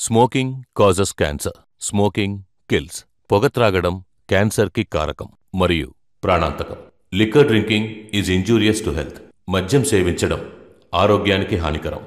Smoking causes cancer smoking kills పొగ త్రాగడం క్యాన్సర్కి కారకం మరియు ప్రాణాంతకం liquor drinking is injurious to health మద్యం సేవించడం ఆరోగ్యానికి హానికరం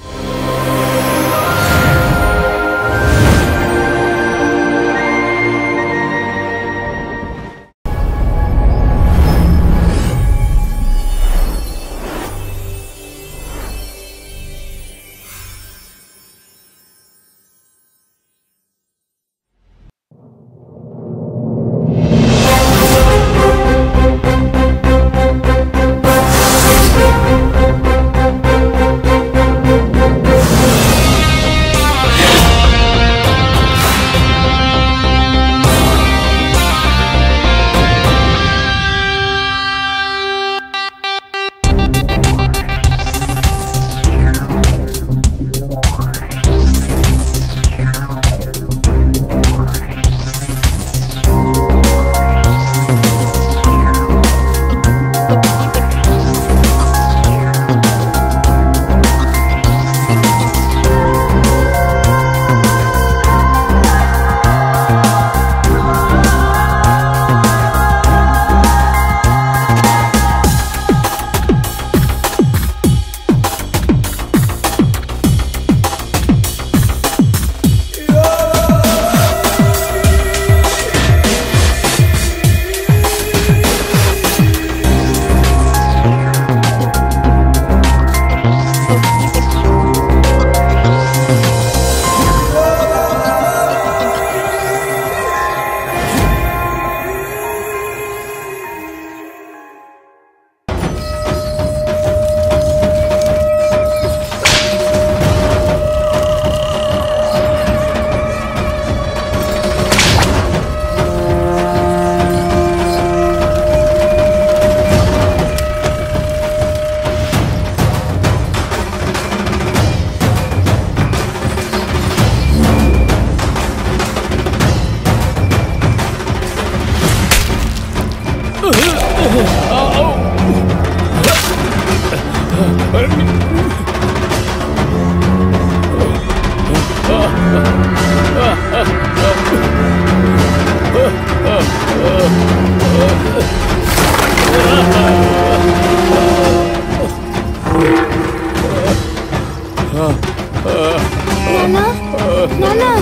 నాన్నా నాన్నా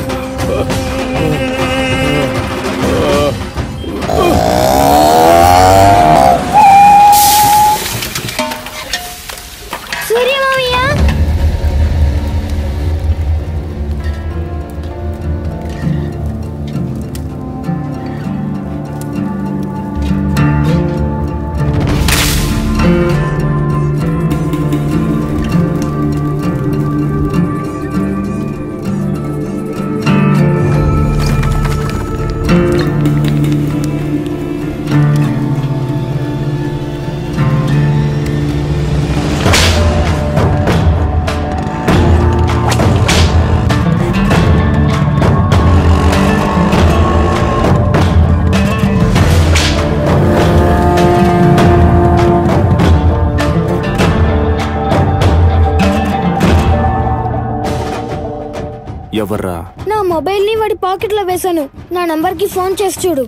సూర్య మామయ్య ఎవర్రా నా మొబైల్ ని వాడి పాకెట్ లో వేశాను నా నంబర్ కి ఫోన్ చేసి చూడు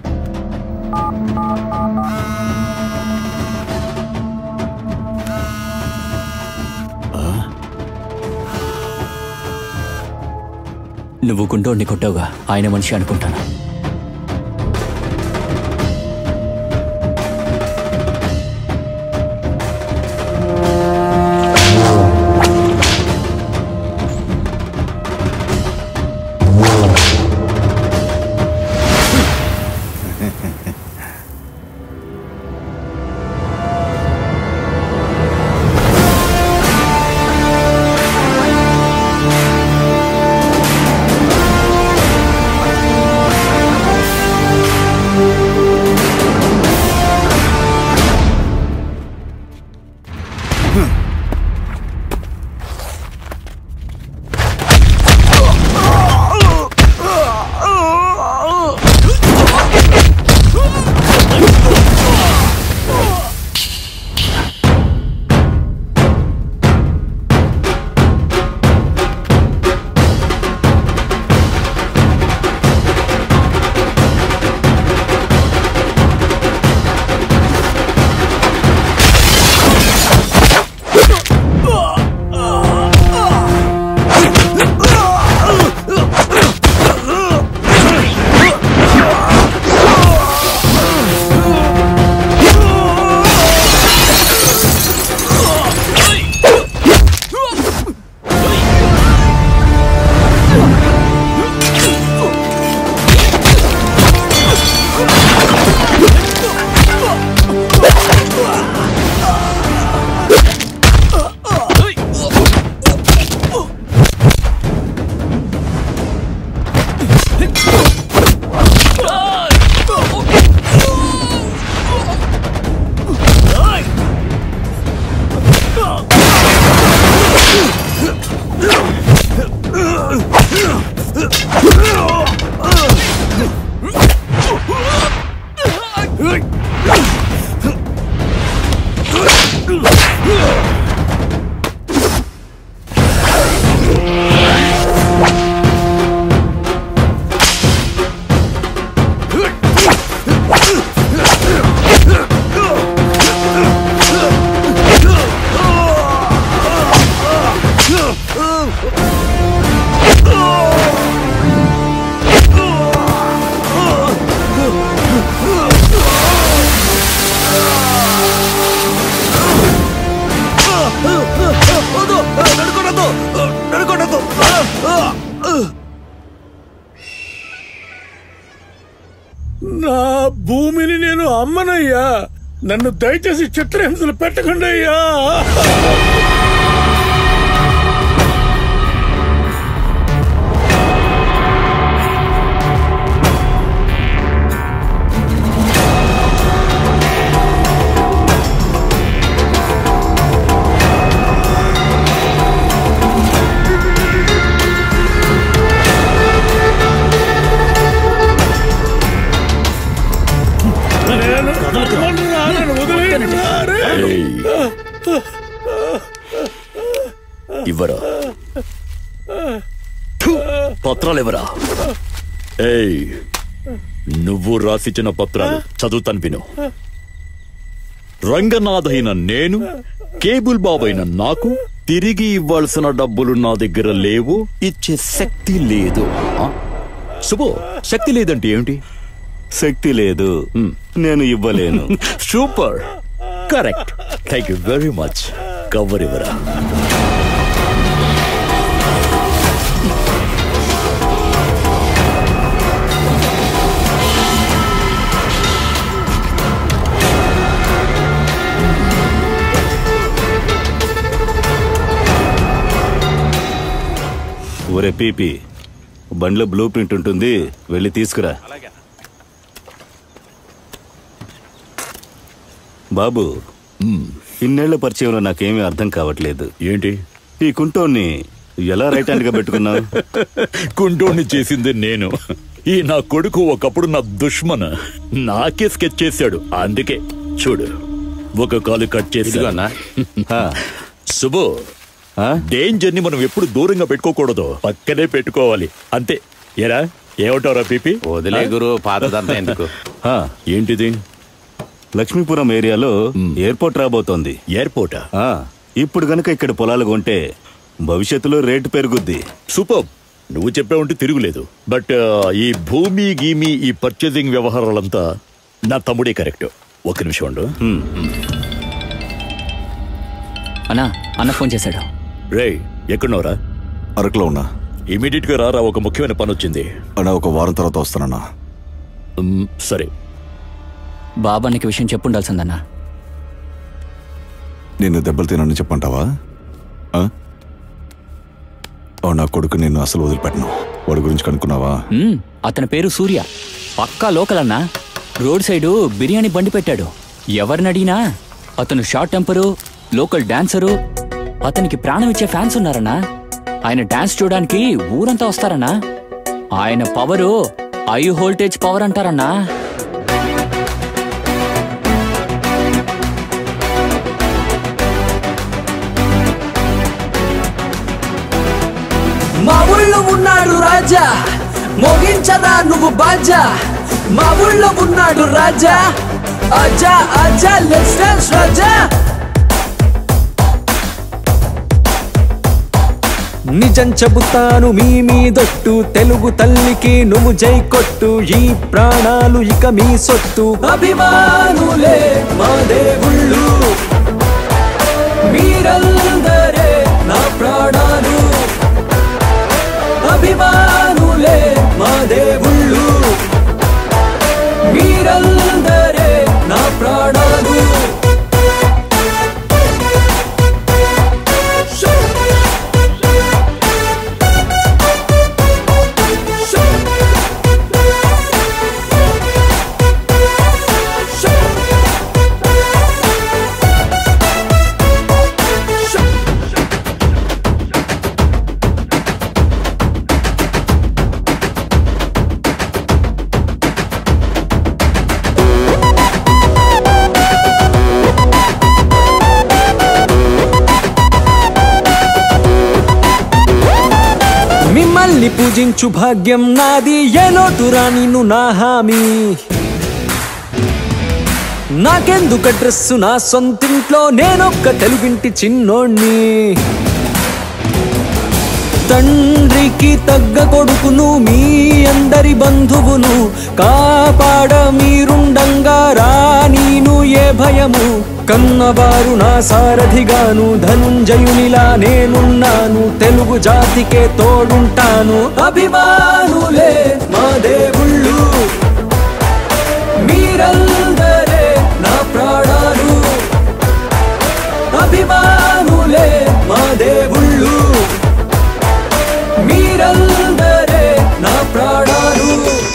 నువ్వు గుండోడిని కొట్టావుగా ఆయన మనిషి అనుకుంటాను ఆ నా భూమిని నేను అమ్మనయ్యా నన్ను దయచేసి చిత్రహింసలు పెట్టకండి అయ్యా నేను అమ్మనురా, నన్ను వదిలేయండిరా, రే. ఏయ్. ఇవ్వరా థు, పత్రాలు ఇవ్వరా ఏయ్ నువ్వు రాసిచ్చిన పత్రాలు చదువుతాను విను రంగనాథైన నేను కేబుల్ బాబైన నాకు తిరిగి ఇవ్వాల్సిన డబ్బులు నా దగ్గర లేవు ఇచ్చే శక్తి లేదు ఆ? శుభో శక్తి లేదంటే ఏమిటి శక్తి లేదు నేను ఇవ్వలేను super correct thank you very much cover ఇవ్వరా ఒరే పీపీ బండ్లో బ్లూ ప్రింట్ ఉంటుంది వెళ్ళి తీసుకురా బాబు ఇన్నేళ్ల పరిచయంలో నాకేమీ అర్థం కావట్లేదు ఏంటి ఈ కుంటోన్ని ఎలా రైట్ హ్యాండ్ గా పెట్టుకున్నావు కుండోని చేసింది నేను ఈ నా కొడుకు ఒకప్పుడు నా దుష్మన్ నాకే స్కెచ్ చేశాడు అందుకే చూడు ఒక కాలు కట్ చేసి ఆ, శుభు ఆ? డేంజర్ ని మనం ఎప్పుడు దూరంగా పెట్టుకోకూడదు పక్కనే పెట్టుకోవాలి అంతే ఏరా ఏమంటారా పీపీ వదిలే గురు పాతదంతా ఎందుకు ఆ, ఏంటిది లక్ష్మీపురం ఏరియాలో ఎయిర్పోర్ట్ రాబోతోంది ఎయిర్పోర్టా ఆ, ఇప్పుడు గనక ఇక్కడ పొలాలు కొంటే భవిష్యత్తులో రేటు పెరుగుద్ది సూపర్ నువ్వు చెప్పే ఉంటే తిరుగులేదు బట్ ఈ భూమి గీమి ఈ పర్చేసింగ్ వ్యవహారాలంతా నా తమ్ముడే కరెక్ట్ ఒక నిమిషం ఉండు అన్నా అన్న ఫోన్ చేశాడు రే ఎక్కడున్నావురా అరకులో ఉన్నా ఇమీడియట్ గా రారా ఒక ముఖ్యమైన పని వచ్చింది అన్నా ఒక వారం తర్వాత వస్తానన్నా మ్, సరే బాబా నీకు విషయం చెప్పుండాల్సిందన్నా నేను దెబ్బలు తినని చెప్పంటావా ఆ? ఓ నా కొడుకు నిన్ను అసలు వదిలిపెట్టను వాడి గురించి కనుక్కున్నావా మ్మ్, అతని పేరు సూర్య పక్కా లోకల్ అన్నా రోడ్ సైడు బిర్యానీ బండి పెట్టాడు ఎవరిని అడిగినా అతను షార్ట్ టెంపరు లోకల్ డాన్సరు అతనికి ప్రాణం ఇచ్చే ఫ్యాన్స్ ఉన్నారన్నా ఆయన డాన్స్ చూడడానికి ఊరంతా వస్తారన్నా ఆయన పవరు ఐ వోల్టేజ్ పవర్ అంటారన్నా మా ఊళ్ళో ఉన్నాడు రాజా మోగించదా నువ్వు బాజా మా ఊళ్ళో ఉన్నాడు రాజా అజా అజా లెట్స్ డాన్స్ రాజా నిజం చెబుతాను మీ మీదొట్టు తెలుగు తల్లికి నువ్వు జై కొట్టు ఈ ప్రాణాలు ఇక మీ సొత్తు అభిమానులే మా దేవుళ్ళు మీరందరే నా ప్రాణాలు అభిమానులే మా దేవుళ్ళు మీరందరే నా ప్రాణాలు మిమ్మల్ని పూజించు భాగ్యం నాది ఏ లోటురా నిన్ను నా హామీ నాకెందుకు అడ్రస్ నా సొంతింట్లో నేనొక్క తెలుగింటి చిన్నోణ్ణి తండ్రికి తగ్గ కొడుకును మీ అందరి బంధువును కాపాడ మీరుండంగా రా నీను ఏ భయము కన్నవారు నా సారథిగాను ధనుంజయునిలా నేనున్నాను తెలుగు జాతికే తోడుంటాను అభిమానులే మా దేవుళ్ళు మీరందరే నా ప్రాణాలు అభిమానులే మా దేవుళ్ళు మీరందరే నా ప్రాణాలు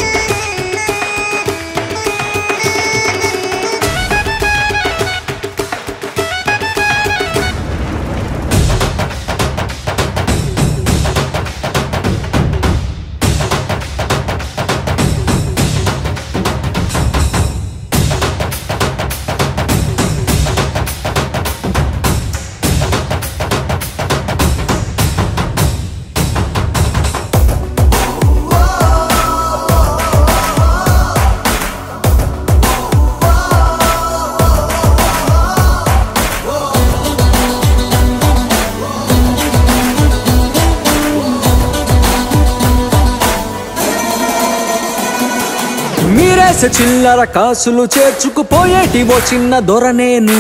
మీరేసే చిల్లర కాసులు చేర్చుకుపోయేటి ఓ చిన్న దొర నేను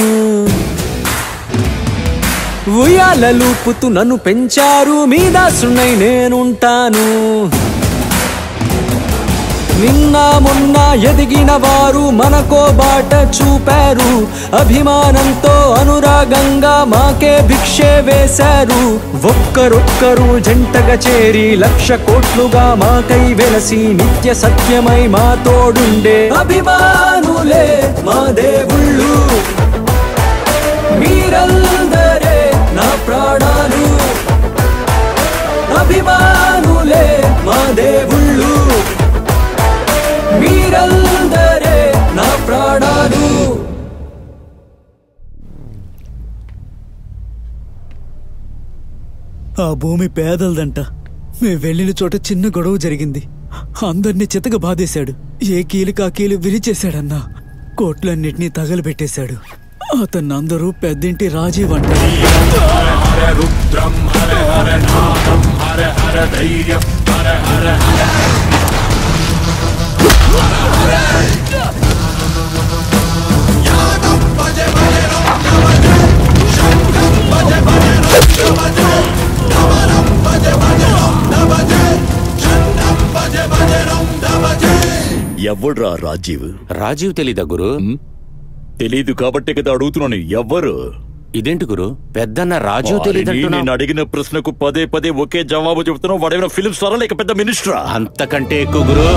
ఉయ్యాలూపుతూ నన్ను పెంచారు మీ దాసునై నేనుంటాను నిన్న మొన్న ఎదిగిన వారు మనకో బాట చూపారు అభిమానంతో అనురాగంగా మాకే భిక్షే వేశారు ఒక్కరొక్కరు జంటగా చేరి లక్ష కోట్లుగా మాకై వెలసి నిత్య సత్యమై మా తోడుండే అభిమానులే మా దేవుళ్ళు మీరందరే నా ప్రాణాలు అభిమానులే మా దేవుళ్ళు మీరందరే నా ప్రాణాలు ఆ భూమి పేదలదంట మేము వెళ్ళిన చోట చిన్న గొడవ జరిగింది అందరినీ చితక బాధేశాడు ఏ కీలుకి ఆ కీలు విరిచేశాడన్నా కోట్లన్నిటినీ తగలబెట్టేశాడు అతన్ని అందరూ పెద్దింటి రాజీవ్ అంటారు ఎవడ్రా రాజీవ్ రాజీవ్ తెలీదా గురు తెలీదు కాబట్టే కదా అడుగుతున్నాను ఎవ్వరు ఇదేంటి గురు పెద్దన్న రాజీవ్ వారిని తెలీదంటున్నా నేను అడిగిన ప్రశ్నకు పదే పదే ఒకే జవాబు చెబుతున్నావు వాడేమైనా ఫిలిం స్టారా లేక పెద్ద మినిస్టరా అంతకంటే ఎక్కువ గురు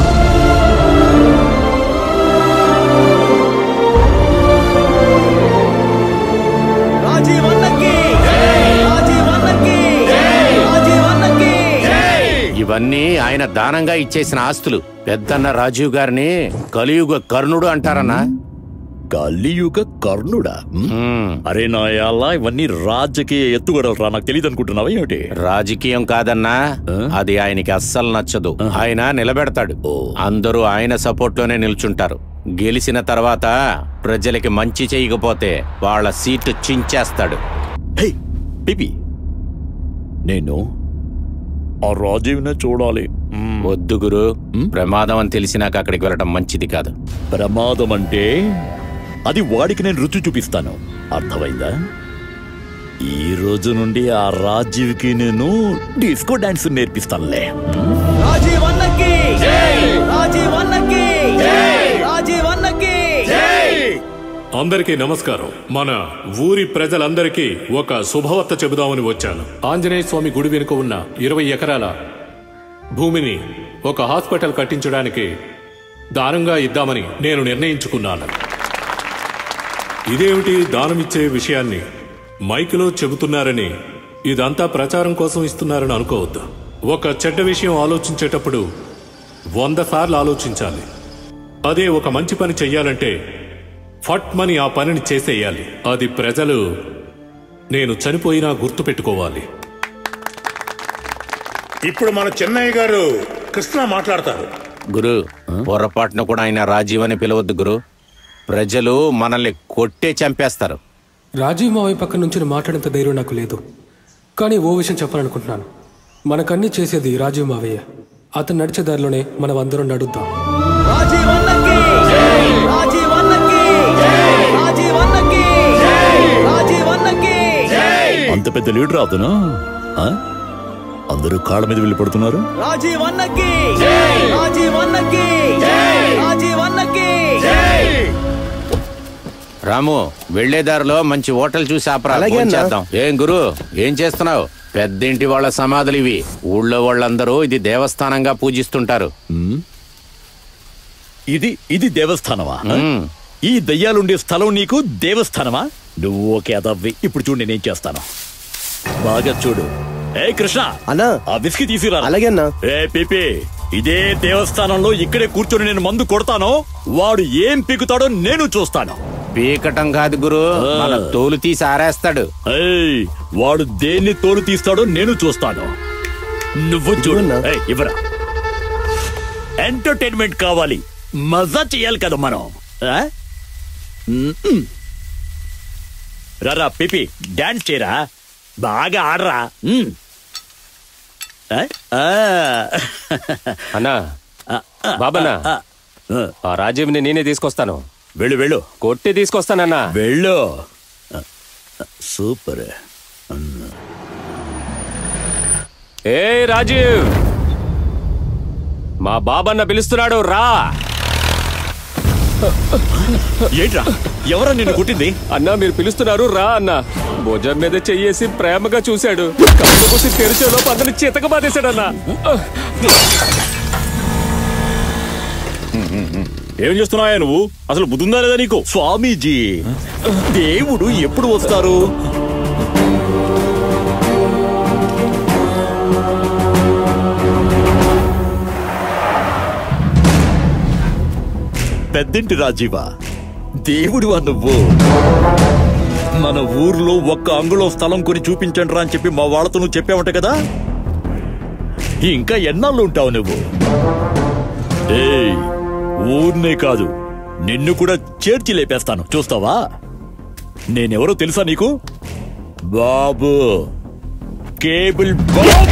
ఇవన్నీ ఆయన దానంగా ఇచ్చేసిన ఆస్తులు పెద్దన్న రాజీవ్ గారిని కలియుగ కర్ణుడు అంటారన్నా కలియుగ కర్ణుడా అరే నాయాలా ఇవన్నీ రాజకీయ ఎత్తుగడలరా నాకు తెలియదు అనుకుంటున్నావా ఏమిటి రాజకీయం కాదన్నా అది ఆయనకి అస్సలు నచ్చదు ఆయన నిలబెడతాడు అందరూ ఆయన సపోర్ట్ లోనే నిల్చుంటారు గెలిచిన తర్వాత ప్రజలకి మంచి చేయకపోతే వాళ్ళ సీటు చించేస్తాడు పిపి నేను ఆ రాజీవ్నే చూడాలి వద్దు గురు ప్రమాదం అని తెలిసినాక అక్కడికి వెళ్ళడం మంచిది కాదు ప్రమాదం అంటే అది వాడికి నేను రుచి చూపిస్తాను అర్థమైందా ఈ రోజు నుండి ఆ రాజీవ్కి నేను డిస్కో డాన్స్ నేర్పిస్తానులే రాజీవ్ అన్నకి రాజీవ్ అన్నకి రాజీవ్ అన్నకి అందరికీ నమస్కారం మన ఊరి ప్రజలందరికీ ఒక శుభవార్త చెబుదామని వచ్చాను ఆంజనేయ స్వామి గుడి వెనుక ఉన్న ఇరవై ఎకరాల భూమిని ఒక హాస్పిటల్ కట్టించడానికి దానంగా ఇద్దామని నేను నిర్ణయించుకున్నాను ఇదేమిటి దానమిచ్చే విషయాన్ని మైకులో చెబుతున్నారని ఇదంతా ప్రచారం కోసం ఇస్తున్నారని అనుకోవద్దు ఒక చెడ్డ విషయం ఆలోచించేటప్పుడు వంద సార్లు ఆలోచించాలి అదే ఒక మంచి పని చెయ్యాలంటే ఫట్మని ఆ పనిని చేసేయాలి అది ప్రజలు నేను చనిపోయినా గుర్తుపెట్టుకోవాలి ఇప్పుడు మన చెన్నయ్య గారు కృష్ణ మాట్లాడతారు గురు పొరపాటున కూడా ఆయన రాజీవ్ అని పిలవద్దు గురు ప్రజలు మనల్ని కొట్టే చంపేస్తారు రాజీవ్ మావయ్య పక్క నుంచి మాట్లాడేంత ధైర్యం నాకు లేదు కానీ ఓ విషయం చెప్పాలనుకుంటున్నాను మనకన్నీ చేసేది రాజీవ్ మావయ్య అతను నడిచే దారిలోనే మనం అందరం నడుద్దాం అంత పెద్ద లీడర్ అతను ఆ? అందరూ కాళ్ళ మీద వెళ్ళి పడుతున్నారు రాజీవ్ అన్నకి రాజీవ్ అన్నకి రాజీవ్ అన్నకి రాము వెళ్లే దారిలో మంచి హోటల్ చూసి ఆపరా అలాగే ఫోన్ అన్నా. చేద్దాం ఏం గురు ఏం చేస్తున్నావు పెద్దింటి వాళ్ళ సమాధులు ఇవి ఊళ్ళో వాళ్ళందరూ ఇది దేవస్థానంగా పూజిస్తుంటారు ఇది ఇది దేవస్థానమా ఆ? మ్మ్. ఈ దయ్యాలుండే స్థలం నీకు దేవస్థానమా నువ్వు ఓకే అదవ్వి ఇప్పుడు చూడు నేనేం చేస్తాను బాగా చూడు ఏ కృష్ణ అన్నా ఆ విస్కీ తీసుకురా అలాగే అన్నా ఏ పిపి ఇదే దేవస్థానంలో ఇక్కడే కూర్చొని నేను మందు కొడతానో వాడు ఏం పీకుతాడో నేను చూస్తాను పీకటం కాదు గురు మన తోలు తీసి ఆరేస్తాడు ఏయ్, వాడు దేన్ని తోలు తీస్తాడో నేను చూస్తాను నువ్వు చూడు ఏయ్, ఇవ్వరా ఎంటర్టైన్మెంట్ కావాలి మజా చేయాలి కదా మనం ఆ? మ్మ్. రారా పిపి డాన్స్ చేయరా బాగా ఆడరా మ్మ్. ఆ? ఆ. అన్నా బాబన్నా ఆ రాజీవ్ని నేనే తీసుకొస్తాను వెళ్ళు వెళ్ళు కొట్టి తీసుకొస్తానన్నా వెళ్ళు సూపర్ ఏ రాజీవ్ మా బాబన్న పిలుస్తున్నాడు రా ఏంట్రా ఎవరా నిన్ను కుట్టింది అన్నా మీరు పిలుస్తున్నారు రా అన్న భుజం మీద చెయ్యేసి ప్రేమగా చూశాడు కళ్ళు మూసి తెరిచేలో పక్కన చితక బాధేశాడన్నా ఏం చేస్తున్నావా నువ్వు అసలు బుద్ధుందా లేదా నీకు స్వామీజీ దేవుడు ఎప్పుడు వస్తారు పెద్దింటి రాజీవా దేవుడివా నువ్వు మన ఊర్లో ఒక్క అంగుళం స్థలం కొని చూపించండి రా అని చెప్పి మా వాళ్ళతో నువ్వు చెప్పావంట కదా ఇంకా ఎన్నాళ్ళు ఉంటావు నువ్వు ఏయ్ ఊర్నే కాదు నిన్ను కూడా చేర్చి లేపేస్తాను చూస్తావా నేనెవరో తెలుసా నీకు బాబు కేబుల్ బాబు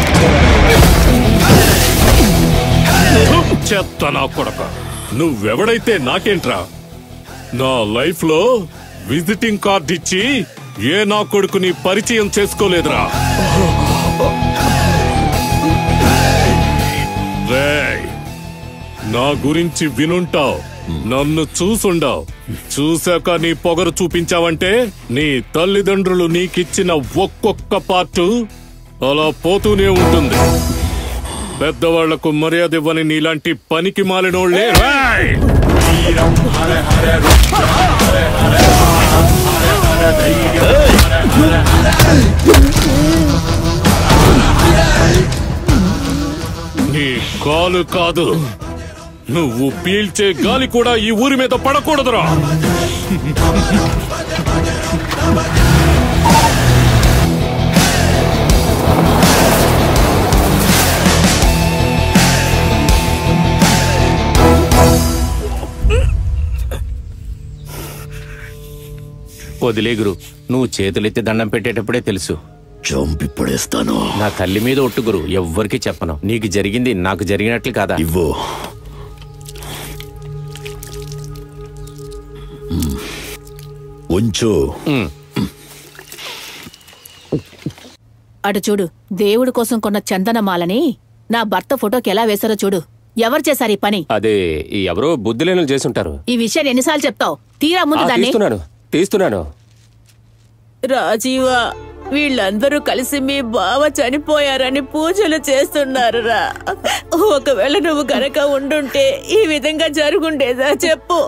చెత్త నా కొడక నువ్వెవడైతే నాకేంట్రా నా లైఫ్ లో విజిటింగ్ కార్డ్ ఇచ్చి ఏ నా కొడుకుని పరిచయం చేసుకోలేదురా రేయ్ నా గురించి వినుంటావు నన్ను చూసుండావు చూశాక నీ పొగరు చూపించావంటే నీ తల్లిదండ్రులు నీకిచ్చిన ఒక్కొక్క పార్టు అలా పోతూనే ఉంటుంది పెద్దవాళ్లకు మర్యాద ఇవ్వని నీలాంటి పనికి మాలినోళ్లే రేయ్! నీ కాలు కాదు నువ్వు పీల్చే గాలి కూడా ఈ ఊరి మీద పడకూడదురా వదిలే గురు నువ్వు చేతులెత్తి దండం పెట్టేటప్పుడే తెలుసు చంపి పడేస్తాను నా తల్లి మీద ఒట్టు గురు ఎవ్వరికి చెప్పను నీకు జరిగింది నాకు జరిగినట్లు కాదా ఇవ్వు ఉంచు అటు చూడు దేవుడి కోసం కొన్న చందనమాలని నా భర్త ఫోటోకి ఎలా వేశారో చూడు ఎవరు చేశారు ఈ పని అదే ఈ ఎవరో బుద్ధి లేని చేసుంటారు ఈ విషయాన్ని ఎన్నిసార్లు చెప్తావు తీరా ముందు ఆ, దాన్ని తీస్తున్నాను తీస్తున్నాను రాజీవా వీళ్ళందరూ కలిసి మీ బావ చనిపోయారని పూజలు చేస్తున్నారురా ఒకవేళ నువ్వు గనక ఉండుంటే ఈ విధంగా జరుగుండేదా చెప్పు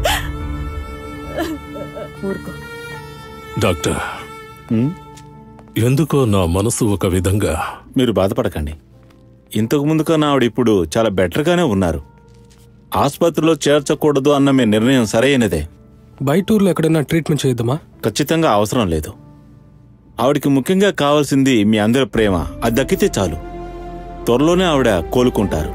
డాక్టర్ ఎందుకో నా మనసు ఒక విధంగా మీరు బాధపడకండి ఇంతకు ముందు కన్నా ఆవిడ ఇప్పుడు చాలా బెటర్గానే ఉన్నారు ఆసుపత్రిలో చేర్చకూడదు అన్న మీ నిర్ణయం సరైనదే బయట ఊర్లో ఎక్కడైనా ట్రీట్మెంట్ చేద్దామా ఖచ్చితంగా అవసరం లేదు ఆవిడికి ముఖ్యంగా కావాల్సింది మీ అందరి ప్రేమ అది దక్కితే చాలు త్వరలోనే ఆవిడ కోలుకుంటారు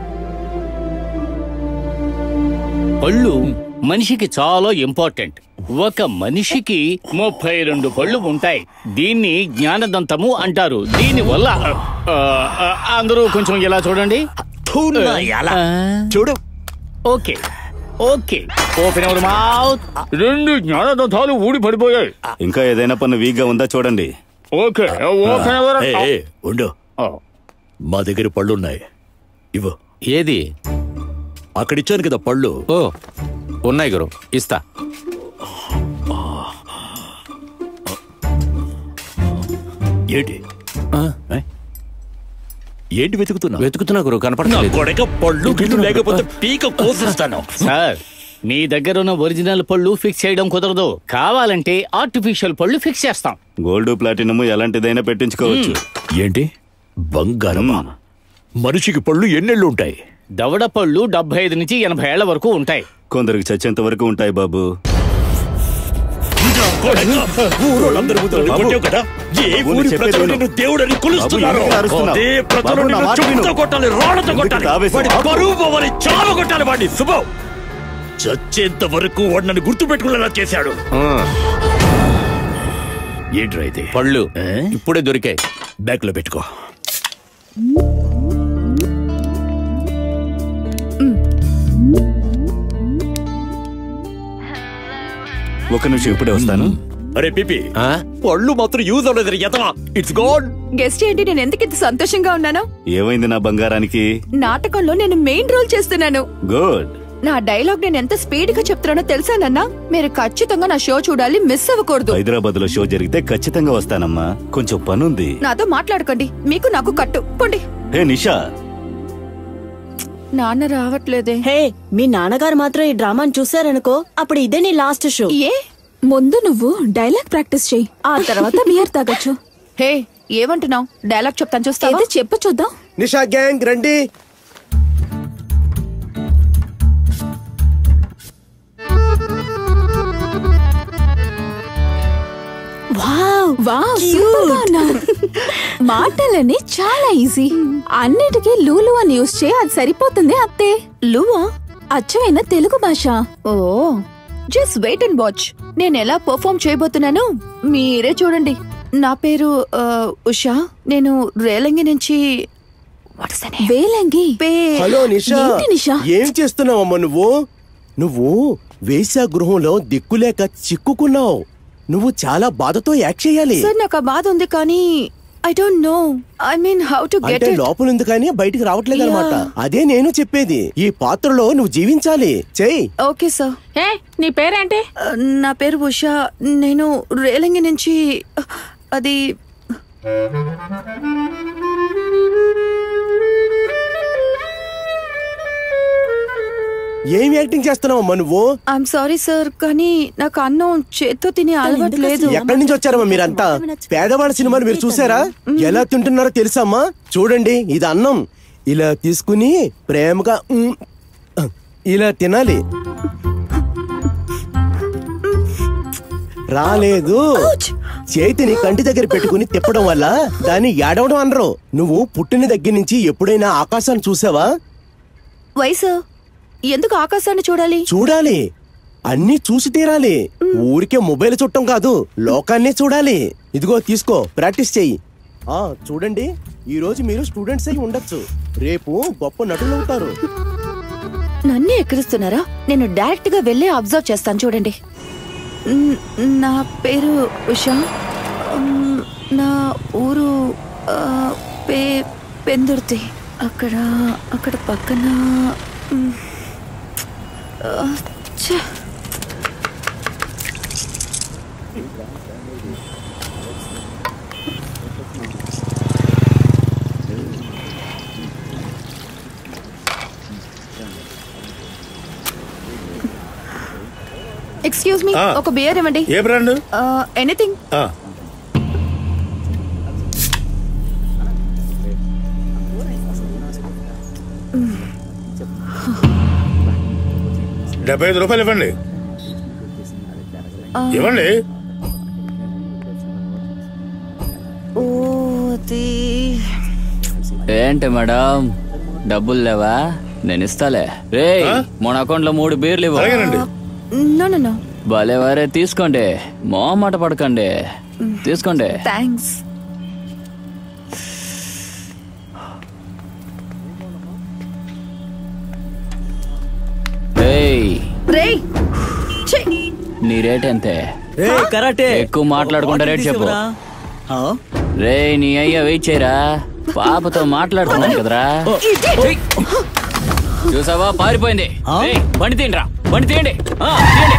పళ్ళు మనిషికి చాలా ఇంపార్టెంట్ ఒక మనిషికి ముప్పై రెండు పళ్ళు ఉంటాయి దీన్ని జ్ఞానదంతము అంటారు దీని వల్ల ఆ, ఆ, అందరూ కొంచెం ఇలా చూడండి ఎలా చూడు okay okay open our mouth రెండు జ్ఞానదంతాలు ఊడి పడిపోయాయి ఇంకా ఏదైనా పన్ను వీక్ గా ఉందా చూడండి ఓకే ఓపెన్ అవర్ ఏ, ఏ, ఉండు మా దగ్గర పళ్ళున్నాయి ఇవ్వు ఏది అక్కడిచ్చాను కదా పళ్ళు ఓ ఉన్నాయి గురు ఇస్తా ఏంటి ఏ? ఏంటి వెతుకుతున్నా వెతుకుతున్నా గురు నా కనపడలేదు కొడక పళ్ళు గిళ్ళు లేకపోతే పీక కోసిస్తాను సార్ మీ దగ్గర ఉన్న ఒరిజినల్ పళ్ళు ఫిక్స్ చేయడం కుదరదు కావాలంటే ఆర్టిఫిషియల్ పళ్ళు ఫిక్స్ చేస్తాం గోల్డ్ ప్లాటినం ఎలాంటిదైనా పెట్టించుకోవచ్చు ఏంటి బంగారమా మనిషికి పళ్ళు ఎన్నెళ్ళు ఉంటాయి దవడ పళ్ళు డెబ్బై ఐదు నుంచి ఎనభై ఏళ్ల వరకు ఉంటాయి కొందరికి చచ్చేంత వరకు ఉంటాయి బాబు ఊరోళ్ళందరి ముందు నన్ను కొట్టావు కదా ఏ బాబు, ఊరి నేను చెప్పేది ప్రజలు విను. నిన్ను దేవుడని కొలుస్తున్నారు బాబు, ఎందుకు అరుస్తున్నావు? అదే ప్రజలు బాబు, నా నిన్ను మాట చెప్పుతో విను. కొట్టాలి రాళ్లతో ఎందుకు కొట్టాలి ఆవేశం? వాడి ఆపు. పరువు పోవాలి చావ కొట్టాలి వాడిని శుభం చచ్చేంత వరకు వాడు నన్ను గుర్తు పెట్టుకునేలా చేశాడు ఏంట్రా ఇది పళ్ళు ఇప్పుడే దొరికాయి బ్యాగ్ లో పెట్టుకో ఒక నిమిషం ఇప్పుడే వస్తాను అరే పిపి పళ్ళు మాత్రం యూజ్ అవ్వలేదు ఎతవా ఇట్స్ గాడ్ గెస్ట్ ఏంటి నేను ఎందుకు ఇంత సంతోషంగా ఉన్నాను ఏమైంది నా బంగారానికి నాటకంలో నేను మెయిన్ రోల్ చేస్తున్నాను గుడ్ నా డైలాగ్ నేను ఎంత స్పీడ్ గా చెప్తున్నానో తెలుసానన్నా మీరు ఖచ్చితంగా నా షో చూడాలి మిస్ అవ్వకూడదు హైదరాబాద్ లో షో జరిగితే ఖచ్చితంగా వస్తానమ్మా కొంచెం పనుంది నాతో మాట్లాడకండి మీకు నాకు కట్టు పోండి హే నిషా నాన్న రావట్లేదే హే మీ నాన్నగారు మాత్రం ఈ డ్రామాని చూసారనుకో అప్పుడు ఇదే నీ లాస్ట్ షో ఏ ముందు నువ్వు డైలాగ్ ప్రాక్టీస్ చెయ్యి ఆ తర్వాత బియర్ తాగొచ్చు హే ఏమంటున్నావు డైలాగ్ చెప్తాను చూస్తావా చెప్పు చూద్దాం నిషా గ్యాంగ్ రండి వావ్ వావ్ సూపర్ గా ఉన్నావు మాటలని చాలా ఈజీ అన్నిటికీ లూలు అని యూస్ చేయి అది సరిపోతుంది అత్తే లూవా అచ్చమైన తెలుగు భాష oh just wait and watch నేను ఎలా పర్ఫామ్ చేయబోతున్నాను మీరే చూడండి నా పేరు ఆ, ఉషా నేను రేలంగి నుంచి వేలంగి హలో నిషా ఏంటి నిషా ఏం చేస్తున్నావమ్మా నువ్వు నువ్వు వేశ్యా గృహంలో దిక్కులేక చిక్కుకున్నావు నువ్వు చాలా బాధతో యాక్ట్ చేయాలి సార్ నాకు ఆ బాధ ఉంది కానీ I don't know I mean how to get అంటే ఇట్ లోపల ఉంది కానీ బయటికి రావట్లేదు అనమాట Yeah. అదే నేను చెప్పేది ఈ పాత్రలో నువ్వు జీవించాలి చెయ్యి ఓకే సార్ ఏ నీ పేరేంటి నా పేరు ఉషా నేను రేలంగి నుంచి అది ఏం యాక్టింగ్ చేస్తున్నావమ్మా నువ్వు ఐఎమ్ సారీ సార్ కానీ నాకు అన్నం చేత్తో తినే అలవాటు లేదు ఎక్కడి నుంచి వచ్చారమ్మా మీరంతా పేదవాళ్ళ సినిమాలు మీరు చూసారా ఎలా తింటున్నారో తెలుసమ్మా చూడండి ఇది అన్నం ఇలా తీసుకుని ప్రేమగా మ్, ఇలా తినాలి రాలేదు చేతిని కంటి దగ్గర పెట్టుకుని తిప్పడం వల్ల దాన్ని ఏడవడం అనరు నువ్వు పుట్టిన దగ్గర నుంచి ఎప్పుడైనా ఆకాశాన్ని చూసావా వయసు ఎందుకు ఆకాశాన్ని చూడాలి చూడాలి అన్నీ చూసి తీరాలి ఊరికే మొబైల్ చుట్టం కాదు లోకాన్నే చూడాలి ఇదిగో తీసుకో ప్రాక్టీస్ చెయ్యి ఆ చూడండి ఈ రోజు మీరు స్టూడెంట్స్ అయి ఉండొచ్చు రేపు గొప్ప నటులు అవుతారు నన్నే ఎక్కిరిస్తున్నారా నేను డైరెక్ట్ గా వెళ్ళి అబ్జర్వ్ చేస్తాను చూడండి న్- నా పేరు ఉషా మ్, నా ఊరు ఆ, పే పెందుర్తి అక్కడ అక్కడ పక్కన మ్, ఆ, ఛ. ఎక్స్క్యూజ్ మీ ఆ. ఒక బియర్ ఇవ్వండి ఏ బ్రాండ్ ఎనీథింగ్ ఆ, డెబ్బై ఐదు రూపాయలు ఇవ్వండి ఇవ్వండి ఓ అది ఏంటి మేడం డబ్బులు లేవా నేను ఇస్తాలే రే మన అకౌంట్ లో మూడు బీర్లు ఇవ్వు అలాగేనండి. నో నో నో భలే వారే తీసుకోండి మొహమాట పడకండి తీసుకోండి థ్యాంక్స్ ఏయ్ రేయ్ ఛీ! నీ రేట్ ఎంతే రే కరాటే ఎక్కువ మాట్లాడుకుంటా రేట్ చెప్పు రే నీ అయ్యా వెయిట్ చేయరా పాపతో మాట్లాడుతున్నాను కదరా చూసావా పారిపోయింది ఏయ్, బండి తీయండిరా బండి తీయండి ఆ, తీయండి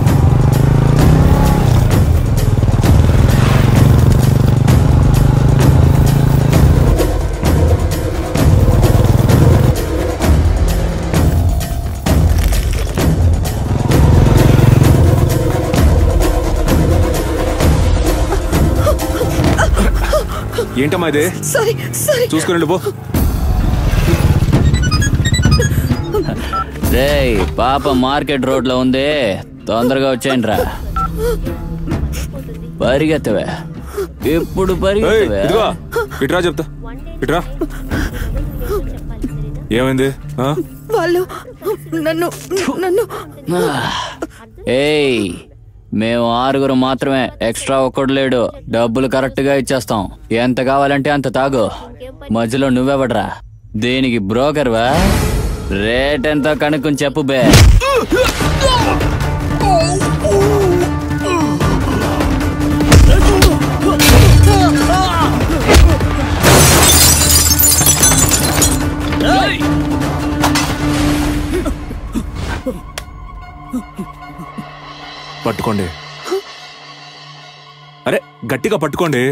ఏంటమ్మా ఇది సారీ సారీ చూసుకుని పో రేయ్ పాప మార్కెట్ రోడ్ లో ఉంది తొందరగా వచ్చేయండి రా పరిగెత్తవే ఇప్పుడు ఏయ్, పరిగెత్తవే ఇదిగో ఇట్రా చెప్తా ఇట్రా ఏమైంది ఆ? వాళ్ళు నన్ను నన్ను ఏయ్ మేము ఆరుగురు మాత్రమే ఎక్స్ట్రా ఒక్కడు లేడు డబ్బులు కరెక్ట్ గా ఇచ్చేస్తాం ఎంత కావాలంటే అంత తాగు మధ్యలో నువ్వెవడరా దీనికి బ్రోకర్వా రేట్ ఎంతో కనుక్కుని చెప్పు బే పట్టుకోండి అరే గట్టిగా పట్టుకోండి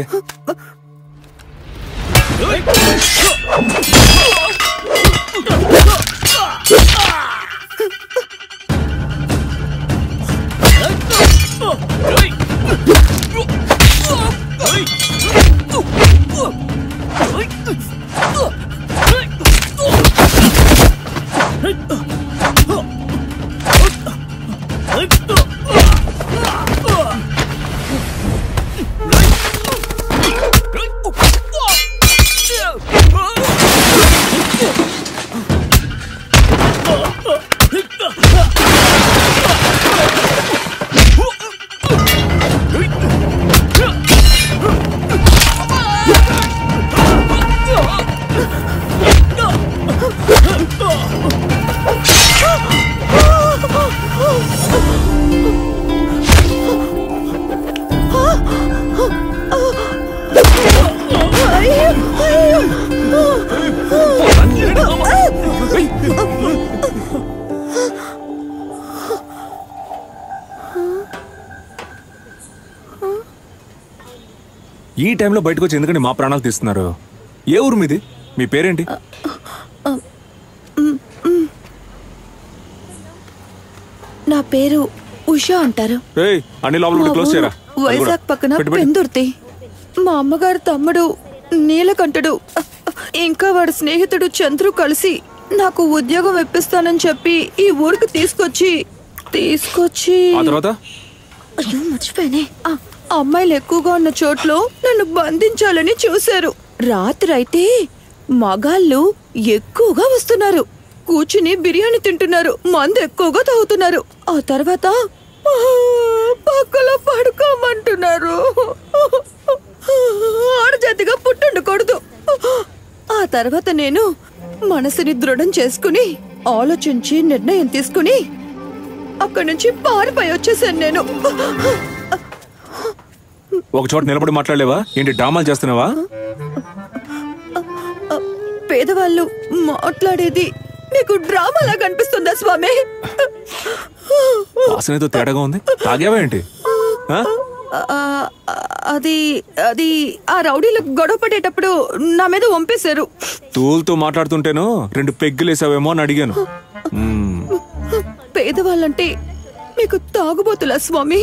ఈ టైంలో బయటకు వచ్చి ఎందుకంటే మా ప్రాణాలు తీస్తున్నారు ఏ ఊరు మీది మీ పేరేంటి నా పేరు ఉషా అంటారు ఏయ్ అన్ని లోపల పెట్టి క్లోజ్ చేయరా ఊరు వైజాగ్ పక్కన పెట్టు, పెట్టు. పెందుర్తి మా అమ్మగారు తమ్ముడు నీలకంఠుడు ఇంకా వాడి స్నేహితుడు చంద్రు కలిసి నాకు ఉద్యోగం ఇప్పిస్తానని చెప్పి ఈ ఊరికి తీసుకొచ్చి తీసుకొచ్చి ఆ తర్వాత అయ్యో మర్చిపోయానే ఆ, అమ్మాయిలు ఎక్కువగా ఉన్న చోట్లో నన్ను బంధించాలని చూశారు రాత్రి అయితే మగాళ్ళు ఎక్కువగా వస్తున్నారు కూర్చుని బిర్యానీ తింటున్నారు మందు ఎక్కువగా తాగుతున్నారు ఆ తర్వాత ఆ, పక్కలో పడుకోమంటున్నారు ఆడజాతిగా పుట్టుండకూడదు ఆ తర్వాత నేను మనసుని దృఢం చేసుకుని ఆలోచించి నిర్ణయం తీసుకుని అక్కడి నుంచి పారిపోయి వచ్చేసాను నేను ఒక చోట నిలబడి మాట్లాడలేవా ఏంటి డ్రామాలు చేస్తున్నావా పేదవాళ్ళు మాట్లాడేది మీకు డ్రామాలా కనిపిస్తుందా స్వామి వాసన ఏదో తేడాగా ఉంది తాగావా ఏంటి ఆ? ఆ, అది అది ఆ రౌడీలు గొడవ పడేటప్పుడు నా మీద వంపేశారు తూలుతో మాట్లాడుతుంటేను రెండు పెగ్గులేసావేమో అని అడిగాను మ్మ్. పేదవాళ్ళంటే మీకు తాగుబోతులా స్వామి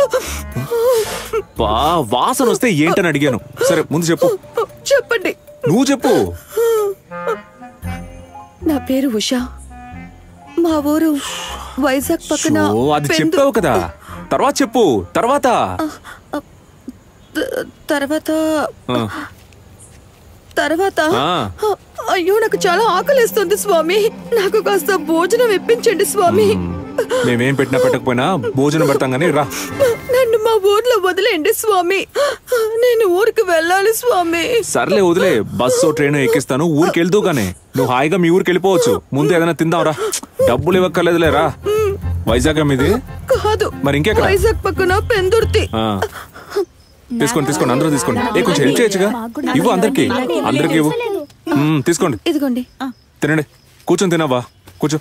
బా వాసన వస్తే ఏంటని అడిగాను సరే ముందు చెప్పు చెప్పండి నువ్వు చెప్పు నా పేరు ఉషా మా ఊరు వైజాగ్ పక్కన ఓ అది పెందు- చెప్పావు కదా తర్వాత చెప్పు తర్వాత త- తర్వాత ఆ. తర్వాత ఆ. అయ్యో నాకు చాలా ఆకలిస్తుంది స్వామి నాకు కాస్త భోజనం ఇప్పించండి స్వామి మేమేం పెట్టినా పెట్టకపోయినా భోజనం పెడతాం కానీ రా నన్ను మా ఊర్లో వదిలేండి స్వామి నేను ఊరికి వెళ్ళాలి స్వామి సర్లే వదిలే బస్సు ట్రైన్ ఎక్కిస్తాను ఊరికి వెళ్తూ గానే నువ్వు హాయిగా మీ ఊరికి వెళ్ళిపోవచ్చు ముందు ఏదైనా తిందాం రా డబ్బులు ఇవ్వక్కర్లేదులే రా వైజాగ్ మీది కాదు మరి ఇంకెక్కడ వైజాగ్ పక్కన పెందుర్తి ఆ. తీసుకోండి తీసుకోండి అందరూ తీసుకోండి ఏ కొంచెం హెల్ప్ చేయొచ్చుగా ఇవ్వు అందరికి అందరికి ఇవ్వు మ్మ్, తీసుకోండి ఇదిగోండి తినండి కూర్చొని తినవా కూర్చో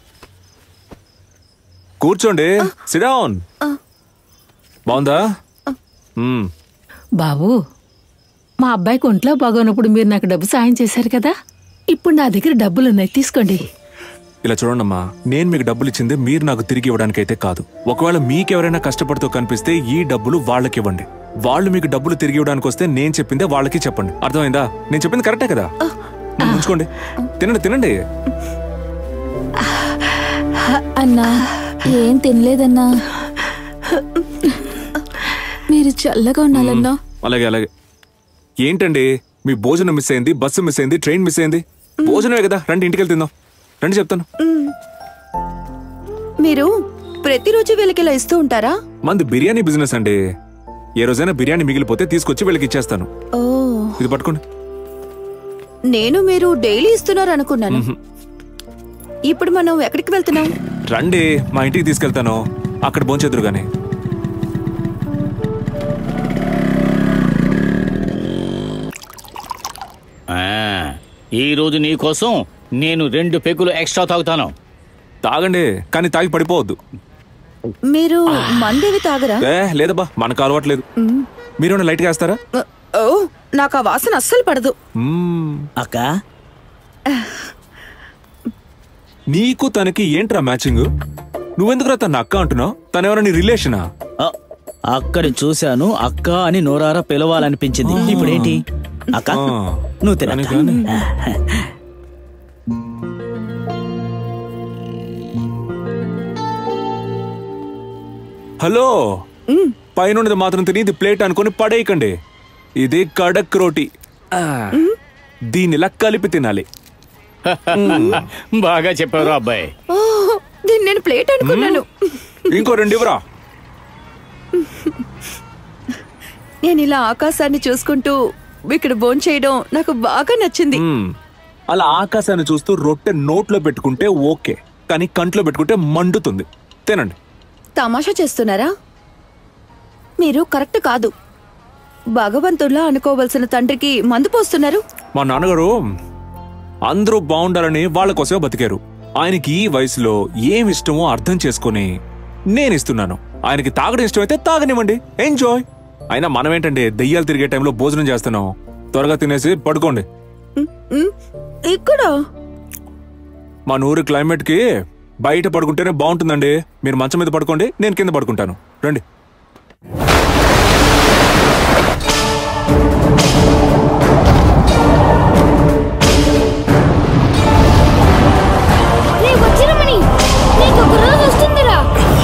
కూర్చోండి సిడౌన్ బాగుందా మ్మ్. బాబు మా అబ్బాయికి ఒంట్లో బాగోనప్పుడు మీరు నాకు డబ్బు సాయం చేశారు కదా ఇప్పుడు నా దగ్గర డబ్బులు ఉన్నాయి తీసుకోండి ఇలా చూడండి అమ్మా నేను మీకు డబ్బులు ఇచ్చింది మీరు నాకు తిరిగి ఇవ్వడానికి అయితే కాదు ఒకవేళ మీకెవరైనా కష్టపడుతూ కనిపిస్తే ఈ డబ్బులు వాళ్ళకి ఇవ్వండి వాళ్ళు మీకు డబ్బులు తిరిగి ఇవ్వడానికి వస్తే నేను చెప్పిందే వాళ్ళకి చెప్పండి అర్థమైందా నేను చెప్పింది కరెక్టే కదా మ్మ్, ఉంచుకోండి తినండి తినండి అన్నా ఏం తినలేదన్నా మీరు చల్లగా ఉండాలన్నా అలాగే అలాగే ఏంటండి మీ భోజనం మిస్ అయింది బస్సు మిస్ అయింది ట్రైన్ మిస్ అయింది భోజనమే కదా రండి ఇంటికి వెళ్ళి తిందాం రండి చెప్తాను మీరు ప్రతిరోజు వీళ్ళకి ఇలా ఇస్తూ ఉంటారా మంది బిర్యానీ బిజినెస్ అండి ఏ రోజైనా బిర్యానీ మిగిలిపోతే తీసుకొచ్చి వీళ్ళకి ఇచ్చేస్తాను ఓ ఇది పట్టుకోండి నేను మీరు డైలీ ఇస్తున్నారు అనుకున్నాను మ్మ్. ఇప్పుడు మనం ఎక్కడికి వెళ్తున్నాం రండి మా ఇంటికి తీసుకెళ్తాను అక్కడ భోంచెదురు గానీ ఆ, ఈ రోజు నీ కోసం నేను రెండు పెగ్గులు ఎక్స్ట్రా తాగుతాను తాగండి కానీ తాగి పడిపోవద్దు మీరు మందేవి తాగరా ఏ లేదబ్బా మనకు అలవాట్లేదు మీరు లైట్ గా వేస్తారా ఓ నాకు ఆ వాసన అస్సలు పడదు అక్క నీకు తనకి ఏంట్రా మ్యాచింగ్ నువ్వెందుకురా తన అక్క అంటున్నావు తనెవరా నీ రిలేషనా అక్కడ చూశాను అక్క అని నోరారా పిలవాలనిపించింది ఇప్పుడేంటి అక్క నువ్వు తిన హలో పైన మాత్రం తిని ఇది ప్లేట్ అనుకుని పడేయకండి ఇది కడక్ రోటి దీన్ని ఇలా కలిపి తినాలి బాగా చెప్పారు అబ్బాయి ఓ, దీన్ని నేను ప్లేట్ అనుకున్నాను ఇంకో రెండు ఇవ్వరా నేను ఇలా ఆకాశాన్ని చూసుకుంటూ ఇక్కడ భోంచేయడం నాకు బాగా నచ్చింది మ్మ్. అలా ఆకాశాన్ని చూస్తూ రొట్టె నోట్లో పెట్టుకుంటే ఓకే కానీ కంట్లో పెట్టుకుంటే మండుతుంది తినండి తమాషా చేస్తున్నారా మీరు కరెక్ట్ కాదు భగవంతుల్లా అనుకోవలసిన తండ్రికి మందు పోస్తున్నారు మా నాన్నగారు అందరూ బాగుండాలని వాళ్ళ కోసమే బతికారు ఆయనకి ఈ వయసులో ఏం ఇష్టమో అర్థం చేసుకుని నేను ఇస్తున్నాను ఆయనకి తాగడం ఇష్టమైతే తాగనివ్వండి ఎంజాయ్ అయినా మనం ఏంటండి దెయ్యాలు తిరిగే టైంలో భోజనం చేస్తున్నాం త్వరగా తినేసి పడుకోండి ఇక్కడ మా నూరు క్లైమేట్ కి బయట పడుకుంటేనే బాగుంటుందండి మీరు మంచం మీద పడుకోండి నేను కింద పడుకుంటాను రండి రే వచ్చిరమణి నీకు ఒక రోజు వస్తుందిరా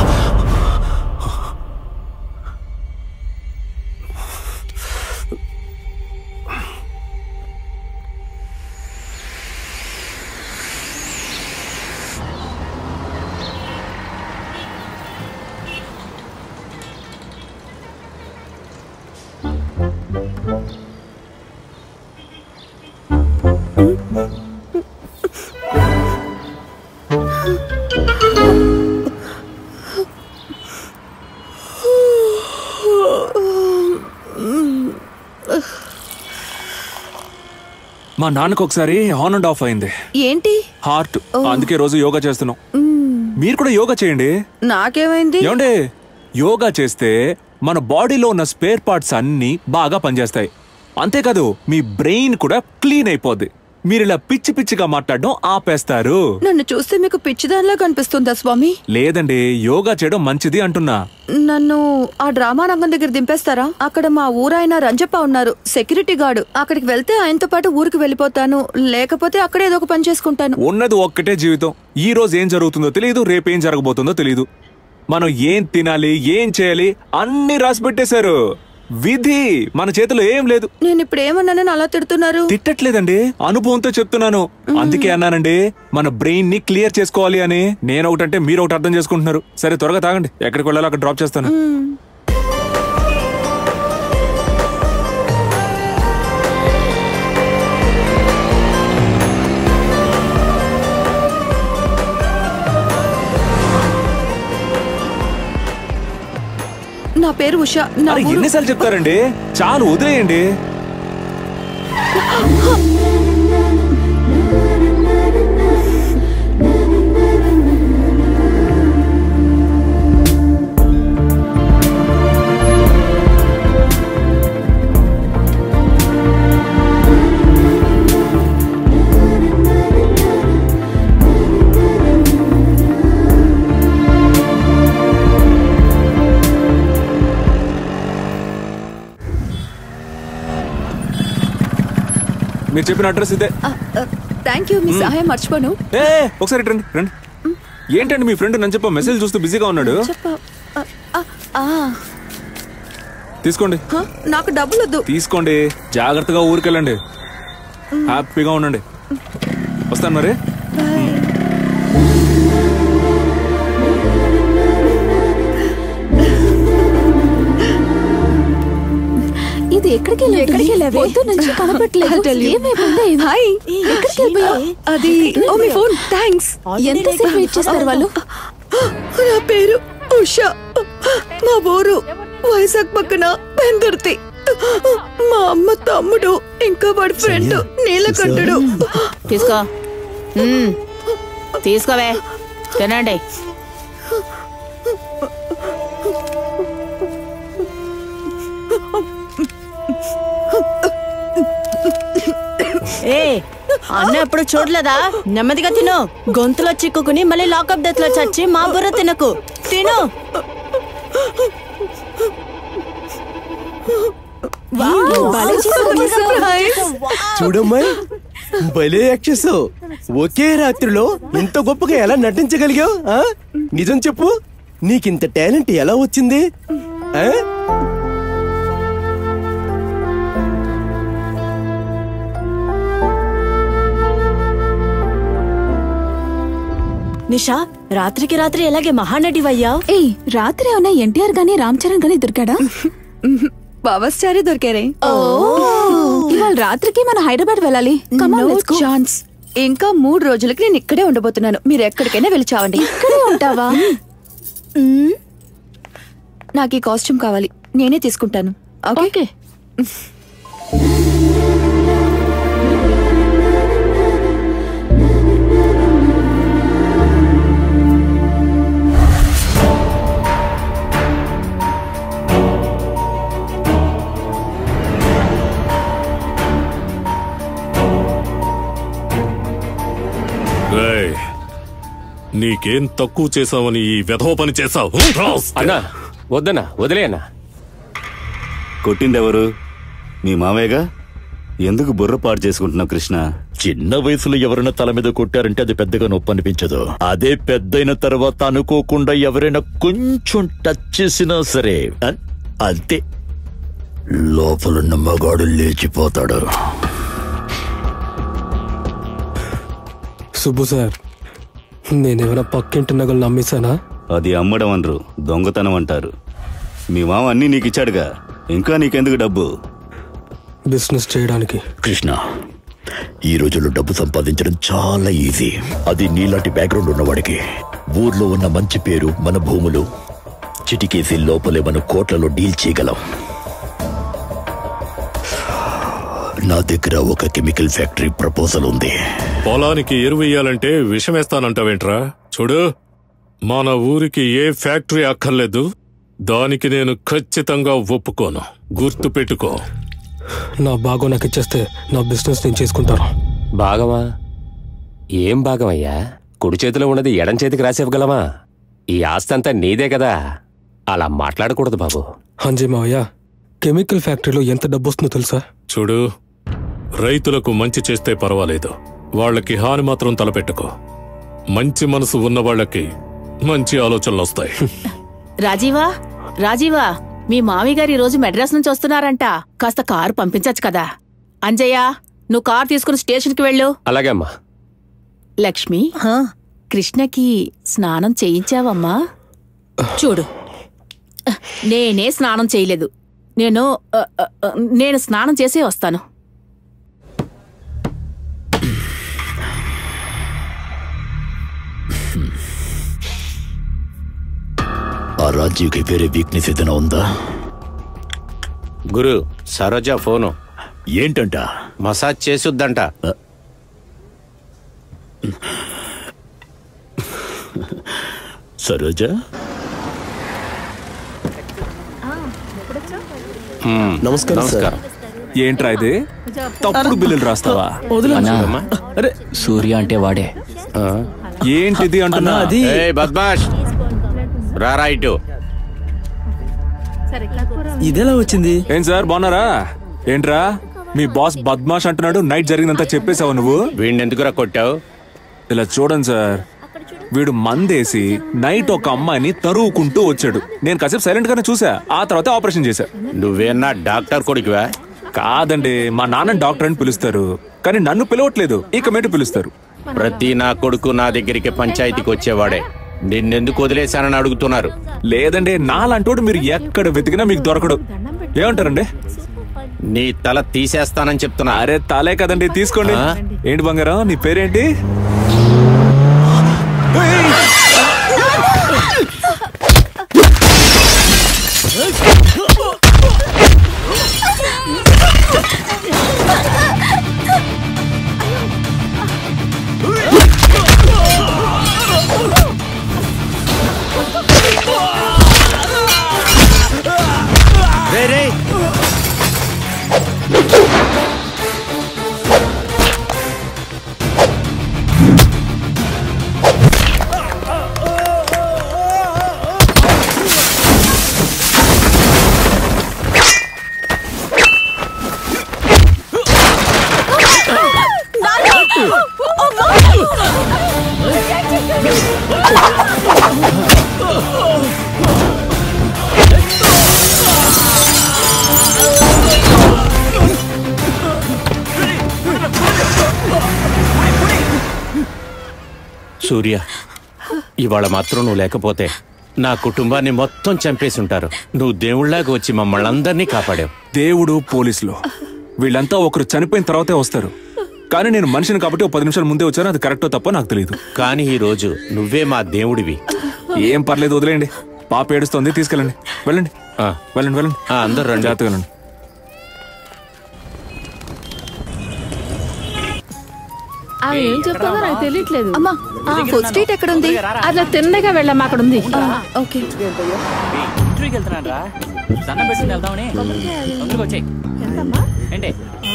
మా నాన్నకు ఒకసారి ఆన్ అండ్ ఆఫ్ అయింది ఏంటి హార్ట్ అందుకే రోజు యోగా చేస్తున్నాం మ్మ్. మీరు కూడా యోగా చేయండి నాకేమైంది ఏమండి యోగా చేస్తే మన బాడీలో ఉన్న స్పేర్ పార్ట్స్ అన్నీ బాగా పనిచేస్తాయి అంతేకాదు మీ బ్రెయిన్ కూడా క్లీన్ అయిపోద్ది మీరు ఇలా పిచ్చి పిచ్చిగా మాట్లాడడం ఆపేస్తారు నన్ను చూస్తే మీకు పిచ్చిదానిలా కనిపిస్తుందా స్వామి లేదండి యోగా చేయడం మంచిది అంటున్నా నన్ను ఆ డ్రామా రంగం దగ్గర దింపేస్తారా అక్కడ మా ఊరాయన రంజప్ప ఉన్నారు సెక్యూరిటీ గార్డు అక్కడికి వెళ్తే ఆయనతో పాటు ఊరికి వెళ్ళిపోతాను లేకపోతే అక్కడే ఏదో ఒక పని చేసుకుంటాను ఉన్నది ఒక్కటే జీవితం ఈ రోజు ఏం జరుగుతుందో తెలియదు రేపు ఏం జరగబోతుందో తెలియదు మనం ఏం తినాలి ఏం చేయాలి అన్ని రాసి పెట్టేశారు విధి మన చేతిలో ఏం లేదు నేను ఇప్పుడు ఏమన్నానని అలా తిడుతున్నారు తిట్టట్లేదండి అనుభవంతో చెప్తున్నాను అందుకే అన్నానండి మన బ్రెయిన్ ని క్లియర్ చేసుకోవాలి అని నేను ఒకటంటే మీరు ఒకటి అర్థం చేసుకుంటున్నారు సరే త్వరగా తాగండి ఎక్కడికి వెళ్ళాలో అక్కడ డ్రాప్ చేస్తాను నా పేరు ఉషా నా అరే ఊరు- ఎన్నిసార్లు చెప్తారండి చాలు వదిలేయండి మీరు చెప్పిన అడ్రస్ ఇదే థ్యాంక్ యూ మీ సహాయం మర్చిపోను ఏ ఒకసారి ఇటు రండి రండి ఏంటండి మీ ఫ్రెండ్ నన్ను చెప్ప మెసేజ్ చూస్తూ బిజీగా ఉన్నాడు చెప్ప ఆ, ఆ, ఆ. తీసుకోండి హ? నాకు డబ్బులు వద్దు తీసుకోండి జాగ్రత్తగా ఊరికెళ్ళండి హ్యాపీగా ఉండండి వస్తాను మరి ఇది ఎక్కడికి వెళ్ళి ఎక్కడికి వెళ్ళావే? పొద్దు నుంచి కనపట్లేదు I'll tell you. ఏమైపోయిందో ఏమో. హాయ్ ఎక్కడికి వెళ్ళిపోయావు? అది ఓ మీ ఫోన్ థ్యాంక్స్ ఎంతసేపు వెయిట్ చేస్తారు వాళ్ళు నా పేరు ఉషా మా ఊరు వైజాగ్ పక్కన పెందుర్తి మా అమ్మ తమ్ముడు ఇంకా వాడి ఫ్రెండ్ నీలకంఠుడు తీసుకో మ్మ్. తీసుకోవే తినండి ఏ అన్న ఎప్పుడు చూడలేదా నెమ్మదిగా తిను గొంతులో చిక్కుకుని మళ్ళీ లాకప్ డెత్ లో చచ్చి మా బుర్ర తినకు తిను భలే చేసావు. చూడమ్మాయి భలే యాక్టర్స్ ఒకే రాత్రిలో ఇంత గొప్పగా ఎలా నటించగలిగావు ఆ? నిజం చెప్పు నీకింత టాలెంట్ ఎలా వచ్చింది ఆ? నిషా రాత్రికి రాత్రి ఎలాగే మహానటివయ్యావు ఏయ్ రాత్రి ఏమన్నా ఎన్టీఆర్ గానీ రామ్ చరణ్ గానీ దొరికాడా పవర్ స్టారే దొరికారే ఇవాళ రాత్రికి మన హైదరాబాద్ వెళ్ళాలి Come on, No let's go. Chance ఇంకా మూడు రోజులకి నేను ఇక్కడే ఉండబోతున్నాను మీరు ఎక్కడికైనా వెళ్ళి చావండి ఇక్కడే ఉంటావా నాకు ఈ కాస్ట్యూమ్ కావాలి నేనే తీసుకుంటాను ఓకే రేయ్, నీకేం తక్కువ చేసావని ఈ వెధవ పని చేసావు అన్నా వద్దన్నా వదిలే అన్నా కొట్టిందెవరు మీ మామయ్యగా ఎందుకు బుర్ర పాడు చేసుకుంటున్నావు కృష్ణ చిన్న వయసులో ఎవరైనా తల మీద కొట్టారంటే అది పెద్దగా నొప్పి అనిపించదు అదే పెద్దయిన తర్వాత అనుకోకుండా ఎవరైనా కొంచెం టచ్ చేసినా సరే అన్- అంతే లోపలున్న మగాడు లేచిపోతాడు సుబ్బు సార్ నేనేమైనా పక్కింటి నగలు అమ్మేశానా అది అమ్మడం అనరు దొంగతనం అంటారు మీ మామ అన్నీ నీకు ఇచ్చాడుగా ఇంకా నీకెందుకు డబ్బు బిజినెస్ చేయడానికి కృష్ణ ఈ రోజుల్లో డబ్బు సంపాదించడం చాలా ఈజీ అది నీలాంటి బ్యాక్గ్రౌండ్ ఉన్నవాడికి ఊర్లో ఉన్న మంచి పేరు మన భూములు చిటికేసి లోపలే మన కోట్లలో డీల్ చేయగలం నా దగ్గర ఒక కెమికల్ ఫ్యాక్టరీ ప్రపోజల్ ఉంది పొలానికి ఎరువేయాలంటే విషమేస్తానంటావేంట్రా చూడు మన ఊరికి ఏ ఫ్యాక్టరీ అక్కర్లేదు దానికి నేను ఖచ్చితంగా ఒప్పుకోను గుర్తు పెట్టుకో నా భాగం నాకు ఇచ్చేస్తే నా బిజినెస్ నేను చేసుకుంటాను భాగమా ఏం భాగమయ్యా కుడి చేతిలో ఉన్నది ఎడం చేతికి రాసివ్వగలమా ఈ ఆస్తి అంతా నీదే కదా అలా మాట్లాడకూడదు బాబు హంజీ మావయ్య కెమికల్ ఫ్యాక్టరీలో ఎంత డబ్బు వస్తుందో తెలుసా చూడు రైతులకు మంచి చేస్తే పర్వాలేదు వాళ్ళకి హాని మాత్రం తలపెట్టుకో మంచి మనసు ఉన్న వాళ్ళకి మంచి ఆలోచనలు వస్తాయి రాజీవా రాజీవా మీ మామయ్య గారు ఈ రోజు మెడ్రాస్ నుంచి వస్తున్నారంట కాస్త కారు పంపించచ్చు కదా అంజయ్య నువ్వు కారు తీసుకుని స్టేషన్కి వెళ్ళు అలాగే అమ్మా లక్ష్మి కృష్ణకి స్నానం చేయించావమ్మా చూడు నేనే స్నానం చేయలేదు నేను అ, అ, అ, నేను స్నానం చేసే వస్తాను ఆ రాజీవ్కి వేరే వీక్నెస్ ఏదైనా ఉందా గురు సరోజ ఫోను ఏంటంట మసాజ్ చేసుద్దంట సరోజా నమస్కారం సార్. ఏంట్రా ఇది తప్పుడు బిల్లులు రాస్తావా అన్నా, సూర్య అంటే వాడే ఏంటిది అంటున్నా ఏయ్ బద్మాష్ రారా ఇటు ఇదెలా వచ్చింది ఏం సార్ బాగున్నారా ఏంట్రా మీ బాస్ బద్మాష్ అంటున్నాడు నైట్ జరిగిందంతా చెప్పేశావు నువ్వు వీడిని ఎందుకురా కొట్టావు ఇలా చూడండి సార్ వీడు మందేసి నైట్ ఒక అమ్మాయిని తరువుకుంటూ వచ్చాడు నేను కాసేపు సైలెంట్ గానే చూసా ఆ తర్వాత ఆపరేషన్ చేశా నువ్వేనా డాక్టర్ కొడుకువా కాదండి మా నాన్న డాక్టర్ అని పిలుస్తారు కానీ నన్ను పిలవట్లేదు ఇక మీద పిలుస్తారు ప్రతి నా కొడుకు నా దగ్గరికి పంచాయతీకి వచ్చేవాడే నిన్నెందుకు వదిలేశానని అడుగుతున్నారు లేదండి నాలంటోడు మీరు ఎక్కడ వెతికినా మీకు దొరకడు ఏమంటారండి నీ తల తీసేస్తానని చెప్తున్నా అరే తలే కదండి తీసుకోండి ఏంటి బంగారం నీ పేరేంటి రే రే సూర్య ఇవాళ మాత్రం నువ్వు లేకపోతే నా కుటుంబాన్ని మొత్తం చంపేసి ఉంటారు నువ్వు దేవుళ్లాగా వచ్చి మమ్మల్ని అందరినీ కాపాడావు దేవుడు పోలీసులు వీళ్ళంతా ఒకరు చనిపోయిన తర్వాతే వస్తారు కానీ నేను మనిషిని కాబట్టి ఒక పది నిమిషాల ముందే వచ్చాను అది కరెక్టో తప్ప నాకు తెలియదు కానీ ఈ రోజు నువ్వే మా దేవుడివి ఏం పర్లేదు వదిలేయండి పాప ఏడుస్తోంది తీసుకెళ్ళండి వెళ్ళండి వెళ్ళండి వెళ్ళండి అందరు రండి జాగ్రత్తగా వెళ్ళండి ఆమె ఏం చెప్తుందో నాకు తెలియట్లేదు అమ్మా ఫుడ్ స్ట్రీట్ ఎక్కడ ఉంది అట్లా తిన్నగా వెళ్ళమ్మా అక్కడ ఉంది ఓకే ఇంటర్వ్యూకి వెళ్తున్నాను రా దండం పెట్టుకుని వెళ్దామని తొందరగా వచ్చాయి ఏంటి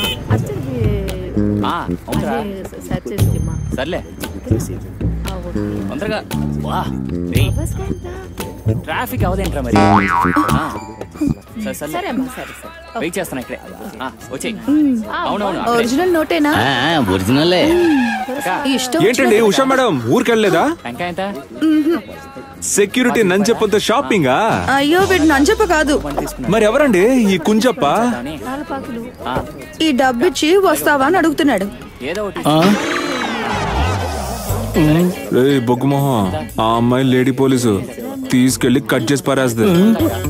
ఆ, అవునురా సర్లే తొందరగా వా రేయ్. ట్రాఫిక్ అవదేంట్రా మరి ఆ, సరే, సర్లే. సరే అమ్మా సరే సరే వెయిట్ చేస్తాను ఇక్కడే ఆ, వచ్చేయ్ అవునవును అక్కడే. ఒరిజినల్ నోటేనా ఒరిజినలే ఇష్టం ఏంటండి ఉషా మేడం ఊరికి వెళ్ళలేదా టెంకాయ ఎంత సెక్యూరిటీ నంచెప్పంతో షాపింగా అయ్యో వీడు నంజప్ప కాదు మరి ఎవరండి ఈ కుంజప్ప ఈ డబ్బిచ్చి వస్తావా అని అడుగుతున్నాడు ఏదో ఒకటి రేయ్ బొగ్గుమొహం ఆ అమ్మాయి లేడీ పోలీసు తీసుకెళ్లి కట్ చేసి పారేస్తుంది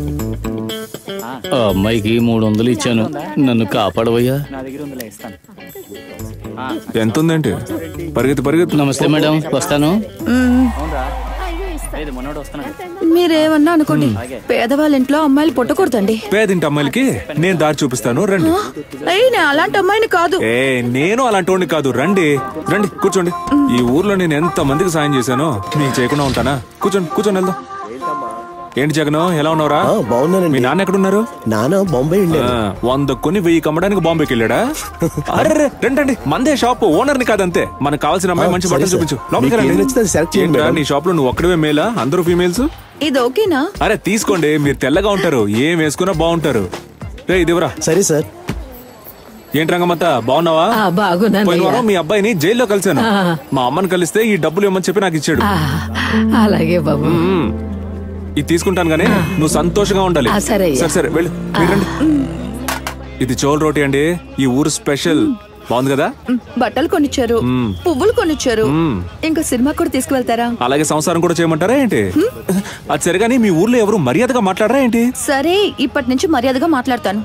ఆ అమ్మాయికి మూడు వందలు ఇచ్చాను నన్ను కాపాడవయ్యా నా దగ్గర ఉందిలే ఇస్తాను ఎంత ఉందంటే పరిగెత్తి పరిగెత్తి నమస్తే మేడం వస్తాను అవునరా లేదు మొన్నోడు వస్తున్నాడు మీరేమన్నా అనుకోండి పేదవాళ్ళ ఇంట్లో అమ్మాయిలు పుట్టకూడదండి పేదింటి అమ్మాయిలకి నేను దారి చూపిస్తాను రండి అయ్యి నేను అలాంటి అమ్మాయిని కాదు ఏ నేను అలాంటి వాడిని కాదు రండి రండి కూర్చోండి ఈ ఊర్లో నేను ఎంత మందికి సాయం చేశానో మీకు చేయకుండా ఉంటానా కూర్చోండి కూర్చోండి వెళ్దాం ఏంటి జగన్ ఎలా ఉన్నావురా బాగున్నానండి మీ నాన్న ఎక్కడున్నారు నాన్న బొంబాయి వెళ్ళారు ఆ, వంద కొని వెయ్యి కమ్మడానికి బాంబేకి వెళ్ళాడా అరే రండి మందే షాప్ ఓనర్ ని కాదంతే మనకు కావాల్సిన అమ్మాయి మంచి సరే, బట్టలు సార్. చూపించు లోపలికి మీకు ఏది రండి. నచ్చితే అది select చేయండి, ఏంట్రా, మేడం. నీ షాప్ లో నువ్వు ఒక్కడవే మేలా అందరూ ఫీమేల్స్ ఇది ఓకేనా అరే తీసుకోండి మీరు తెల్లగా ఉంటారు ఏం వేసుకున్నా బాగుంటారు రే ఇదివరా సరే సార్ ఏంటి రంగమ్మత్త బాగున్నావా ఆ, బాగున్నానయ్యా. పోయిన వారం మీ అబ్బాయిని జైల్లో కలిశాను ఆ. మా అమ్మని కలిస్తే ఈ డబ్బులు ఇవ్వమని చెప్పి నాకు ఇచ్చాడు అలాగే బాబు మ్మ్. ఇది తీసుకుంటాను గానీ నువ్వు సంతోషంగా ఉండాలి ఆ, సరే అయ్యా. సరే సరే వెళ్ళు మీరు రండి. ఇది చోల్ రోటీ అండి ఈ ఊరు స్పెషల్ బాగుంది కదా మ్, బట్టలు కొనిచ్చారు మ్. పువ్వులు కొనిచ్చారు మ్. ఇంకా సినిమా కూడా తీసుకువెళ్తారా అలాగే సంసారం కూడా చేయమంటారా ఏంటి అది సరే కానీ మీ ఊర్లో ఎవరు మర్యాదగా మాట్లాడరా ఏంటి సరే ఇప్పటి నుంచి మర్యాదగా మాట్లాడతాను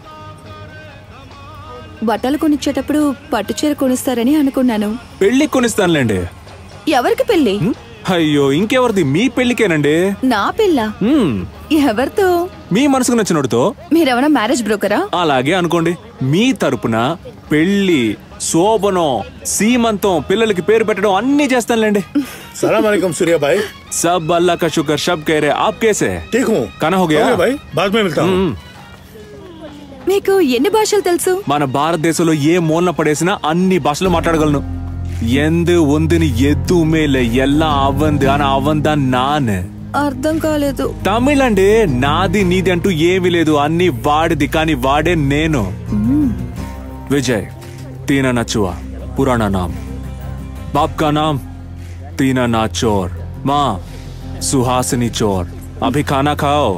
బట్టలు కొనిచ్చేటప్పుడు పట్టు చీర కొనిస్తారని అనుకున్నాను పెళ్లి కొనిస్తానులేండి ఎవరికి పెళ్లి అయ్యో ఇంకెవరిది మీ పెళ్లికేనండి నా పిల్ల హ్మ్, ఎవరితో మీ మనసుకు నచ్చినోడితో మీరేమైనా మ్యారేజ్ బ్రోకరా అలాగే అనుకోండి మీ తరపున పెళ్లి శోభనం సీమంతం పిల్లలకి పేరు పెట్టడం అన్ని చేస్తానులేండి सलाम वालेकुम सूर्या भाई सब अल्लाह का शुक्र सब कह रहे आप कैसे ठीक हूँ खाना हो गया हो गया भाई बाद में मिलता हूँ మ్మ్. మీకు ఎన్ని భాషలు తెలుసు మన భారతదేశంలో ఏ మూలన పడేసినా అన్ని భాషలు మాట్లాడగలను ఎందు ఒందిని ఎద్దు మేలే ఎల్లా అవ్వంది అని అవ్వందా నాన్ అర్థం కాలేదు తమిళ్ అండి నాది నీది అంటూ ఏమీ లేదు అన్ని వాడిది కానీ వాడే నేను విజయ్ తీన నచ్చువా పురాణ నామ్ బాప్ కా నామ్ తీనా నా చోర్ మా సుహాసిని చోర్ అభి ఖానా ఖాओ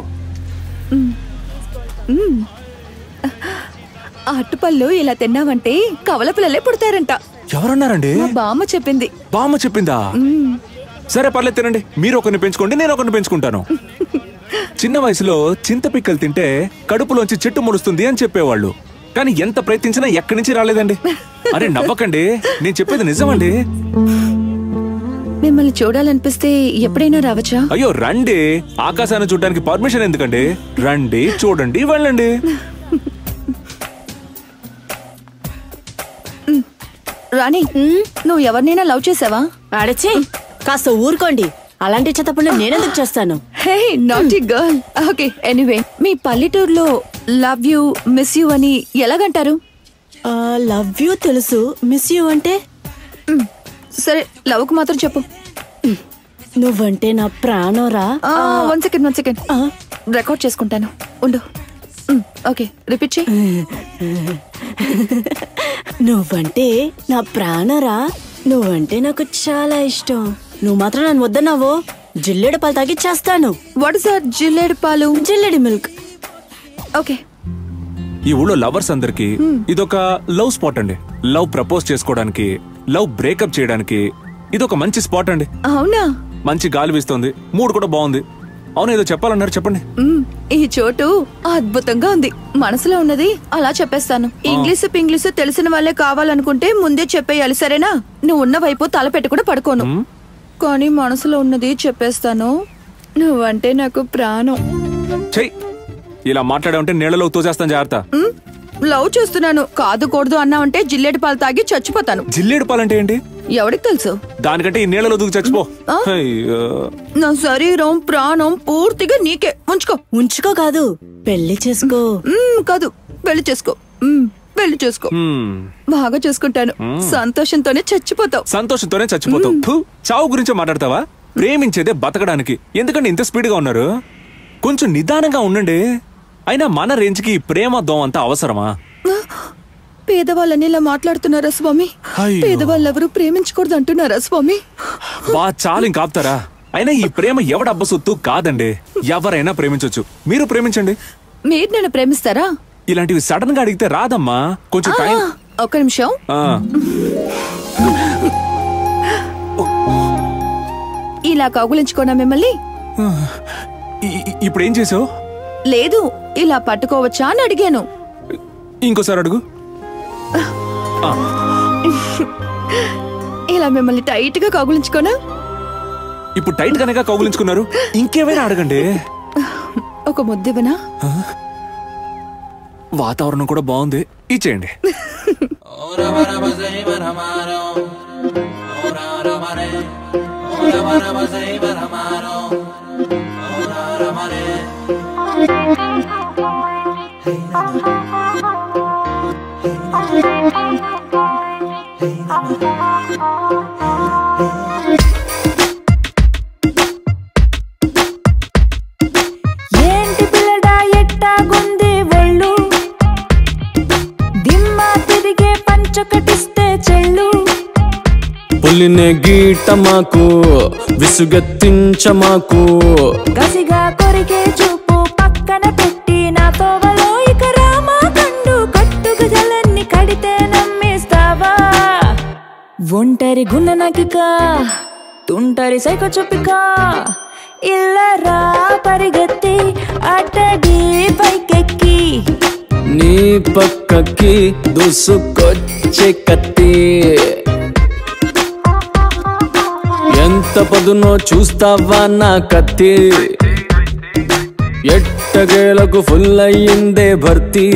మ్మ్. ఆ అట్టుపళ్ళు ఇలా తిన్నావంటే కవల పిల్లలే పుడతారంట ఎవరన్నారండి మా బామ్మ చెప్పింది బామ్మ చెప్పిందా మ్మ్. సరే పర్లేదు తినండి మీరు ఒకరిని పెంచుకోండి నేను ఒకరిని పెంచుకుంటాను చిన్న వయసులో చింత పిక్కలు తింటే కడుపులోంచి చెట్టు మొలుస్తుంది అని చెప్పేవాళ్ళు కానీ ఎంత ప్రయత్నించినా ఎక్కడి నుంచి రాలేదండి అరే నవ్వకండి నేను చెప్పేది నిజమండి మిమ్మల్ని చూడాలనిపిస్తే ఎప్పుడైనా రావచ్చా అయ్యో రండి ఆకాశాన్ని చూడడానికి పర్మిషన్ ఎందుకండి రండి చూడండి వెళ్ళండి రాణి నువ్వు ఎవరినైనా లవ్ చేసావా అడచి కాస్త ఊరుకోండి అలాంటి చెత్తపనులు నేనెందుకు చేస్తాను hey naughty girl okay anyway మీ పల్లెటూరులో లవ్ యూ మిస్ యూ అని ఎలాగంటారు లవ్ యూ తెలుసు మిస్ యూ అంటే సరే లవ్ కు మాత్రం చెప్పు నువ్వంటే నా ప్రాణంరా one second one second record చేసుకుంటాను ఉండు ఓకే రిపీట్ చేయి నువ్వంటే నా ప్రాణరా నువ్వంటే నాకు చాలా ఇష్టం నువ్వు మాత్రం నన్ను వద్దన్నావో జిల్లేడు పాలు తాగిచ్చేస్తాను వాట్ ఇస్ దట్ జిల్లేడు పాలు జిల్లేడి మిల్క్ ఓకే ఈ ఊళ్ళో లవర్స్ అందరికి ఇదొక లవ్ స్పాట్ అండి లవ్ ప్రపోజ్ చేసుకోవడానికి లవ్ బ్రేకప్ చేయడానికి ఇదొక మంచి స్పాట్ అండి అవునా మంచి గాలి వీస్తోంది మూడు కూడా బాగుంది అవును ఏదో చెప్పాలన్నారు చెప్పండి మ్మ్. ఈ చోటు అద్భుతంగా ఉంది మనసులో ఉన్నది అలా చెప్పేస్తాను ఇంగ్లీష్ పింగ్లీష్ తెలిసిన వాళ్ళే కావాలనుకుంటే ముందే చెప్పేయాలి సరేనా నువ్వు ఉన్న వైపు తల పెట్టి కూడా పడుకోను కానీ మనసులో ఉన్నది చెప్పేస్తాను నువ్వంటే నాకు ప్రాణం చెయ్ ఇలా మాట్లాడే ఉంటే నీళ్ళలో తోసేస్తాను జాగ్రత్త మ్మ్. లవ్ చేస్తున్నాను కాదు కూడదు అన్నావంటే జిల్లేడు పాలు తాగి చచ్చిపోతాను జిల్లేడు పాలంటే ఏంటి ఎవరికి తెలుసు దానికంటే ఈ నీళ్ళలో దూకి చచ్చిపో అయ్యో. నా శరీరం ప్రాణం పూర్తిగా నీకే ఉంచుకో ఉంచుకో కాదు పెళ్లి చేసుకో మ్మ్, కాదు పెళ్లి చేసుకో మ్మ్, పెళ్లి చేసుకో హ్మ్. బాగా చూసుకుంటాను మ్మ్. సంతోషంతోనే చచ్చిపోతావు సంతోషంతోనే చచ్చిపోతావు ఫు, చావు గురించే మాట్లాడతావా ప్రేమించేదే బతకడానికి ఎందుకంటే ఇంత స్పీడ్ గా ఉన్నారు కొంచెం నిదానంగా ఉండండి అయినా మన రేంజ్ కి ప్రేమ దోమ అంతా అవసరమా పేదవాళ్ళని ఇలా మాట్లాడుతున్నారా స్వామి అయ్యో. పేదవాళ్ళు ఎవరు ప్రేమించకూడదు అంటున్నారా స్వామి బా చాలు ఇంక ఆపుతారా అయినా ఈ ప్రేమ ఎవడబ్బ సొత్తు కాదండి ఎవరైనా ప్రేమించొచ్చు మీరు ప్రేమించండి మీరు నన్ను ప్రేమిస్తారా ఇలాంటివి సడన్ గా అడిగితే రాదమ్మా కొంచెం ఆ, టైం ఒక్క నిమిషం ఆ, ఇలా కౌగులించుకోనా మిమ్మల్ని ఇ- ఇ- ఇప్పుడు ఏం చేసావు లేదు ఇలా పట్టుకోవచ్చా అని అడిగాను ఇంకోసారి అడుగు ఆ, ఇలా మిమ్మల్ని టైట్ గా కౌగులించుకోనా ఇప్పుడు టైట్ గానే కౌగులించుకున్నారు ఇంకేమైనా అడగండి ఒక ముద్దివనా ఆ? వాతావరణం కూడా బాగుంది ఇచ్చేయండి ఏంటి పిల్లడా ఎట్టాగుంది ఒళ్ళు దిమ్మ తిరిగే పంచకటిస్తే చెళ్ళు పుల్లినే గీటమాకు విసుగెత్తించమాకు గసిగా కొరికే చూపు పక్కన పెట్టి నా తోవలో ఇక రామా కండు కట్టు గజలన్నీ కడితే నమ్మేస్తావా ఒంటరి గున్న నకిక తుంటరి సైకో చొప్పిక ఇల్లరా పరిగెత్తి అట్టడి పైకెక్కి నీ పక్కకి దూసుకొచ్చే కత్తి ఎంత పదునో చూస్తావా నా కత్తి ఎట్టగేలకు ఫుల్ అయ్యిందే భర్తీ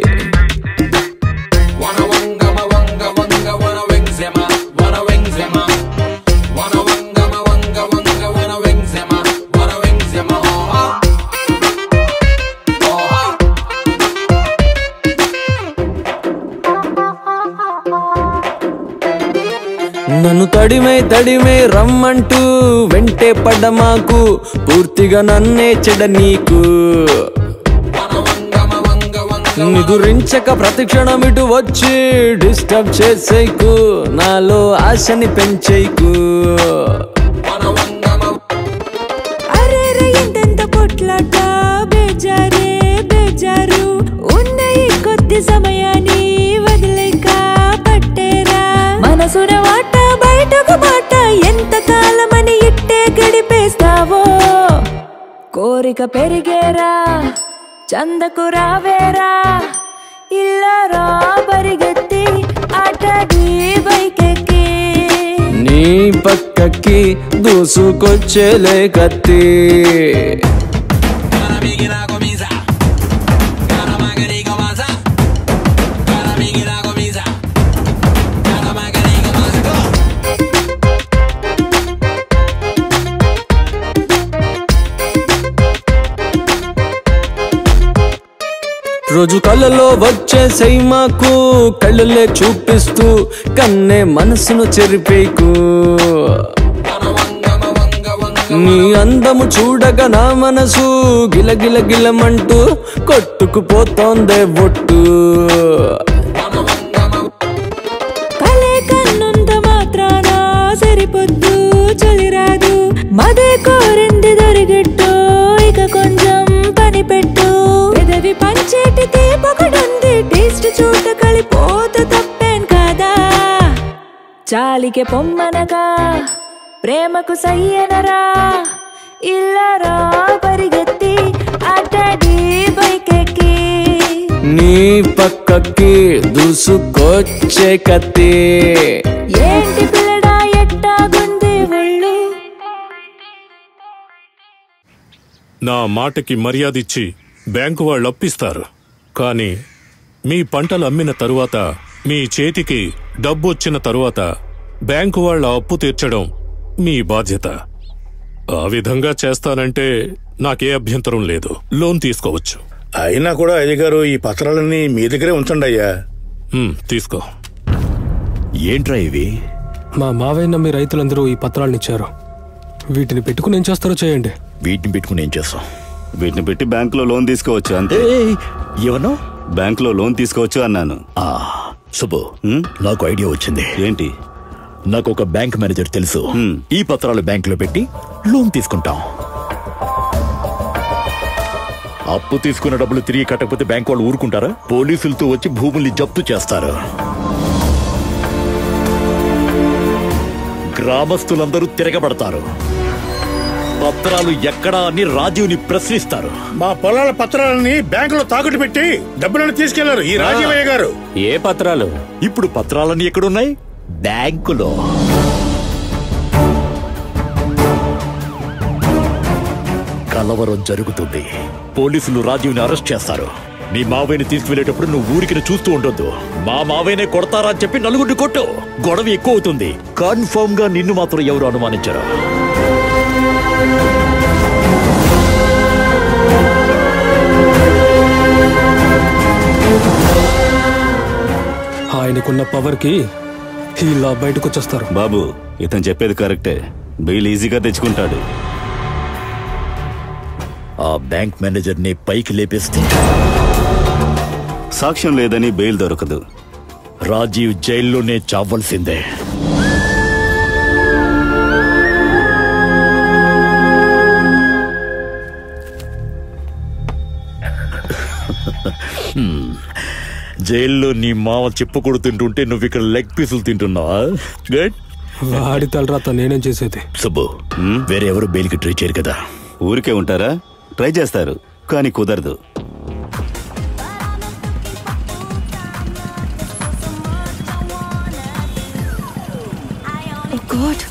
నన్ను తడిమై తడిమై రమ్మంటూ వెంటే పడ్డ మాకు పూర్తిగా నన్నే చెడ నీకు నిదురించక ప్రతిక్షణం ఇటు వచ్చి డిస్టర్బ్ చేసేకు నాలో ఆశని పెంచేకు అరెరే ఎంతెంత కొట్లాట బేజారే బేజారు ఉన్న ఈ కొద్ది సమయాన్ని వదిలేక పట్టేరా మనసున వాట బయటకు మాట ఎంత కాలమని ఇట్టే గడిపేస్తావో కోరిక పెరిగేరా చందకు రావేరా ఇల్లరా పరిగెత్తి అటడీ బైకెక్కి నీ పక్కకి దూసుకొచ్చేలే కత్తి రోజు కళ్ళలో వచ్చే సైమాకు కళ్ళలే చూపిస్తూ కన్నే మనసును చెరిపేకు నీ అందము చూడగా నా మనసు గిలగిల గిలమంటూ కొట్టుకుపోతోందే ఒట్టు కలే కన్నుంత మాత్రాన సరిపోద్దు చలిరాదు మదే కోరింది దొరిగట్టు ఇక కొంచెం పని పెట్టు పెదవి పంచేటి తీపొకడుంది టేస్ట్ చూట కలిపోత తప్పేం కదా చాలికే పొమ్మనగా ప్రేమకు సయ్యనరా ఇల్లరా పరిగెత్తి అటడీ బైకెక్కి నీ పక్కకి దూసుకొచ్చే కత్తి ఏంటి పిల్లడా ఎట్టాగుంది ఒళ్ళు నా మాటకి మర్యాద ఇచ్చి బ్యాంకు వాళ్ళు అప్పిస్తారు కానీ మీ పంటలు అమ్మిన తరువాత మీ చేతికి డబ్బు వచ్చిన తరువాత బ్యాంకు వాళ్ళ అప్పు తీర్చడం మీ బాధ్యత ఆ విధంగా చేస్తానంటే నాకే అభ్యంతరం లేదు లోన్ తీసుకోవచ్చు అయినా కూడా అయ్యగారు ఈ పత్రాలన్నీ మీ దగ్గరే ఉంచండి అయ్యా తీసుకో ఏంట్రా ఇవి మా మావయ్య నమ్మి రైతులందరూ ఈ పత్రాలను ఇచ్చారు వీటిని పెట్టుకుని ఏం చేస్తారో చేయండి వీటిని పెట్టుకుని ఏం చేస్తాం వీటిని పెట్టి బ్యాంకులో లోన్ తీసుకోవచ్చు అంతే ఏమన్నా బ్యాంకులో లోన్ తీసుకోవచ్చు అన్నాను సుబ్బు నాకు ఐడియా వచ్చింది ఏంటి నాకు ఒక బ్యాంక్ మేనేజర్ తెలుసు ఈ పత్రాలు బ్యాంకులో పెట్టి లోన్ తీసుకుంటాం అప్పు తీసుకున్న డబ్బులు తిరిగి కట్టకపోతే బ్యాంక్ వాళ్ళు ఊరుకుంటారా పోలీసులతో వచ్చి భూముల్ని జప్తు చేస్తారు గ్రామస్తులందరూ తిరగబడతారు పత్రాలు ఎక్కడా అని రాజీవ్ని ప్రశ్నిస్తారు మా పొలాల పత్రాలని బ్యాంకులో తాకట్టు పెట్టి డబ్బులను తీసుకెళ్లారు ఈ రాజీవయ్య గారు ఏ పత్రాలు ఇప్పుడు పత్రాలన్నీ ఎక్కడున్నాయి బ్యాంకులో కలవరం జరుగుతుంది పోలీసులు రాజీవ్ని అరెస్ట్ చేస్తారు నీ మావయ్యని తీసుకువెళ్ళేటప్పుడు నువ్వు ఊరికి చూస్తూ ఉండొద్దు మా మావయ్యనే కొడతారా అని చెప్పి నలుగురిని కొట్టు గొడవ ఎక్కువ అవుతుంది కన్ఫర్మ్ గా నిన్ను మాత్రం ఎవరు అనుమానించరు ఆయనకున్న పవర్కి ఇలా బయటకు వచ్చేస్తారు బాబు ఇతను చెప్పేది కరెక్టే బిల్ ఈజీగా తెచ్చుకుంటాడు ఆ బ్యాంక్ మేనేజర్ ని పైకి లేపేస్తే సాక్ష్యం లేదని బెయిల్ దొరకదు రాజీవ్ జైల్లోనే చావాల్సిందే జైల్లో నీ మామ చెప్పకూడదు తింటుంటే నువ్వు ఇక్కడ లెగ్ పీసులు తింటున్నావా గుడ్ వాడి తలరాత నేనేం చేసేది సుబ్బు వేరే ఎవరు బెయిల్కి ట్రై చేయరు కదా ఊరికే ఉంటారా ట్రై చేస్తారు కానీ కుదరదు గాడ్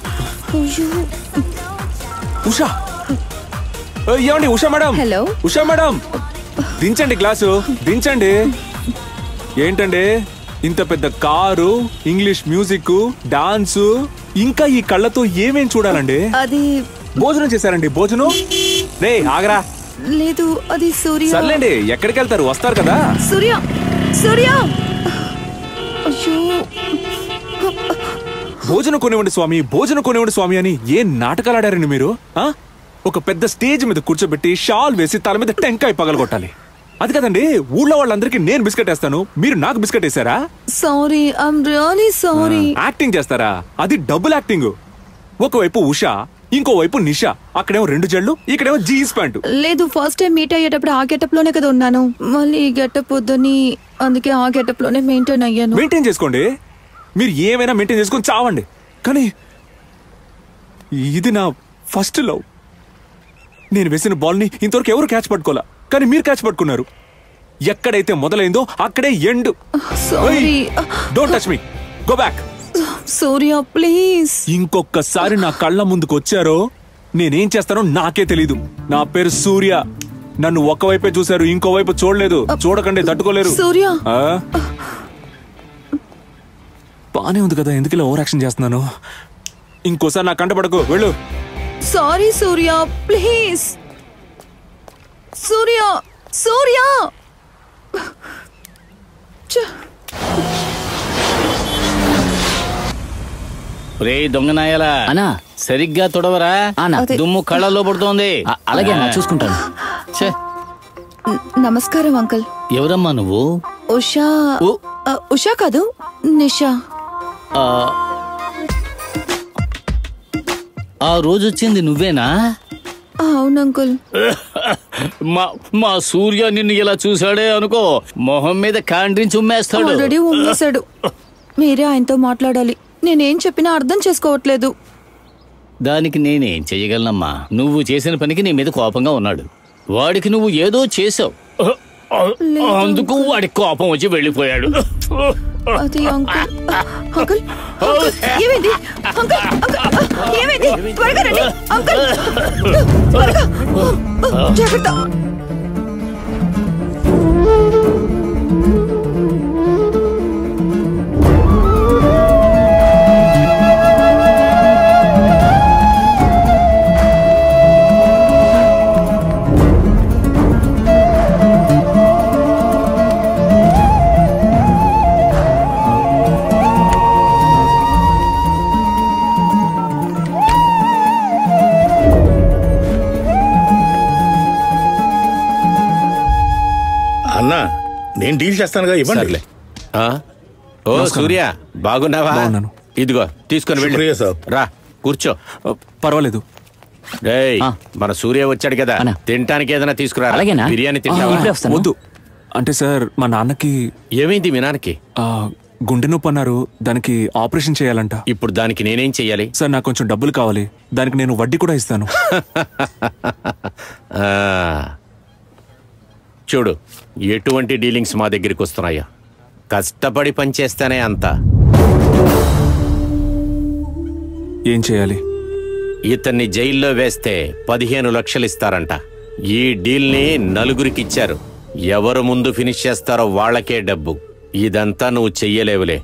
ఉషా ఏ, ఏమండి Usha madam hello Usha madam దించండి గ్లాసు దించండి ఏంటండి ఇంత పెద్ద కారు ఇంగ్లీష్ మ్యూజిక్ డాన్స్ ఇంకా ఈ కళ్ళతో ఏమేం చూడాలండి అది భోజనం చేశారండి భోజనం రే ఆగరా లేదు అది సూర్య సర్లేండి ఎక్కడికి వెళ్తారు వస్తారు కదా సూర్య సూర్య అయ్యో భోజనం కొనివ్వండి స్వామి భోజనం కొనివ్వండి స్వామి అని ఏ నాటకాలు ఆడారండి మీరు ఆ ఒక పెద్ద స్టేజ్ మీద కూర్చోబెట్టి షాల్ వేసి తల మీద టెంకాయ పగలగొట్టాలి అది కదండి ఊళ్ళో వాళ్ళందరికీ నేను బిస్కెట్ వేస్తాను మీరు నాకు బిస్కెట్ వేసారా sorry I'm really sorry acting చేస్తారా అది డబుల్ యాక్టింగ్ ఒకవైపు ఉషా ఇంకోవైపు నిషా అక్కడేమో రెండు జళ్ళు ఇక్కడేమో జీన్స్ ప్యాంటు లేదు ఫస్ట్ టైం మీట్ అయ్యేటప్పుడు ఆ గెటప్ లోనే కదా ఉన్నాను మళ్ళీ ఈ గెటప్ వద్దని అందుకే ఆ గెటప్ లోనే మెయింటైన్ అయ్యాను మెయింటైన్ చేసుకోండి మీరు ఏమైనా మెయింటైన్ చేసుకొని చావండి కానీ ఇది నా ఫస్ట్ లవ్ నేను వేసిన బాల్ని ఇంతవరకు ఎవరు క్యాచ్ పట్టుకోలే కానీ మీరు క్యాచ్ పట్టుకున్నారు ఎక్కడైతే మొదలైందో అక్కడే end sorry don't touch me go back Surya please ఇంకొకసారి నా కళ్ళ ముందుకు వచ్చారో నేనేం చేస్తానో నాకే తెలీదు నా పేరు సూర్య నన్ను ఒకవైపే చూశారు ఇంకోవైపు చూడలేదు చూడకండి తట్టుకోలేరు సూర్య ఆ? బానే ఉంది కదా ఎందుకు ఇలా ఓవర్ యాక్షన్ చేస్తున్నాను ఇంకోసారి నా కంట పడకు వెళ్ళు సారీ సూర్య ప్లీజ్ సూర్య సూర్య ఛ, రే దొంగనాయాలా అనా సరిగ్గా తొడవరా అన్నా. దుమ్ము కళ్ళల్లో పడుతోంది అ- అలాగే అన్నా, చూసుకుంటాను. ఛే, న- నమస్కారం అంకుల్ ఎవరమ్మా నువ్వు ఉషా ఆ, ఉషా కాదు నిషా ఆ, ఆ రోజు వచ్చింది నువ్వేనా అవును అంకుల్ మా మా సూర్య నిన్ను ఇలా చూశాడే అనుకో మొహం మీద కాండ్రించి ఉమ్మేస్తాడు ఆల్రెడీ ఉమ్మేశాడు మీరే ఆయనతో మాట్లాడాలి నేనేం చెప్పినా అర్థం చేసుకోవట్లేదు దానికి నేనేం చెయ్యగలనమ్మా నువ్వు చేసిన పనికి నీ మీద కోపంగా ఉన్నాడు వాడికి నువ్వు ఏదో చేసావు అందుకు వాడి కోపం వచ్చి వెళ్ళిపోయాడు అది అంకుల్ అంకుల్ అంకుల్, ఏమైంది అంకుల్ అంకుల్ ఏమైంది త్వరగా రండి అంకుల్ త్వరగా జాగ్రత్త అన్నా నేను డీల్ చేస్తానుగా ఇవ్వండి సర్లే. ఆ? ఓ సూర్య బాగున్నావా ఇదిగో తీసుకొని వెళ్ళి శుక్రియా సాబ్. రా కూర్చో పర్వాలేదు రేయ్ మన సూర్య వచ్చాడు కదా తినటానికి ఏదైనా తీసుకురా అలాగేనా? బిర్యానీ ఆ, తింటావా ఇప్పుడే వస్తాను. వద్దు. అంటే సార్ మా నాన్నకి ఏమైంది మీ నాన్నకి గుండె నొప్పి అన్నారు దానికి ఆపరేషన్ చేయాలంట ఇప్పుడు దానికి నేనేం చెయ్యాలి సార్ నాకు కొంచెం డబ్బులు కావాలి దానికి నేను వడ్డీ కూడా ఇస్తాను ఆ. చూడు ఎటువంటి డీలింగ్స్ మా దగ్గరికి వస్తున్నాయో కష్టపడి పనిచేస్తేనే అంత ఏం చేయాలి ఇతన్ని జైల్లో వేస్తే పదిహేను లక్షలు ఇస్తారంట ఈ డీల్ని నలుగురికిచ్చారు ఎవరు ముందు ఫినిష్ చేస్తారో వాళ్ళకే డబ్బు ఇదంతా నువ్వు చెయ్యలేవులే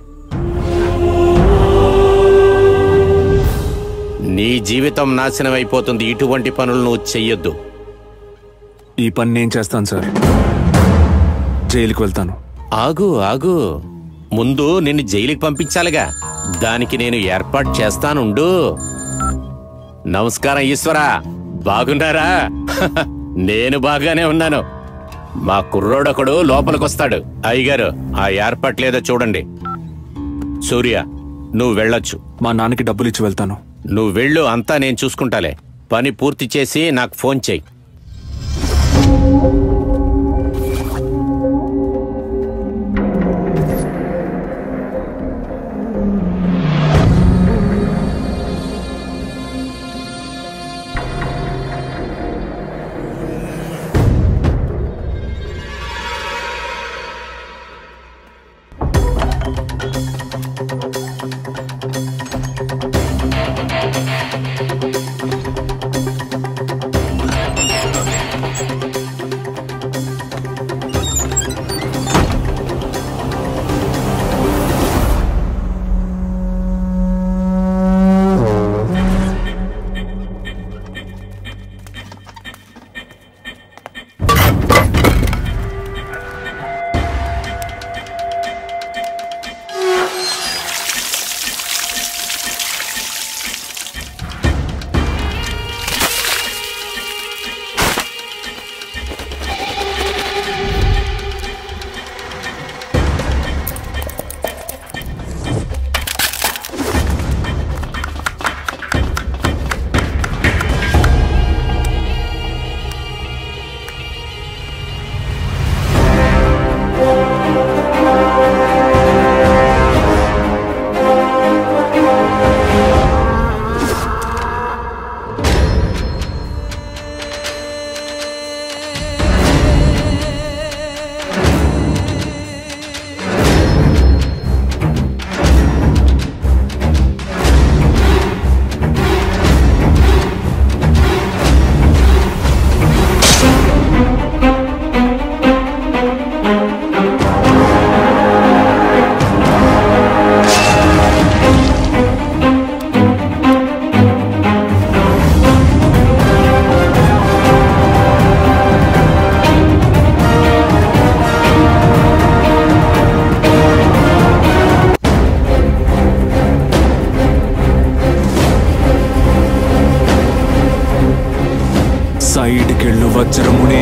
నీ జీవితం నాశనం అయిపోతుంది ఇటువంటి పనులు నువ్వు చెయ్యొద్దు ఈ పని నేను చేస్తాను సార్ జైలుకి వెళ్తాను ఆగు ఆగు ముందు నిన్ను జైలుకి పంపించాలిగా దానికి నేను ఏర్పాటు చేస్తానుండు నమస్కారం ఈశ్వరా బాగున్నారా నేను బాగానే ఉన్నాను మా కుర్రోడొకడు లోపలికొస్తాడు అయ్యగారు ఆ ఏర్పాట్లేదో చూడండి సూర్య నువ్వు వెళ్ళొచ్చు మా నాన్నకి డబ్బులు ఇచ్చి వెళ్తాను నువ్వు వెళ్ళు అంతా నేను చూసుకుంటాలే పని పూర్తి చేసి నాకు ఫోన్ చెయ్యి సైడ్కెళ్ళు వజ్రముని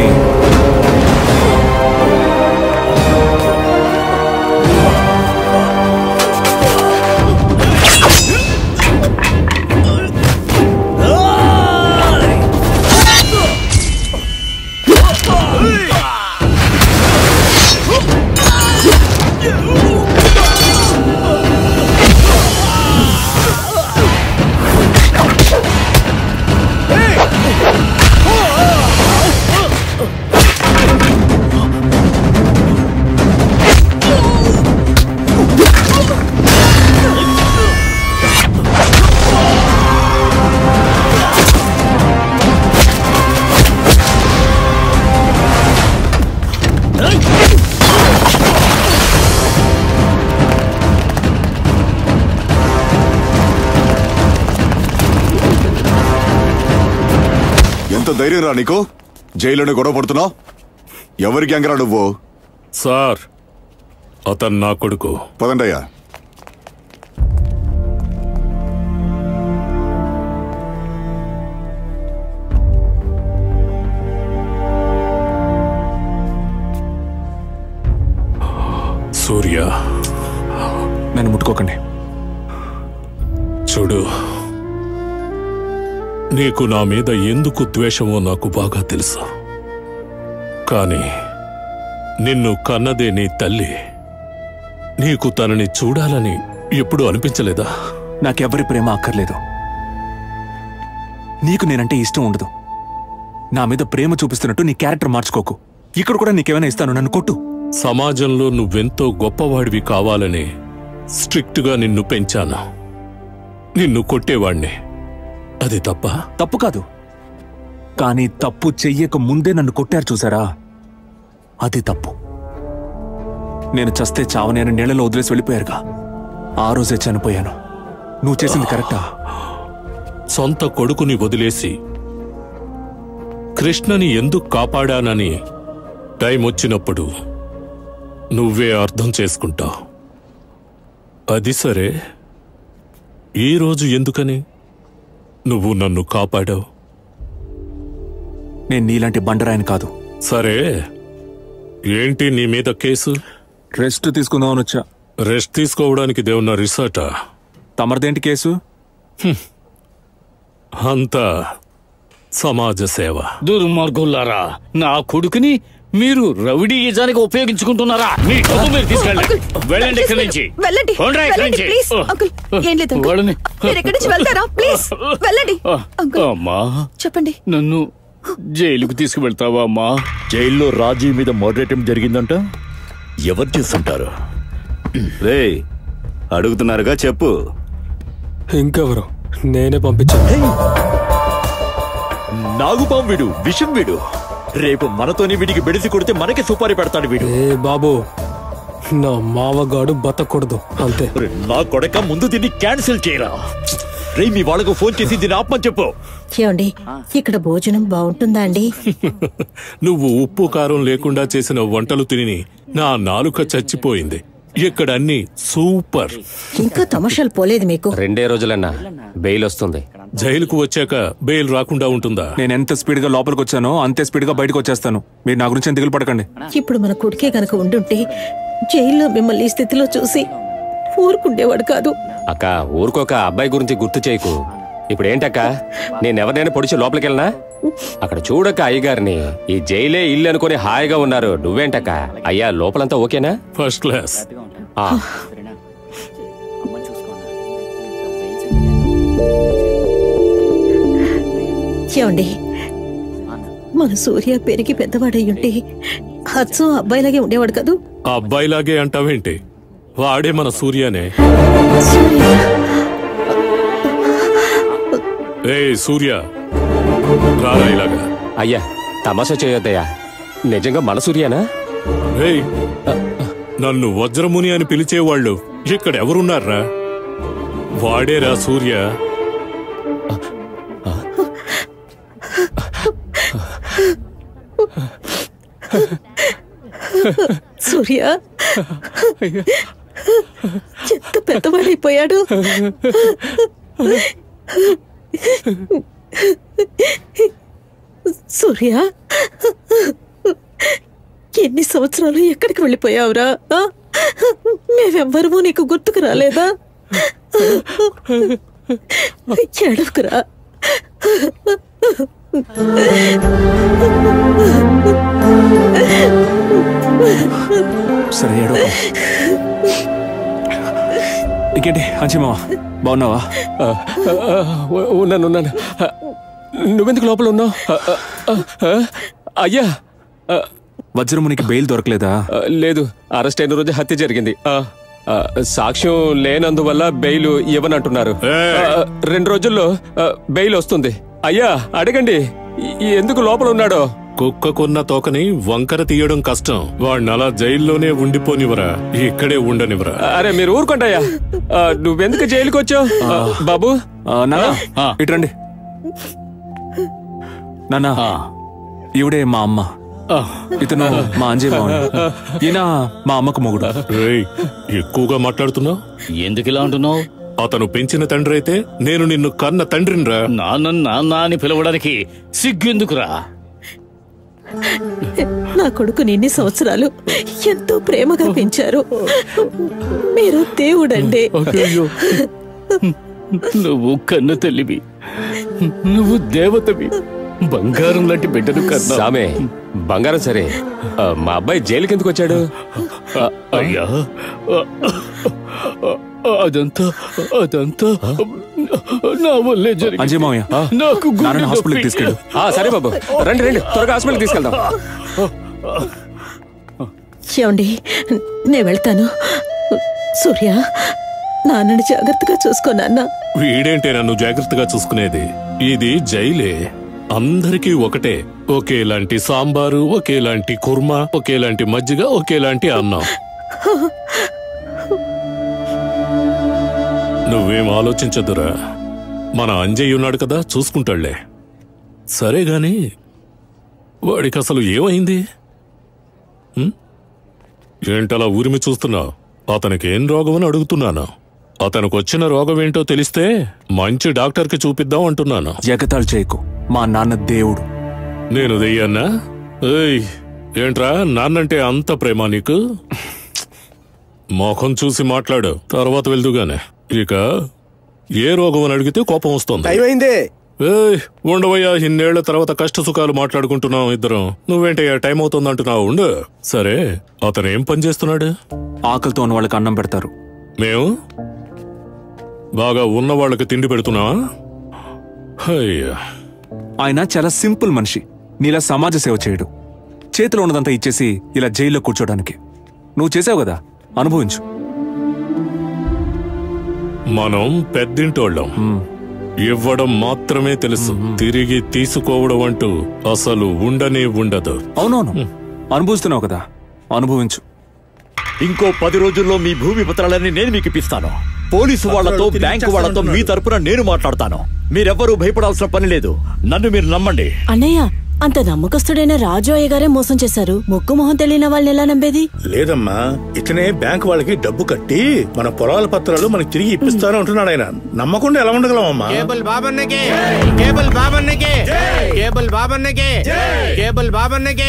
ఎంత ధైర్యం రా నీకు జైల్లోనే గొడవ పడుతున్నావు ఎవరి గ్యాంగ్ రా నువ్వు సార్ అతను నా కొడుకు పదండయ్యా సూర్య నన్ను ముట్టుకోకండి చూడు నీకు నా మీద ఎందుకు ద్వేషమో నాకు బాగా తెలుసు కానీ నిన్ను కన్నదే నీ తల్లి నీకు తనని చూడాలని ఎప్పుడు అనిపించలేదా నాకెవరి ప్రేమ అక్కర్లేదు నీకు నేనంటే ఇష్టం ఉండదు నా మీద ప్రేమ చూపిస్తున్నట్టు నీ క్యారెక్టర్ మార్చుకోకు ఇక్కడ కూడా నీకేమైనా ఇస్తాను నన్ను కొట్టు సమాజంలో నువ్వెంతో గొప్పవాడివి కావాలని స్ట్రిక్ట్గా నిన్ను పెంచాను నిన్ను కొట్టేవాణ్ణి అది తప్ప తప్పు కాదు కానీ తప్పు చెయ్యక ముందే నన్ను కొట్టారు చూసారా అది తప్పు నేను చస్తే చావని అని నీళ్ళలో వదిలేసి వెళ్ళిపోయారుగా ఆ రోజే చనిపోయాను నువ్వు చేసింది కరెక్టా సొంత కొడుకుని వదిలేసి కృష్ణని ఎందుకు కాపాడానని టైం వచ్చినప్పుడు నువ్వే అర్థం చేసుకుంటావు అది సరే ఈరోజు ఎందుకని నువ్వు నన్ను కాపాడావు నేను నీలాంటి బండరాయని కాదు సరే ఏంటి నీ మీద కేసు రెస్ట్ తీసుకుందామని వచ్చా రెస్ట్ తీసుకోవడానికి దేవున్న రిసార్టా తమరిదేంటి కేసు అంతా సమాజ సేవ దుర్మార్గులారా నా కొడుకుని మీరు రౌడీ యజానికి ఉపయోగించుకుంటున్నారా మీ డబ్బు మీరు తీసుకెళ్ళండి వెళ్ళండి ఇక్కడి నుంచి వెళ్ళండి పోండ్రా ఇక్కడి వెళ్ళండి నుంచి. ప్లీజ్ అంకుల్ ఏం లేదు అంకుల్. వాళ్ళని మీరు ఎక్కడి నుంచి వెళ్తారా ప్లీజ్ వెళ్ళండి అంకుల్ అమ్మా చెప్పండి నన్ను జైలుకు తీసుకువెళ్తావా అమ్మా జైల్లో రాజీ మీద మర్డర్ జరిగిందంట ఎవరు చేస్తుంటారు రే అడుగుతున్నారుగా చెప్పు ఇంకెవరు నేనే పంపించాను నాగుపాం వీడు విషం వీడు రేపు మనతోని వీడికి బెడిసి కొడితే మనకి సుపారీ పెడతాడు వీడు ఏ బాబు నా మావగాడు బతకూడదు అంతే ఒరే, నా కొడక ముందు దీన్ని క్యాన్సిల్ చేయరా రే మీ వాళ్ళకు ఫోన్ చేసి దీన్ని ఆపమని చెప్పు ఏమండి ఇక్కడ భోజనం బాగుంటుందా అండి నువ్వు ఉప్పు కారం లేకుండా చేసిన వంటలు తిని నా నాలుక చచ్చిపోయింది ఇక్కడ అన్ని సూపర్ ఇంకా తమాషాలు పోలేదు మీకు రెండే రోజులన్నా బెయిల్ వస్తుంది జైలుకు వచ్చాక బెయిల్ రాకుండా ఉంటుందా నేను ఎంత స్పీడ్ గా లోపలికి వచ్చానో అంతే స్పీడ్ గా బయటకు వచ్చేస్తాను మీరు నా గురించి ఏం దిగులు పడకండి ఇప్పుడు మన కొడుకే గనక ఉండుంటే జైల్లో మిమ్మల్ని ఈ స్థితిలో చూసి ఊరుకుండేవాడు కాదు అక్క ఊరుకోక అబ్బాయి గురించి గుర్తు చేయకు ఇప్పుడు ఏంటక్క నేను ఎవరినైనా పొడిచి లోపలికి వెళ్ళనా అక్కడ చూడక అయ్యగారిని ఈ జైలే ఇల్లు అనుకుని హాయిగా ఉన్నారు నువ్వేంటక్క అయ్యా లోపలంతా ఓకేనా ఫస్ట్ క్లాస్ ఆ, ఏమండి మన సూర్య పెరిగి పెద్దవాడయ్యుంటే అచ్చం అబ్బాయిలాగే ఉండేవాడు కదూ ఆ అబ్బాయిలాగే అంటావేంటి వాడే మన సూర్యనే ఏ సూర్య రారా ఇలాగా అయ్యా తమాషా చేయొద్దయ్యా నిజంగా మన సూర్యానా ఏయ్ నన్ను వజ్రముని అని పిలిచేవాళ్ళు ఇక్కడ ఎవరున్నారా వాడేరా సూర్య సూర్య ఎంత పెద్దవాడైపోయాడు సూర్య ఎన్ని సంవత్సరాలు ఎక్కడికి వెళ్ళిపోయావురా ఆ? మేమెవ్వరము నీకు గుర్తుకు రాలేదా ఎడవకురా సరే ఏడో ఇంకేంటి అంచి మావా బాగున్నావా ఆ, ఆ, ఉ- ఉన్నాను ఉన్నాను ఆ, నువ్వెందుకు లోపల ఉన్నావు ఆ, ఆ, ఆ, అయ్యా ఆ, వజ్రమునికి బెయిల్ దొరకలేదా ఆ, లేదు అరెస్ట్ అయిన రోజు హత్య జరిగింది ఆ, ఆ, సాక్ష్యం లేనందువల్ల బెయిల్ ఇవ్వనంటున్నారు ఆ, రెండు రోజుల్లో ఆ, బెయిల్ వస్తుంది అయ్యా అడగండి ఈ- ఎందుకు లోపల ఉన్నాడో కుక్కకున్న తోకని వంకర తీయడం కష్టం వాడిని అలా జైల్లోనే ఉండిపోనివరా ఇక్కడే ఉండనివరా అరే మీరు ఊరుకోండయ్యా ఆ, నువ్వెందుకు జైలుకి వచ్చావు ఆ, బాబు నాన్న ఇట్రండి నాన్న ఈవిడే మా అమ్మ ఇతను మా అంజయ్ బావ ఈయన మా అమ్మకు మొగుడు రేయ్ ఎక్కువగా మాట్లాడుతున్నావు ఎందుకు ఇలా అంటున్నావు అతను పెంచిన తండ్రి అయితే నేను నిన్ను కన్న తండ్రినిరా నాన్న నాన్న అని పిలవడానికి సిగ్గెందుకురా నా కొడుకుని ఇన్ని సంవత్సరాలు ఎంతో ప్రేమగా పెంచారు మీరు దేవుడండి నువ్వు కన్న తల్లివి నువ్వు దేవతవి బంగారం లాంటి బిడ్డను కన్నా సామే బంగారం సరే ఆ, మా అబ్బాయి జైలుకి ఎందుకు వచ్చాడు అయ్యా అదంతా అదంతా నా వల్లే జరిగింది అంజయ్ మావయ్య నాకు గుండె నాన్న హాస్పిటల్కి నొప్పి. తీసుకెళ్ళు ఆ, సరే బాబు రండి రండి త్వరగా హాస్పిటల్కి తీసుకెళ్దాం ఏమండి నేను వెళ్తాను సూర్య నాన్నని జాగ్రత్తగా చూసుకో నాన్న వీడేంటే నన్ను జాగ్రత్తగా చూసుకునేది ఇది జైలే అందరికీ ఒకటే ఒకేలాంటి సాంబారు ఒకేలాంటి కుర్మా ఒకేలాంటి మజ్జిగ ఒకేలాంటి అన్నం నువ్వేం ఆలోచించదురా మన అంజయ్ ఉన్నాడు కదా చూసుకుంటాడులే సరే గాని వాడికి అసలు ఏమైంది ఉం? ఏంటలా ఊరిమి చూస్తున్నావు అతనికి ఏం రోగం అని అడుగుతున్నాను అతనికి వచ్చిన రోగం ఏంటో తెలిస్తే మంచి డాక్టర్కి చూపిద్దాం అంటున్నాను ఎగతాళి చేయకు మా నాన్న దేవుడు నేను దెయ్యాన్నా ఏయ్ ఏంట్రా నాన్నంటే అంత ప్రేమ నీకు మొఖం చూసి మాట్లాడు తర్వాత వెళ్దుగానే ఇక ఏ రోగం అని అడిగితే కోపం వస్తుంది టైం అయింది ఏయ్ ఉండవయ్యా ఇన్నేళ్ల తర్వాత కష్ట సుఖాలు మాట్లాడుకుంటున్నాం ఇద్దరం నువ్వేంటయ్యా టైం అవుతుంది అంటున్నావు ఉండు సరే అతను ఏం పని చేస్తున్నాడు ఆకలితో ఉన్న వాళ్ళకి అన్నం పెడతారు మేము బాగా ఉన్న వాళ్ళకి తిండి పెడుతున్నావా అయ్యా ఆయన చాలా సింపుల్ మనిషి నీలా సమాజ సేవ చేయడు చేతిలో ఉన్నదంతా ఇచ్చేసి ఇలా జైల్లో కూర్చోడానికి నువ్వు చేసావు కదా అనుభవించు మనం పెద్దింటోళ్ళం ఇవ్వడం మాత్రమే తెలుసు తిరిగి తీసుకోవడం అంటూ అసలు ఉండనే ఉండదు అవునవును అనుభవిస్తున్నావు కదా అనుభవించు ఇంకో పది రోజుల్లో మీ భూమి పత్రాలన్నీ నేను మీకు ఇప్పిస్తాను పోలీసు వాళ్లతో పత్రాలు తిరిగి బ్యాంకు వాళ్లతో మీ ఇచ్చేస్తానంటున్నాడు. తరపున నేను మాట్లాడతాను మీరెవ్వరూ భయపడాల్సిన పని లేదు నన్ను మీరు నమ్మండి అన్నయ్య అంత నమ్మకస్తుడైన రాజు అయ్య గారే మోసం చేశారు ముక్కు మొహం తెలియని వాళ్ళని ఎలా నమ్మేది లేదమ్మా ఇతనే బ్యాంక్ వాళ్ళకి డబ్బు కట్టి మన పొలాల పత్రాలు మనకి తిరిగి ఇప్పిస్తాను అంటున్నాడు ఆయన నమ్మకుండా ఎలా ఉండగలమమ్మా కేబుల్ బాబన్నకి కేబుల్ బాబన్నకి కేబుల్ బాబన్నకి కేబుల్ బాబన్నకి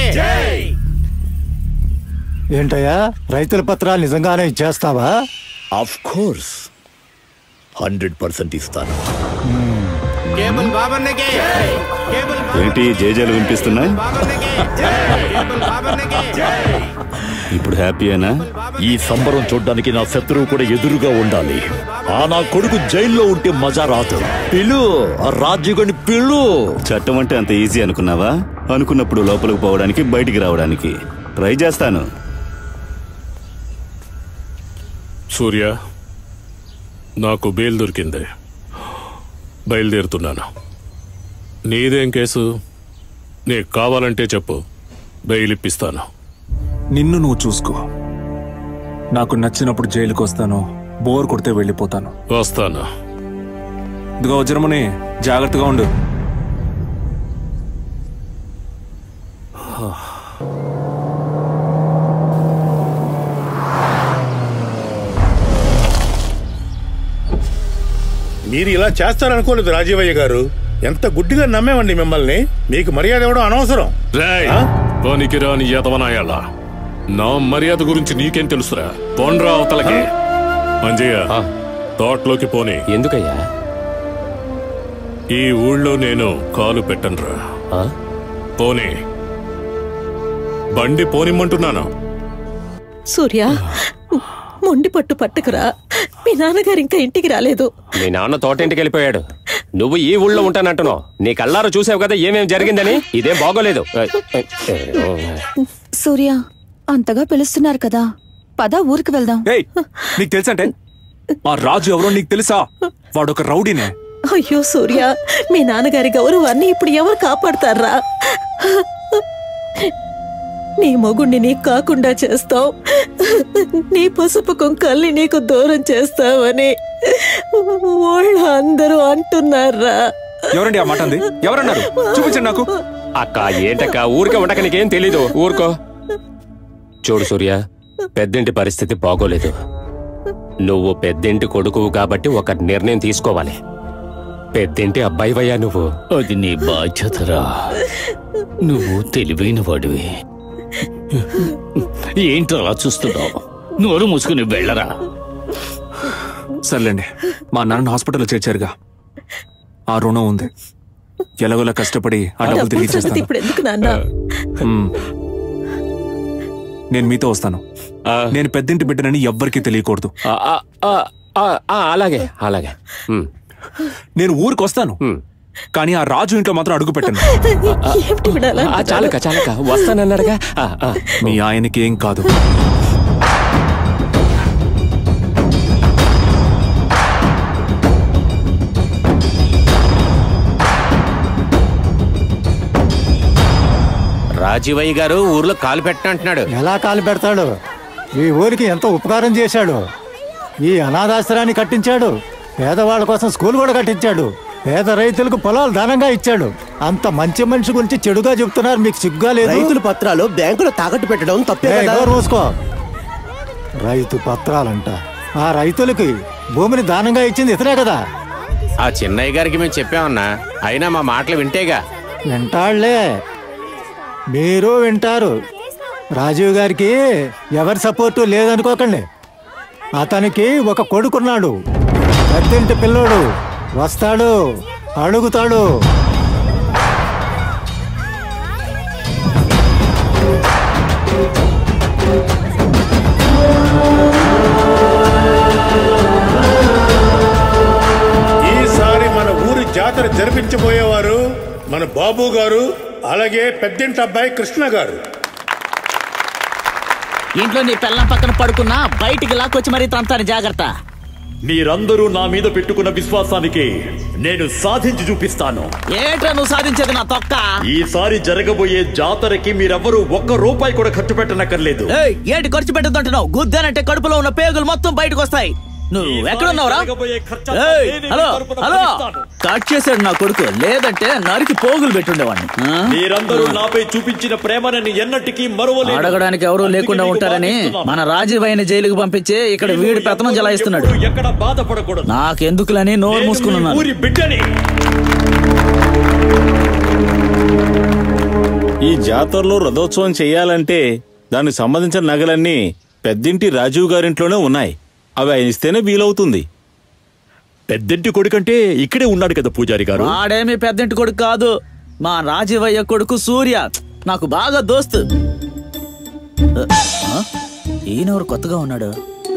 ఏంటయ్యా రైతుల పత్రాలు నిజంగానే ఇచ్చేస్తావా ఆఫ్ కోర్స్ హండ్రెడ్ పర్సెంట్ ఇస్తాను కేబుల్ బాబన్నకి కేబుల్ ఏంటి జేజేలు వినిపిస్తున్నాయి కేబుల్ బాబన్నకి ఇప్పుడు హ్యాపీయేనా ఈ సంబరం చూడ్డానికి నా శత్రువు కూడా ఎదురుగా ఉండాలి ఆ నా కొడుకు జైల్లో ఉంటే మజా రాదు పిలు ఆ రాజ్యుగని పిలు చట్టం అంటే అంత ఈజీ అనుకున్నావా అనుకున్నప్పుడు లోపలికి పోవడానికి బయటికి రావడానికి ట్రై చేస్తాను సూర్య నాకు బెయిల్ దొరికింది బయలుదేరుతున్నాను నీదేం కేసు నీకు కావాలంటే చెప్పు బెయిల్ ఇప్పిస్తాను నిన్ను నువ్వు చూసుకో నాకు నచ్చినప్పుడు జైలుకి వస్తాను బోర్ కొడితే వెళ్ళిపోతాను వస్తాను ఇదిగో వజ్రమని జాగ్రత్తగా ఉండు మీరు ఇలా చేస్తారనుకోలేదు రాజీవయ్య గారు ఎంత గుడ్డిగా నమ్మేవండి మిమ్మల్ని మీకు మర్యాద ఇవ్వడం అనవసరం రేయ్ పనికిరాని యతవనాయాల నా మర్యాద గురించి నీకేం తెలుసురా పోండ్రా అవతలకి అంజయ్య తోటలోకి పోని ఎందుకయ్యా ఈ ఊళ్ళో నేను కాలు పెట్టనురా పోనీ బండి పోనిమ్మంటున్నాను సూర్య మొండి పట్టు పట్టుకురా మీ నాన్నగారు ఇంకా ఇంటికి రాలేదు మీ నాన్న తోటింటికి వెళ్ళిపోయాడు నువ్వు ఈ ఊళ్ళో ఉంటానంటున్నావు నీ కళ్ళారు చూసావు కదా ఏమేం జరిగిందని ఇదేం బాగోలేదు సూర్య అంతగా పిలుస్తున్నారు కదా పద ఊరికి వెళ్దాం ఏయ్ నీకు తెలుసంటే ఆ రాజు ఎవరో నీకు తెలుసా వాడొక రౌడీనే అయ్యో సూర్య మీ నాన్నగారి గౌరవాన్ని ఇప్పుడు ఎవరు కాపాడతారా నీ మొగుణ్ణి నీకు కాకుండా చేస్తావు నీ పసుపు కుంకల్ని నీకు దూరం చేస్తావని వాళ్ళు అందరూ అంటున్నారా ఎవరండి ఆ మాట అంది ఎవరన్నారు చూపించండి నాకు అక్క ఏంటక్క ఊరికే ఉండక నీకేం తెలీదు ఊరుకో చూడు సూర్య పెద్దింటి పరిస్థితి బాగోలేదు నువ్వు పెద్దింటి కొడుకువు కాబట్టి ఒక నిర్ణయం తీసుకోవాలి పెద్దింటి అబ్బాయివయ్యా నువ్వు అది నీ బాధ్యతరా నువ్వు తెలివైన వాడివి ఏంటి అలా చూస్తున్నావు నోరు మూసుకుని వెళ్ళరా సర్లేండి మా నాన్న హాస్పిటల్లో చేర్చారుగా ఆ రుణం ఉంది ఎలాగోలా కష్టపడి ఆ డబ్బులు తిరిగి డబ్బుల సంగతి చేస్తాను ఇప్పుడు ఎందుకు నాన్న మ్మ్. నేను మీతో వస్తాను నేను పెద్దింటి బిడ్డనని ఎవ్వరికీ తెలియకూడదు అలాగే అలాగే నేను ఊరికి వస్తాను కానీ ఆ రాజు ఇంట్లో మాత్రం అడుగు పెట్టను ఏమిటి వీడు అలా అంటున్నాడు? చాలక చాలక వస్తానన్నాడుగా ఆ, ఆ. మీ ఆయనకి ఏం కాదు రాజీవయ్య గారు ఊర్లో కాలు పెట్టనంటున్నాడు ఎలా కాలు పెడతాడు ఈ ఊరికి ఎంత ఉపకారం చేశాడు ఈ అనాథాశ్రాన్ని కట్టించాడు పేదవాళ్ళ కోసం స్కూల్ కూడా కట్టించాడు పేద రైతులకు పొలాలు దానంగా ఇచ్చాడు అంత మంచి మనిషి గురించి చెడుగా చెప్తున్నారు మీకు సిగ్గా లేదు రైతుల పత్రాలు బ్యాంకులో తాకట్టు పెట్టడం తప్పే ఏయ్, కదా నోరు మూసుకో రైతు పత్రాలంట ఆ రైతులకి భూమిని దానంగా ఇచ్చింది ఇతనే కదా ఆ చిన్నయ్య గారికి మేము చెప్పామన్నా అయినా మా మాటలు వింటేగా వింటాళ్లే మీరు వింటారు రాజీవ్ గారికి ఎవరి సపోర్టు లేదనుకోకండి అతనికి ఒక కొడుకున్నాడు పెద్దింటి పిల్లోడు వస్తాడు అడుగుతాడు ఈసారి మన ఊరి జాతర జరిపించబోయేవారు మన బాబు గారు అలాగే పెద్దింటి అబ్బాయి కృష్ణ గారు ఇంట్లో నీ పిల్లం పక్కన పడుకున్నా బయటికి లాక్కొచ్చి మరీ తంతాను జాగ్రత్త మీరందరూ నా మీద పెట్టుకున్న విశ్వాసానికి నేను సాధించి చూపిస్తాను ఏంట్రా నువ్వు సాధించేది నా తొక్క ఈసారి జరగబోయే జాతరకి మీరెవ్వరూ ఒక్క రూపాయి కూడా ఖర్చు పెట్టనక్కర్లేదు ఏయ్, ఏంటి ఖర్చు పెట్టదంటున్నావు గుద్దానంటే కడుపులో ఉన్న పేగులు మొత్తం బయటకు వస్తాయి నువ్వు ఎక్కడున్నావురా ఏయ్, హలో హలో కట్ చేశాడు నా కొడుకు లేదంటే నరికి పోగులు పెట్టుండేవాడిని ఆ? మీరందరూ నాపై చూపించిన ప్రేమని ఎన్నటికీ మరువలేదు అడగడానికి ఎవరూ లేకుండా ఉంటారని మన రాజీవైన జైలుకు పంపించి ఇక్కడ వీడి పెత్తనం జలాయిస్తున్నాడు ఎక్కడ బాధపడకూడదు నాకెందుకులని నోరు మూసుకున్నాను ఊరి బిడ్డని ఈ జాతరలో రథోత్సవం చేయాలంటే దానికి సంబంధించిన నగలన్నీ పెద్దింటి రాజీవ్ గారింట్లోనే ఉన్నాయి అవి ఆయన ఇస్తేనే వీలవుతుంది పెద్దింటి కొడుకంటే ఇక్కడే ఉన్నాడు కదా పూజారి గారు వాడేమి పెద్దంటి కొడుకు కాదు మా రాజీవయ్య కొడుకు సూర్య నాకు బాగా దోస్తు ఆ? ఈయనెవరు కొత్తగా ఉన్నాడు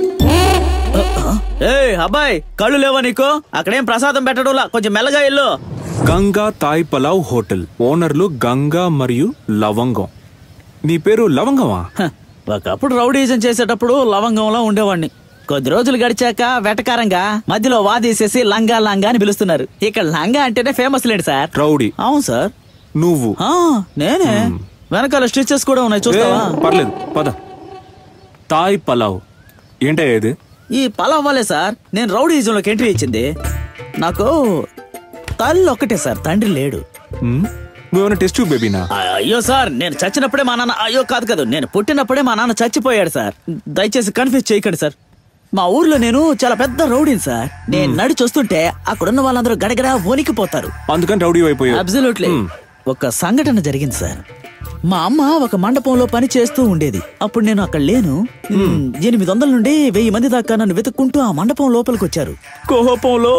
ఏ అబ్బాయి కళ్ళు లేవా నీకు అక్కడేం ప్రసాదం పెట్టడంలా కొంచెం మెల్లగా ఇల్లు గంగా తాయ్ పలావ్ హోటల్ ఓనర్లు గంగా మరియు లవంగం నీ పేరు లవంగమా ఒకప్పుడు రౌడీజం చేసేటప్పుడు లవంగంలో ఉండేవాడిని కొద్ది రోజులు గడిచాక వెటకారంగా మధ్యలో వాదేసేసి లంగా లంగా అని పిలుస్తున్నారు ఇక్కడ లంగా అంటేనే ఫేమస్ లేండి సార్ రౌడీ అవును సార్ నువ్వు ఆ, నేనే వెనకాల స్టిచెస్ కూడా ఉన్నాయి ఏ, చూస్తావా పర్లేదు పద తాయ్ పలావ్ ఏంటయ్యా ఇది ఈ పలావ్ వల్లే సార్ నేను రౌడీజంలోకి ఎంట్రీ ఇచ్చింది నాకు తల్లి ఒక్కటే సార్ తండ్రి లేడు హ్మ్? నువ్వేమైనా టెస్ట్ బేబీనా అయ్యో సార్ నేను చచ్చినప్పుడే మా నాన్న అయ్యో కాదు కాదు నేను పుట్టినప్పుడే మా నాన్న చచ్చిపోయాడు సార్ దయచేసి కన్ఫ్యూజ్ చేయకండి సార్ మా ఊర్లో నేను చాలా పెద్ద రౌడీని సార్ నేను నడిచి వస్తుంటే అక్కడున్న వాళ్ళందరూ గడగడ వణికిపోతారు అందుకని రౌడీ అయిపోయావు అబ్జల్యూట్లీ మ్. ఒక సంఘటన జరిగింది సార్ మా అమ్మ ఒక మండపంలో పని చేస్తూ ఉండేది అప్పుడు నేను అక్కడ లేను మ్, ఎనిమిది వందల నుండి వెయ్యి మంది దాకా నన్ను వెతుక్కుంటూ ఆ మండపం లోపలికి వచ్చారు కోపంలో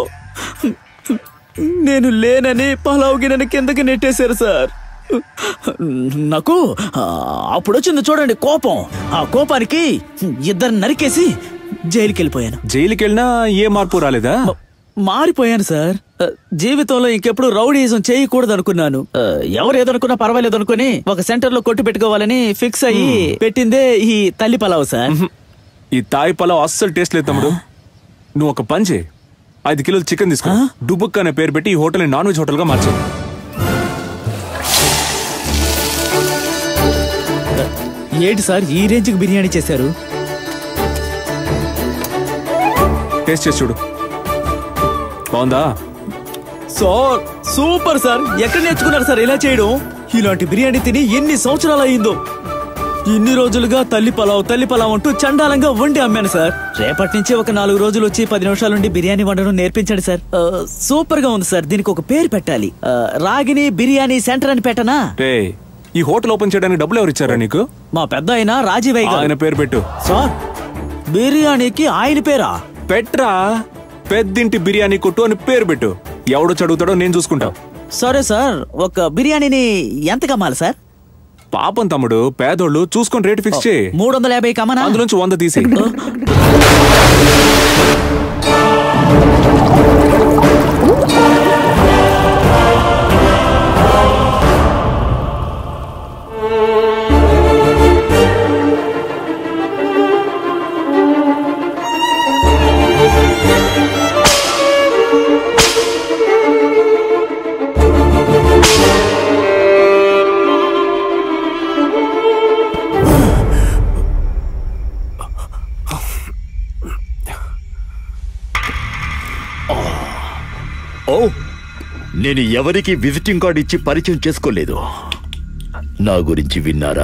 నేను లేనని పలావుగినని కిందకి నెట్టేశారు సార్ నాకు ఆ, అప్పుడు వచ్చింది చూడండి కోపం ఆ కోపానికి ఇద్దరు నరికేసి జైలుకి వెళ్ళిపోయాను జైలుకి వెళ్ళినా ఏ మార్పు రాలేదా మారిపోయాను సార్ ఆ, జీవితంలో ఇంకెప్పుడు రౌడీజం చేయకూడదు అనుకున్నాను ఆ, ఎవరు ఏదనుకున్నా పర్వాలేదు అనుకుని ఒక సెంటర్ లో కొట్టు పెట్టుకోవాలని ఫిక్స్ అయ్యి పెట్టిందే ఈ తల్లి పలావ్ సార్ ఈ తాయి పలావ్ అస్సలు టేస్ట్ లేదు తమ్ముడు నువ్వు ఒక పని చేయి ఐదు కిలోలు చికెన్ తీసుకో డుబుక్ అనే పేరు పెట్టి ఈ హోటల్ని నాన్ వెజ్ హోటల్గా మార్చు ఏంటి సార్ ఈ రేంజ్కి బిర్యానీ చేశారు టేస్ట్ చేసి చూడు బాగుందా సార్ సూపర్ సార్ ఎక్కడ నేర్చుకున్నారు సార్ ఇలా చేయడం ఇలాంటి బిర్యానీ తిని ఎన్ని సంవత్సరాలు అయిందో ఇన్ని రోజులుగా తల్లి పలావ్ తల్లి పలావ్ అంటూ చండాలంగా వండి అమ్మాను సార్ రేపటి నుంచి ఒక నాలుగు రోజులు వచ్చి పది నిమిషాల నుండి బిర్యానీ వండడం నేర్పించండి సార్ ఆ, సూపర్ గా ఉంది సార్ దీనికి ఒక పేరు పెట్టాలి ఆ, రాగిని బిర్యానీ సెంటర్ అని పెట్టనా రే ఈ హోటల్ ఓపెన్ చేయడానికి డబ్బులు ఎవరు ఇచ్చారా నీకు మా పెద్ద ఆయన రాజీవయ్య గారు. ఆయన పేరు పెట్టు సార్ బిర్యానీకి ఆయన పేరా పెట్రా పెద్దింటి బిర్యానీ కొట్టు అని పేరు పెట్టు ఎవడో చదువుతాడో నేను చూసుకుంటా సరే సార్ ఒక బిర్యానీని ఎంత కమ్మాలి సార్ పాపం తమ్ముడు పేదోళ్ళు చూసుకొని రేటు ఫిక్స్ చేయి మూడు వందల యాభై కమనా అందులోంచి వంద తీసి ఓ నేను ఎవరికి విజిటింగ్ కార్డు ఇచ్చి పరిచయం చేసుకోలేదు నా గురించి విన్నారా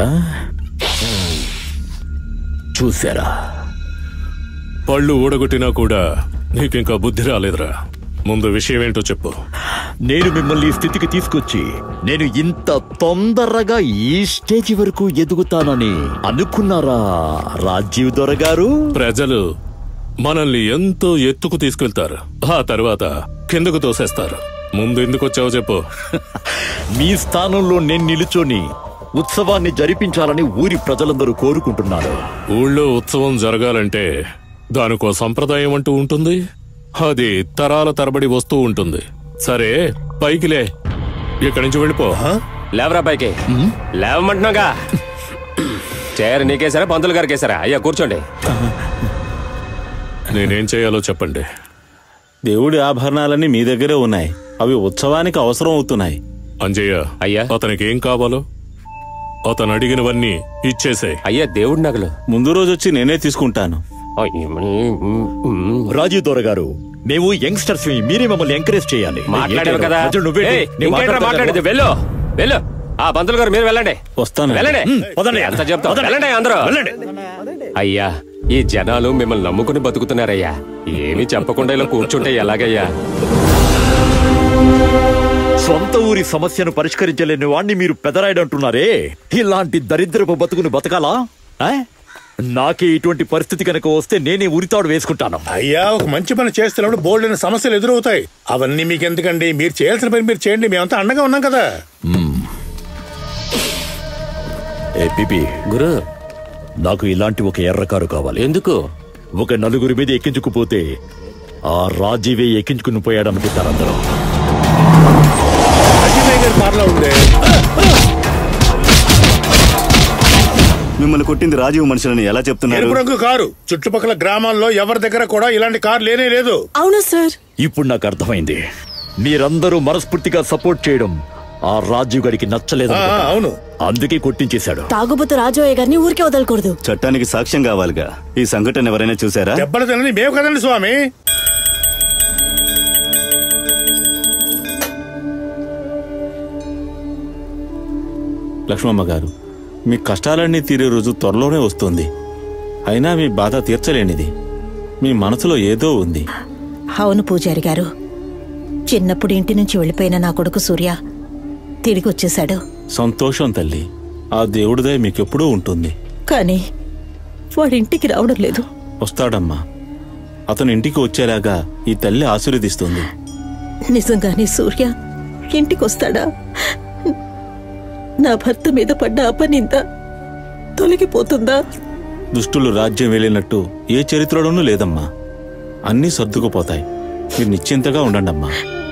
చూసారా పళ్ళు ఊడగొట్టినా కూడా నీకింకా బుద్ధి రాలేదురా ముందు విషయం ఏంటో చెప్పు నేను మిమ్మల్ని ఈ స్థితికి తీసుకొచ్చి నేను ఇంత తొందరగా ఈ స్టేజ్ వరకు ఎదుగుతానని అనుకున్నారా రాజీవ్ దొర గారు ప్రజలు మనల్ని ఎంతో ఎత్తుకు తీసుకెళ్తారు ఆ తర్వాత కిందకు తోసేస్తారు ముందు ఎందుకు వచ్చావో చెప్పు మీ స్థానంలో నేను నిలుచొని ఉత్సవాన్ని జరిపించాలని ఊరి ప్రజలందరూ కోరుకుంటున్నారు ఊళ్ళో ఉత్సవం జరగాలంటే దానికో సంప్రదాయం అంటూ ఉంటుంది అది తరాల తరబడి వస్తూ ఉంటుంది సరే పైకిలే ఇక్కడి నుంచి వెళ్ళిపో లేవరా పైకి లేవమంటున్నాగా చైర్ నీకేసారా పంతులు గారికి వేసారా అయ్యా కూర్చోండి నేనేం చేయాలో చెప్పండి దేవుడి ఆభరణాలన్నీ మీ దగ్గరే ఉన్నాయి అవి ఉత్సవానికి అవసరం అవుతున్నాయి అంజయ్య అయ్యా అతనికి ఏం కావాలో అతను అడిగినవన్నీ ఇచ్చేసే అయ్యా దేవుడి నగలు ముందు రోజు వచ్చి నేనే తీసుకుంటాను రాజీవ్ దొర గారు మేము యంగ్స్టర్స్ మీరే మమ్మల్ని ఎంకరేజ్ చేయాలి మాట్లాడారు కదా ప్రజలు నువ్వే ఏయ్, నేను ఇంకేంట్రా మాట్లాడతాను. మాట్లాడేది వెళ్ళు వెళ్ళు ఆ పంతులు గారు మీరు వెళ్ళండి వస్తాను వెళ్ళండి ఉమ్, పదండి. ఎంత చెప్తాం పదండి. వెళ్ళండి అందరూ వెళ్ళండి. అయ్యా ఈ జనాలు మిమ్మల్ని నమ్ముకుని బతుకుతున్నారయ్యా ఏమీ చెప్పకుండా ఇలా కూర్చుంటే ఎలాగయ్యా సొంత ఊరి సమస్యను పరిష్కరించలేని వాణ్ణి మీరు పెదరాయడంటున్నారే ఇలాంటి దరిద్రపు బతుకుని బతకాలా ఆ? నాకే ఇటువంటి పరిస్థితి కనుక వస్తే నేనే ఉరితాడు వేసుకుంటాను అయ్యా ఒక మంచి పని చేస్తున్నప్పుడు బోల్డ్ అయిన సమస్యలు ఎదురవుతాయి అవన్నీ మీకు ఎందుకండి మీరు చేయాల్సిన పని మీరు చేయండి మేమంతా అండగా ఉన్నాం కదా ఏ పిపి గురు నాకు ఇలాంటి ఒక ఎర్రకారు కావాలి ఎందుకు ఒక నలుగురి మీద ఎక్కించుకుపోతే ఆ రాజీవే ఎక్కించుకుని పోయాడనుకుంటారు అందరూ అజయ్ గారి కార్లో ఉంది మిమ్మల్ని కొట్టింది రాజీవ్ మనుషులని ఎలా చెప్తున్నారు ఎరుపు రంగు కారు చుట్టుపక్కల గ్రామాల్లో ఎవరి దగ్గర కూడా ఇలాంటి కారు లేనే లేదు అవును సార్ ఇప్పుడు నాకు అర్థమైంది మీరందరూ మనస్ఫూర్తిగా సపోర్ట్ చేయడం ఆ రాజీవ్ గారికి నచ్చలేదు ఆ, ఆ, అవును అందుకే కొట్టించేశాడు తాగుబోతు రాజోయ్య గారిని ఊరికే వదలకూడదు చట్టానికి సాక్ష్యం కావాలిగా ఈ సంఘటన ఎవరైనా చూసారా దెబ్బలు తినని మేము కదండి స్వామి లక్ష్మమ్మ గారు మీ కష్టాలన్నీ తీరే రోజు త్వరలోనే వస్తుంది అయినా మీ బాధ తీర్చలేనిది మీ మనసులో ఏదో ఉంది అవును పూజారి గారు చిన్నప్పుడు ఇంటి నుంచి వెళ్ళిపోయిన నా కొడుకు సూర్య తిరిగి వచ్చేశాడు సంతోషం తల్లి ఆ దేవుడిదే మీకెప్పుడూ ఉంటుంది కానీ వాడింటికి రావడం లేదు వస్తాడమ్మా అతను ఇంటికి వచ్చేలాగా ఈ తల్లి ఆశీర్వదిస్తుంది నిజంగానే సూర్య ఇంటికి వస్తాడా నా భర్త మీద పడ్డ అపనింద తొలగిపోతుందా దుష్టులు రాజ్యం వెళ్ళినట్టు ఏ చరిత్రలోనూ లేదమ్మా అన్నీ సర్దుకుపోతాయి మీరు నిశ్చింతగా ఉండండమ్మా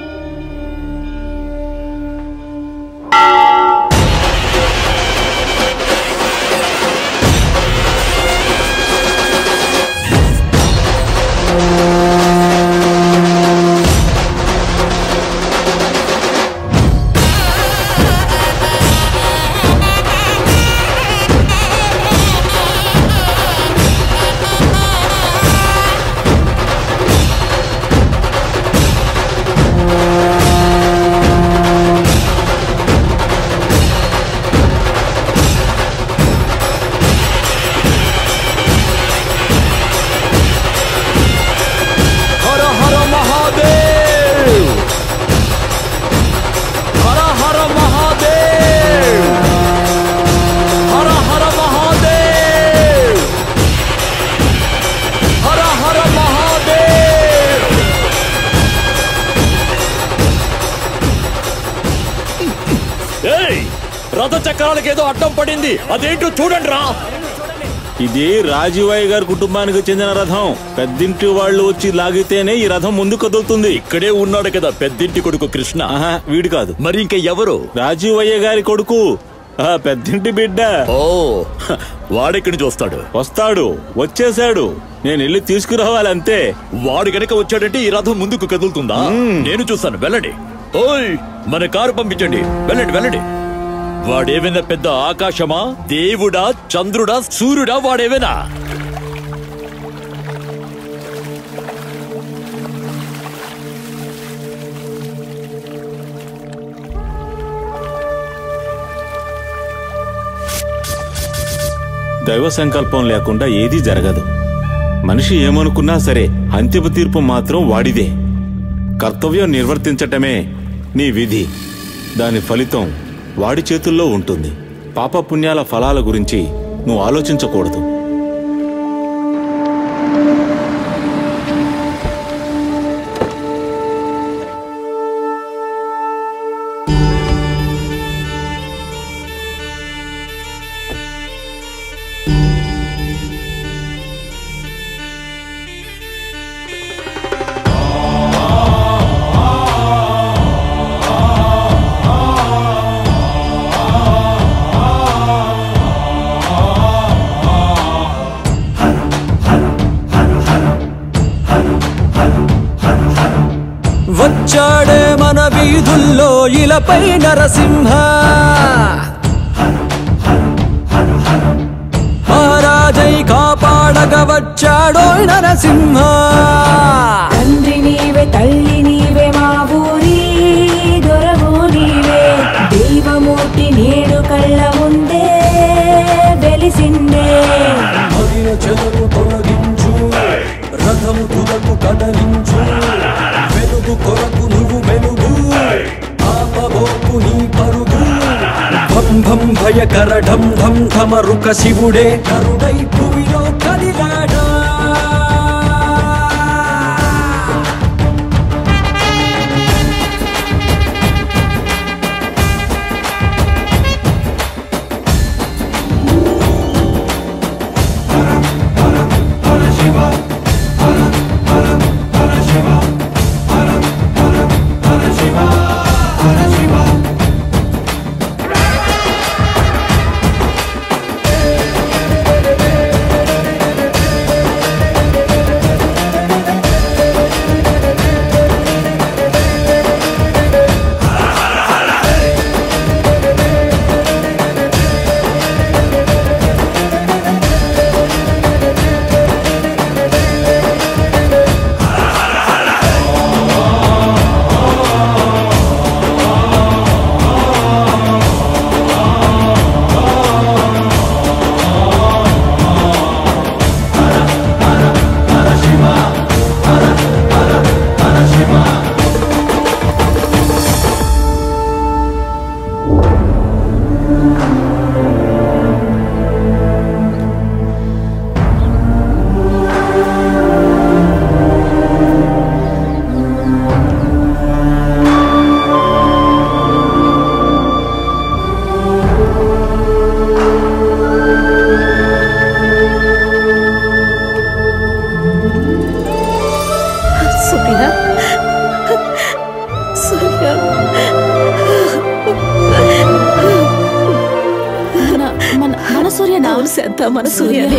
హర హర మహాదేవ్ హర హర మహాదేవ్ హర హర మహాదేవ్ హర హర మహాదేవ్ ఏయ్ రథ చక్రాలకు ఏదో అడ్డం పడింది అదేంటో చూడండి రా ఇది రాజీవయ్య గారి కుటుంబానికి చెందిన రథం పెద్దింటి వాళ్ళు వచ్చి లాగితేనే ఈ రథం ముందు కదులుతుంది ఇక్కడే ఉన్నాడు కదా పెద్దింటి కొడుకు కృష్ణ ఆహా, వీడు కాదు మరి ఇంకా ఎవరు రాజీవయ్య గారి కొడుకు ఆ పెద్దింటి బిడ్డ ఓ వాడెక్కడి నుంచి వస్తాడు వస్తాడు వచ్చేశాడు నేను వెళ్ళి తీసుకురావాలంతే వాడు గనక వచ్చాడంటే ఈ రథం ముందుకు కదులుతుందా నేను చూస్తాను వెళ్ళండి ఓయ్ మన కారు పంపించండి వెళ్ళండి వెళ్ళండి వాడేమైనా పెద్ద ఆకాశమా దేవుడా చంద్రుడా సూర్యుడా వాడేమైనా దైవ సంకల్పం లేకుండా ఏదీ జరగదు మనిషి ఏమనుకున్నా సరే అంతిమ తీర్పు మాత్రం వాడిదే కర్తవ్యం నిర్వర్తించటమే నీ విధి దాని ఫలితం వాడి చేతుల్లో ఉంటుంది పాపపుణ్యాల ఫలాల గురించి నువ్వు ఆలోచించకూడదు వచ్చాడే మన వీధుల్లో ఇలపై నరసింహ మహారాజై కాపాడగ వచ్చాడోయ్ నరసింహ తండ్రి నీవే తల్లి నీవే మా ఊరి దొరవు నీవే దైవమూర్తి నేడు కళ్ళ ముందే వెలిసిందే మదిన చెదరు తొలగించు రథము తులకు కదలించు వెలుగు కొరకు నువ్వు వెలుగు ఆపబోకు నీ పరుగు భం భం భయకర ఢం ఢం ఢమరుక శివుడే కరుడై భూమిలో కదిలాడా శివ సూర్య సూర్య మన మన మన సూర్యనా శాంత మన సూర్యనే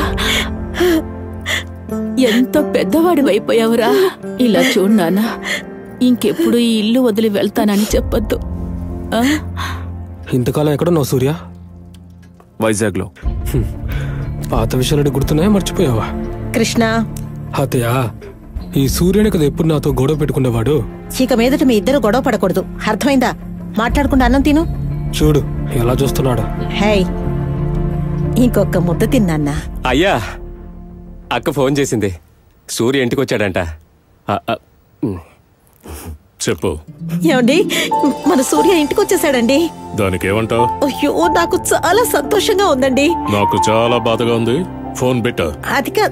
ఎంత పెద్దవాడి అయిపోయావురా ఇలా చూడు నాన్న ఇంకెప్పుడు ఈ ఇల్లు వదిలి వెళ్తానని చెప్పొద్దు ఆ? ఇంతకాలం ఎక్కడున్నావు సూర్య వైజాగ్లో పాత విషయాలని గుర్తున్నాయా మర్చిపోయావా కృష్ణ అతయ్య ఈ సూర్యుని కదా ఎప్పుడు నాతో గొడవ పెట్టుకునేవాడు ఇక మీదట మీ ఇద్దరు గొడవ పడకూడదు అర్థమైందా మాట్లాడకుండా అన్నం తిను చూడు ఎలా చూస్తున్నాడు హేయ్ ఇంకొక ముద్ద తిన్నాన్నా అయ్యా అక్క ఫోన్ చేసింది సూర్య ఇంటికి వచ్చాడంట ఆ, ఆ, ఉమ్. చెప్పు ఏమండి మన సూర్య ఇంటికి వచ్చేసాడండి దానికి ఏమంటావు అయ్యో నాకు చాలా సంతోషంగా ఉందండి నాకు చాలా బాధగా ఉంది ఫోన్ పెట్టా అది కా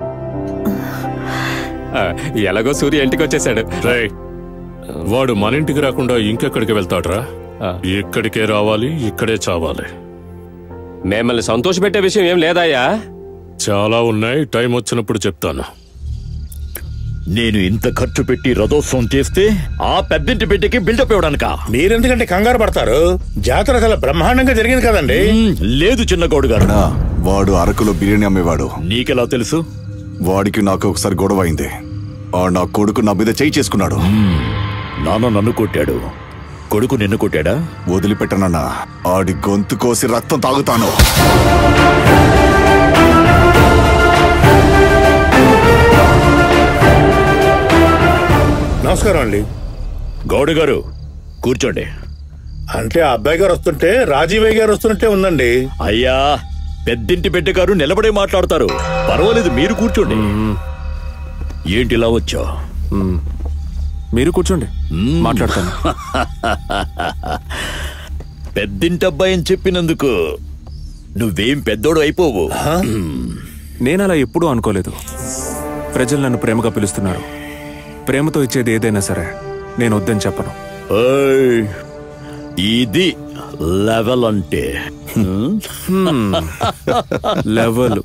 ఆ, ఎలాగో సూర్య ఇంటికి వచ్చేసాడు రేయ్, వాడు మన ఇంటికి రాకుండా ఇంకెక్కడికి వెళ్తాడ్రా ఇక్కడికే రావాలి ఇక్కడే చావాలి మిమ్మల్ని సంతోషపెట్టే విషయం ఏం లేదాయా చాలా ఉన్నాయి టైం వచ్చినప్పుడు చెప్తాను నేను ఇంత ఖర్చు పెట్టి రథోత్సవం చేస్తే ఆ పెద్దింటి బిడ్డకి బిల్డప్ ఇవ్వడానికా మీరెందుకంటే కంగారు పడతారు జాతర చాలా బ్రహ్మాండంగా జరిగింది కదండి లేదు చిన్న గౌడు గారు వాడు అరకులో బిర్యానీ అమ్మేవాడు నీకెలా తెలుసు వాడికి నాకు ఒకసారి గొడవ అయింది ఆ నా కొడుకు నా మీద చేయి చేసుకున్నాడు నాన్న నన్ను కొట్టాడు కొడుకు నిన్ను కొట్టాడా వదిలిపెట్టనన్నా ఆడి గొంతు కోసి రక్తం తాగుతాను నమస్కారం అండి గౌడు గారు కూర్చోండి అంటే ఆ అబ్బాయి గారు వస్తుంటే రాజీవయ్య గారు వస్తున్నట్టే ఉందండి అయ్యా పెద్దింటి బిడ్డ గారు నిలబడే మాట్లాడతారు పర్వాలేదు మీరు కూర్చోండి ఏంటి ఇలా వచ్చా మీరు కూర్చోండి మాట్లాడతాను పెద్దింటి అబ్బాయి అని చెప్పినందుకు నువ్వేం పెద్దోడు అయిపోవు నేను అలా ఎప్పుడూ అనుకోలేదు ప్రజలు నన్ను ప్రేమగా పిలుస్తున్నారు ప్రేమతో ఇచ్చేది ఏదైనా సరే నేను వద్దని చెప్పను ఏయ్, ఇది లెవెల్ అంటే లెవెల్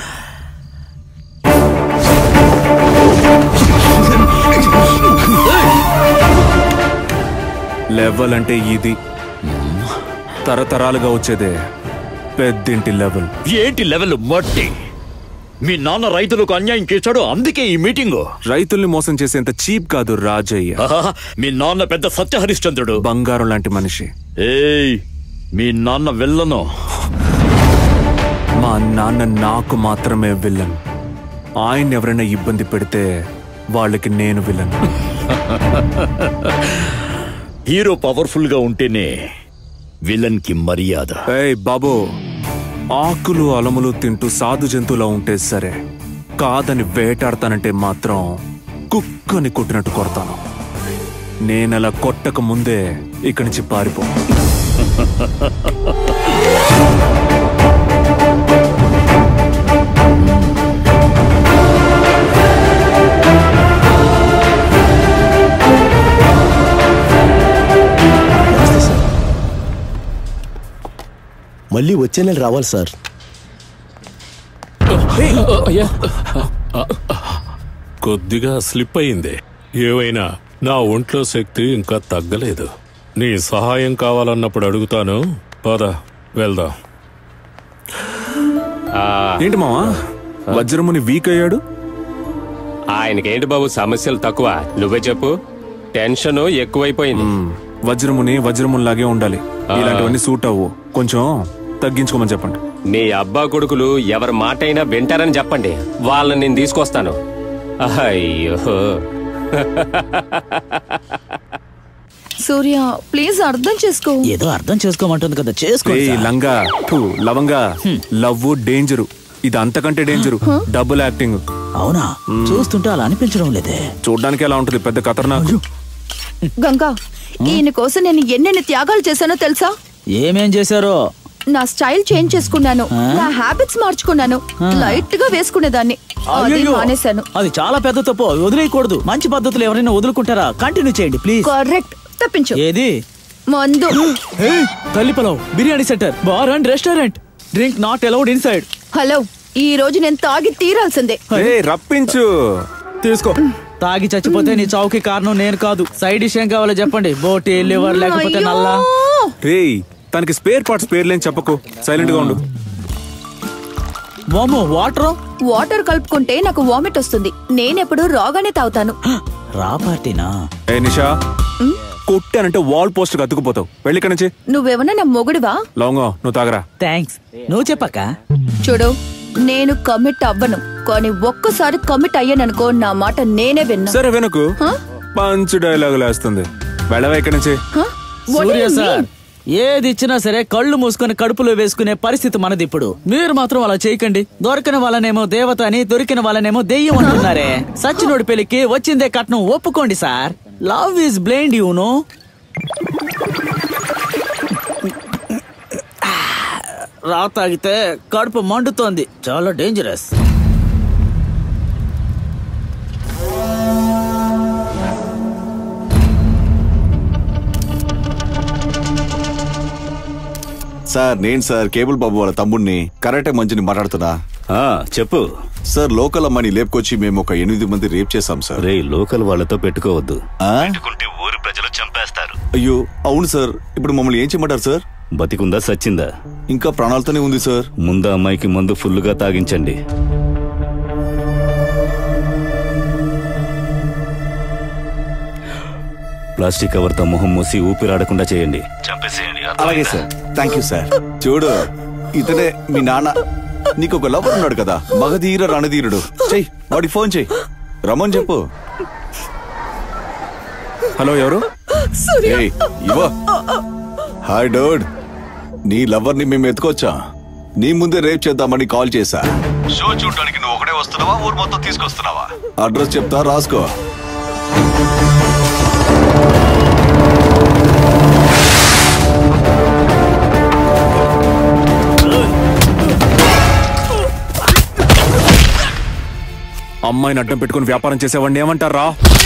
లెవెల్ అంటే ఇది తరతరాలుగా వచ్చేదే పెద్దింటి లెవెల్ ఏంటి లెవెల్ మట్టి మీ నాన్న రైతులకు అన్యాయం చేశాడు అందుకే ఈ మీటింగ్ రైతుల్ని మోసం చేసేంత చీప్ కాదు రాజయ్య మీ నాన్న పెద్ద సత్యహరిశ్చంద్రుడు బంగారం లాంటి మనిషి ఏయ్ మీ నాన్న వెళ్ళను మా నాన్న నాకు మాత్రమే విల్లన్ ఆయన ఎవరైనా ఇబ్బంది పెడితే వాళ్ళకి నేను విలన్ హీరో పవర్ఫుల్ గా ఉంటేనే విలన్ కి మర్యాద ఏయ్ బాబు ఆకులు అలములు తింటూ సాధు జంతువులా ఉంటే సరే కాదని వేటాడతానంటే మాత్రం కుక్కని కొట్టినట్టు కొడతాను నేనలా కొట్టక ముందే ఇక్కడి నుంచి పారిపో మళ్ళీ వచ్చే నెల రావాలి సార్ కొద్దిగా స్లిప్ అయింది ఏవైనా నా ఒంట్లో శక్తి ఇంకా తగ్గలేదు నీ సహాయం కావాలన్నప్పుడు అడుగుతాను పద వెళ్దాం ఏంటి మావా వజ్రముని వీక్ అయ్యాడు ఆయనకేంటి బాబు సమస్యలు తక్కువ నువ్వే చెప్పు టెన్షన్ ఎక్కువైపోయింది వజ్రముని వజ్రమునిలాగే ఉండాలి ఇలాంటివన్నీ సూట్ అవ్వు కొంచెం తగ్గించుకోమని చెప్పండి నీ అబ్బా కొడుకులు ఎవరి మాట అయినా వింటారని చెప్పండి వాళ్ళని నేను తీసుకొస్తాను అయ్యో సూర్య ప్లీజ్ అర్థం చేసుకో ఏదో అర్థం చేసుకోమంటుంది కదా చేసుకో ఏయ్, లంగా థు, లవంగా లవ్ డేంజరు ఇది అంతకంటే డేంజరు డబుల్ యాక్టింగ్ అవునా చూస్తుంటే అలా అనిపించడం లేదే చూడ్డానికి ఎలా ఉంటుంది పెద్ద ఖతర్నాక్ గంగా ఈయన కోసం నేను ఎన్నెన్ని త్యాగాలు చేశానో తెలుసా ఏమేం చేశారో నా స్టైల్ చేంజ్ చేసుకున్నాను ఆ? నా హ్యాబిట్స్ మార్చుకున్నాను ఆ. లైట్ గా వేసుకునేదాన్ని అది అయ్యయ్యో, మానేశాను అది చాలా పెద్ద తప్పు వదిలేయకూడదు మంచి పద్ధతులు ఎవరైనా వదులుకుంటారా కంటిన్యూ చేయండి ప్లీజ్ కరెక్ట్ తప్పించు ఏది మందు ఏయ్, తల్లి pulao biryani centre bar and restaurant drink not allowed inside hello ఈ రోజు నేను తాగి తీరాల్సిందే రప్పించు తీసుకో తాగి చచ్చిపోతే నీ చావుకి కారణం నేను కాదు సైడ్ డిష్ ఏం కావాలో చెప్పండి బోటి లివర్ లేకపోతే అయ్యో. నల్లా రేయ్ తనకి స్పేర్ పార్ట్స్ పేర్లేని చెప్పకు సైలెంట్ గా ఉండు వామో వాటర్ వాటర్ కలుపుకుంటే నాకు వామిట్ వస్తుంది నేనెప్పుడు రాగానే తాగుతాను రా పార్టీనా ఏ నిషా కొట్టానంటే వాల్ పోస్టర్ అతుకుపోతావు వెళ్ళి ఇక్కడి నుంచి నువ్వేమన్నా నా మొగుడివా లవంగం నువ్వు తాగరా థ్యాంక్స్ నువ్వు చెప్పక్క చూడు నేను కమిట్ అవ్వను కానీ ఒక్కసారి కమిట్ అయ్యాననుకో నా మాట నేనే విన్నా సరే వెనుకు హ? పంచ్ డైలాగ్ లేస్తుంది వెళ్ళవా ఇక్కడి నుంచి What do Surya you sir mean? ఏది ఇచ్చినా సరే కళ్ళు మూసుకొని కడుపులో వేసుకునే పరిస్థితి మనది ఇప్పుడు మీరు మాత్రం అలా చేయకండి దొరికిన వాళ్ళనేమో దేవత అని దొరికిన వాళ్ళనేమో దెయ్యం అంటున్నారే సచ్చినోడి పెళ్లికి వచ్చిందే కట్నం ఒప్పుకోండి sir love is blind you know రా తాగితే కడుపు మండుతోంది చాలా డేంజరస్ సార్ నేను సార్ కేబుల్ బాబు వాళ్ళ తమ్ముడిని కరాటే మంచిని మాట్లాడుతున్నా చెప్పు సార్ లోకల్ అమ్మాయిని లేపుకొచ్చి మేము ఒక ఎనిమిది మంది రేప్ చేశాం సార్ రే లోకల్ వాళ్ళతో పెట్టుకోవద్దు పెట్టుకుంటే ఊరి ప్రజలు చంపేస్తారు అయ్యో అవును సార్ ఇప్పుడు మమ్మల్ని ఏం చేయమంటారు సార్ బతికుందా సచ్చిందా ఇంకా ప్రాణాలతోనే ఉంది సార్ ముందు అమ్మాయికి మందు ఫుల్లుగా తాగించండి ప్లాస్టిక్ కవర్తో మొహం మూసి ఊపిరాడకుండా చేయండి చంపేసేయండి అలాగే సార్ థ్యాంక్ యూ సార్ చూడు ఇతనే మీ నాన్న నీకు ఒక లవర్ ఉన్నాడు కదా మగధీర రణధీరుడు చెయ్యి వాడికి ఫోన్ చెయ్యి రమ్మని చెప్పు హలో ఎవరు ఏయ్, ఇవ్వ హాయ్ డోడ్ నీ లవర్ ని మేము ఎత్తుకోవచ్చా నీ ముందే రేప్ చేద్దామని కాల్ చేశా షో చూడడానికి నువ్వు ఒకడే వస్తున్నావా ఊరు మొత్తం తీసుకొస్తున్నావా అడ్రస్ చెప్తా రాసుకో అమ్మాయిని అడ్డం పెట్టుకుని వ్యాపారం చేసేవాడిని ఏమంటారా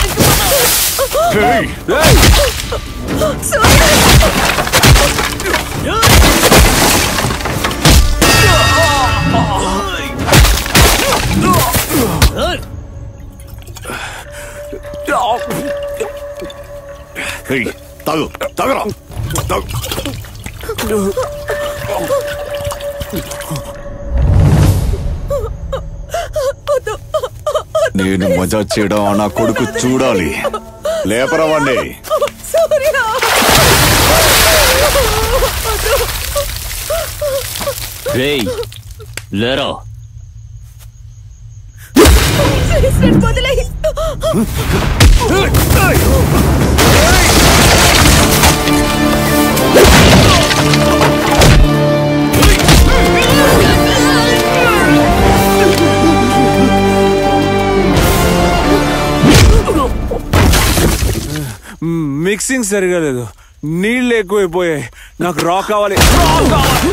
ఏయ్, తాగు తాగరా తాగు నేను మజా చేయడం నా కొడుకు చూడాలి లేపరా వాణ్ణి రేయ్ లేరో మిక్సింగ్ సరిగా లేదు నీళ్ళు ఎక్కువైపోయాయి నాకు రా కావాలి రా కావాలి.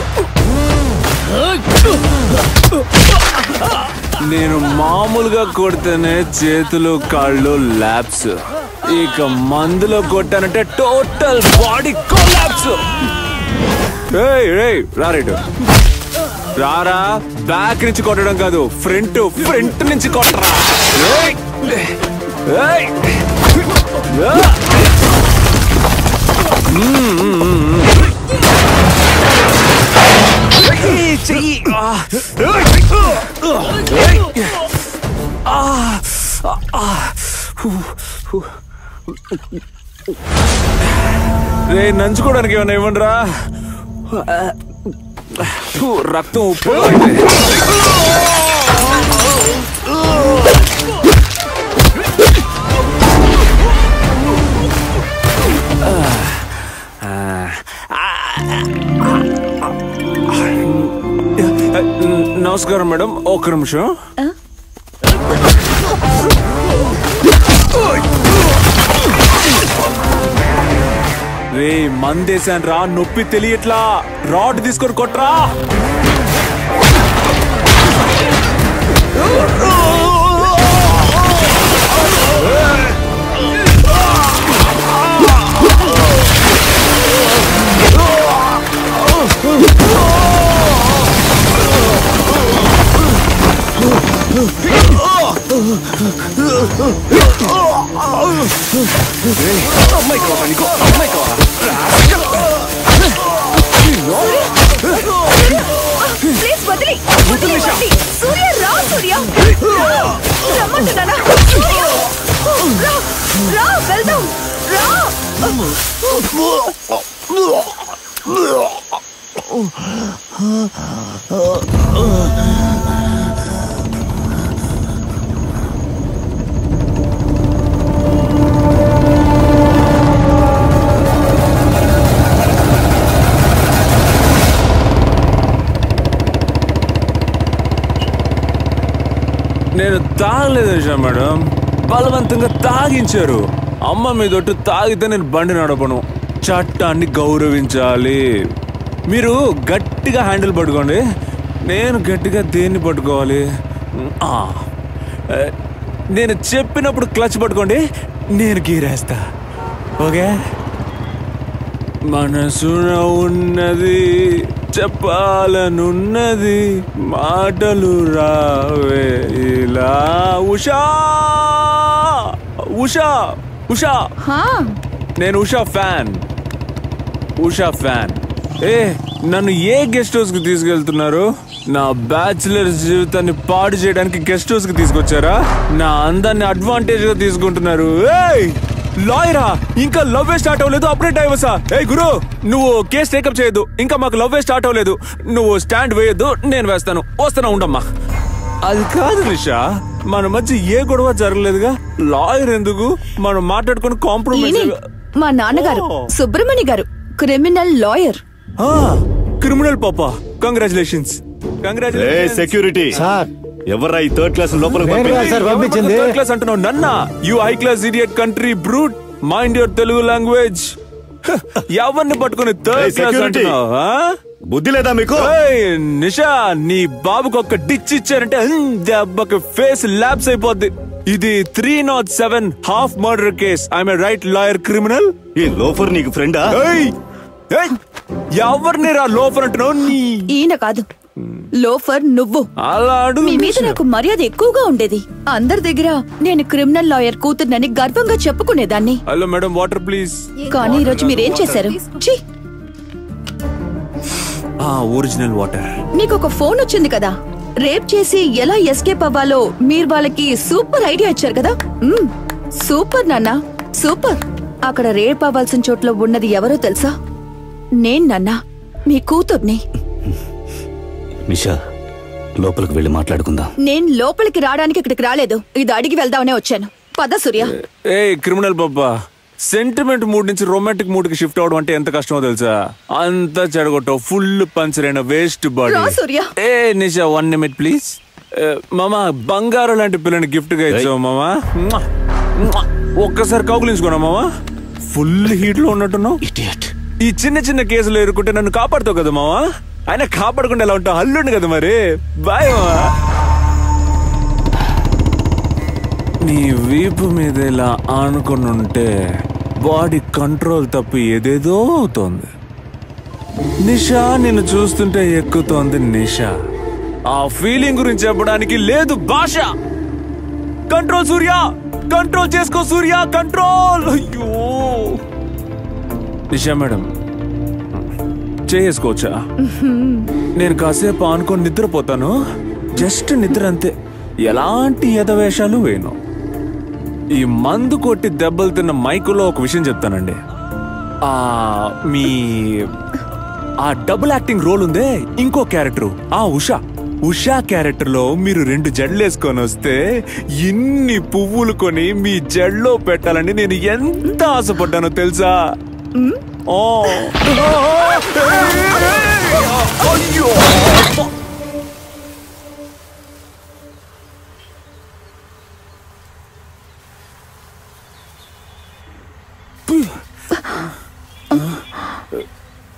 నేను మామూలుగా కొడితేనే చేతులు కాళ్ళు ల్యాబ్స్ ఇక మందులో కొట్టానంటే టోటల్ బాడీ కొలాప్స్ ఏయ్ ఏయ్ రా రైట్ రారా బ్యాక్ నుంచి కొట్టడం కాదు ఫ్రంట్ ఫ్రంట్ నుంచి కొట్టరా ఏయ్ ఏయ్ ఆ! మ్మ్, మ్మ్, మ్మ్. ఏయ్, చెయ్యి ఆ! ఏయ్! ఏయ్! ఆ! ఆ! Who, who. రే నంచుకోవడానికి ఏమన్నా ఇవ్వండిరా ఫు, రక్తం ఉప్పు నమస్కారం మేడం ఒక్క నిమిషం రే మందేశాన్ రా నొప్పి తెలియట్లా రాడ్ తీసుకొని కొట్రా ప్లీజ్ వదిలి వదిలేయండి. సూర్య రా సూర్య రమ్మంటున్నానా సూర్య! రా రా వెళ్దాం రా నేను తాగలేదు నిషా మేడం బలవంతంగా తాగించారు అమ్మ మీదొట్టు తాగితే నేను బండి నడపను చట్టాన్ని గౌరవించాలి మీరు గట్టిగా హ్యాండిల్ పట్టుకోండి నేను గట్టిగా దేన్ని పట్టుకోవాలి ఆ, ఏ, నేను చెప్పినప్పుడు క్లచ్ పట్టుకోండి నేను గీరేస్తా ఓకే మనసున ఉన్నది చెప్పాలనున్నది మాటలు రావే ఇలా ఉషా ఉషా ఉషా నేను ఉషా ఫ్యాన్ ఉషా ఫ్యాన్ ఏ నన్ను ఏ గెస్ట్ హౌస్ కి తీసుకెళ్తున్నారు నా బ్యాచిలర్ జీవితాన్ని పాడు చేయడానికి గెస్ట్ హౌస్ కి తీసుకొచ్చారా నా అందాన్ని అడ్వాంటేజ్ గా తీసుకుంటున్నారు ఏయ్ లాయరా ఇంకా లవ్ స్టార్ట్ అవ్వలేదు అప్పుడే డైవర్సా ఏ గురు నువ్వు కేసు టేకప్ చేయొద్దు ఇంకా మాకు లవ్ స్టార్ట్ అవ్వలేదు నువ్వు స్టాండ్ వేయొద్దు నేను వేస్తాను వస్తాను ఉండమ్మా అది కాదు నిషా మన మధ్య ఏ గొడవ జరగలేదుగా లాయర్ ఎందుకు మనం మాట్లాడుకుని ఈయనే కాంప్రమైజ్ మా నాన్నగారు సుబ్రహ్మణ్య గారు క్రిమినల్ లాయర్ క్రిమినల్ పాపా కంగ్రాచులేషన్స్ ఏ సెక్యూరిటీ ఎవర్రా ఈ థర్డ్ క్లాస్ లోపలికి పంపింది? థర్డ్ క్లాస్ అంటున్నావు నన్న you high class idiot country brute mind your Telugu language ఎవరిని పట్టుకుని ఏయ్, థర్డ్ క్లాస్ security. అంటున్నావు ఆ? బుద్ధి లేదా మీకు ఏయ్, నిషా నీ బాబుకు ఒక డిచ్ ఇచ్చారంటే హ్మ్, దెబ్బకి ఫేస్ ల్యాబ్స్ అయిపోద్ది ఇది three nought seven half murder case I'm right lawyer criminal ఈ లోఫర్ నీకు ఫ్రెండా ఎవరిని రా లోఫర్ అంటున్నావు నీ ఈయన కాదు లోఫర్ నువ్వు అలా అడుగు మీ మీద నాకు మర్యాద ఎక్కువగా ఉండేది అందరి దగ్గర నేను క్రిమినల్ లాయర్ కూతుర్నని గర్వంగా చెప్పుకునేదాన్ని హలో మేడం వాటర్ ప్లీజ్ కానీ ఈరోజు మీరేం చేశారు ఛీ ఆ ఒరిజినల్ వాటర్ మీకు ఒక ఫోన్ వచ్చింది కదా రేప్ చేసి ఎలా ఎస్కేప్ అవ్వాలో మీరు వాళ్ళకి సూపర్ ఐడియా ఇచ్చారు కదా మ్మ్, సూపర్ నాన్న సూపర్ అక్కడ రేప్ అవ్వాల్సిన చోట్ల ఉన్నది ఎవరో తెలుసా నేను నాన్న మీ కూతుర్ని నిషా లోపలికి వెళ్ళి మాట్లాడుకుందాం నేను లోపలికి రావడానికి ఇక్కడికి రాలేదు ఇది అడిగి వెళ్దామనే వచ్చాను పద సూర్య ఏ క్రిమినల్ బాబా సెంటిమెంట్ మూడ్ నుంచి రొమాంటిక్ మూడ్ కి షిఫ్ట్ అవడం అంటే ఎంత కష్టమో తెలుసా అంత చెడగొట్టావు ఫుల్ పంచర్ అయిన వేస్ట్ బాడీ రా సూర్య ఏ నిషా వన్ నిమిట్ ప్లీజ్ మామా బంగారం లాంటి పిల్లని గిఫ్ట్ గా ఇచ్చావు మామా మ్వా. మ్వా. ఒక్కసారి కౌగులించుకున్నా మామా ఫుల్ హీట్ లో ఉన్నట్టున్నావు ఈ చిన్న చిన్న కేసులు ఎదుర్కొంటే నన్ను కాపాడుతావు కదా మావా ఆయన కాపాడకుండా ఎలా ఉంటావు అల్లుండి కదా మరి బాయ్ మావా నీ వీపు మీద ఇలా ఆనుకుని ఉంటే బాడీ కంట్రోల్ తప్పి ఏదేదో అవుతోంది నిషా నిన్ను చూస్తుంటే ఎక్కుతోంది నిషా ఆ ఫీలింగ్ గురించి చెప్పడానికి లేదు భాష కంట్రోల్ సూర్య కంట్రోల్ చేసుకో సూర్య కంట్రోల్ అయ్యో నిషా మేడం చేసుకోవచ్చా నేను కాసేపు ఆనుకొని నిద్రపోతాను జస్ట్ నిద్ర అంతే ఎలాంటి ఎదవేషాలు వేయను ఈ మందు కొట్టి దెబ్బలు తిన్న మైకులో ఒక విషయం చెప్తానండి ఆ మీ ఆ డబుల్ యాక్టింగ్ రోల్ ఉందే ఇంకో క్యారెక్టర్ ఆ ఉషా ఉషా క్యారెక్టర్ లో మీరు రెండు జడ్లు వేసుకొని వస్తే ఇన్ని పువ్వులు కొని మీ జడ్లో పెట్టాలని నేను ఎంత ఆశపడ్డానో తెలుసా ఓ అయ్యో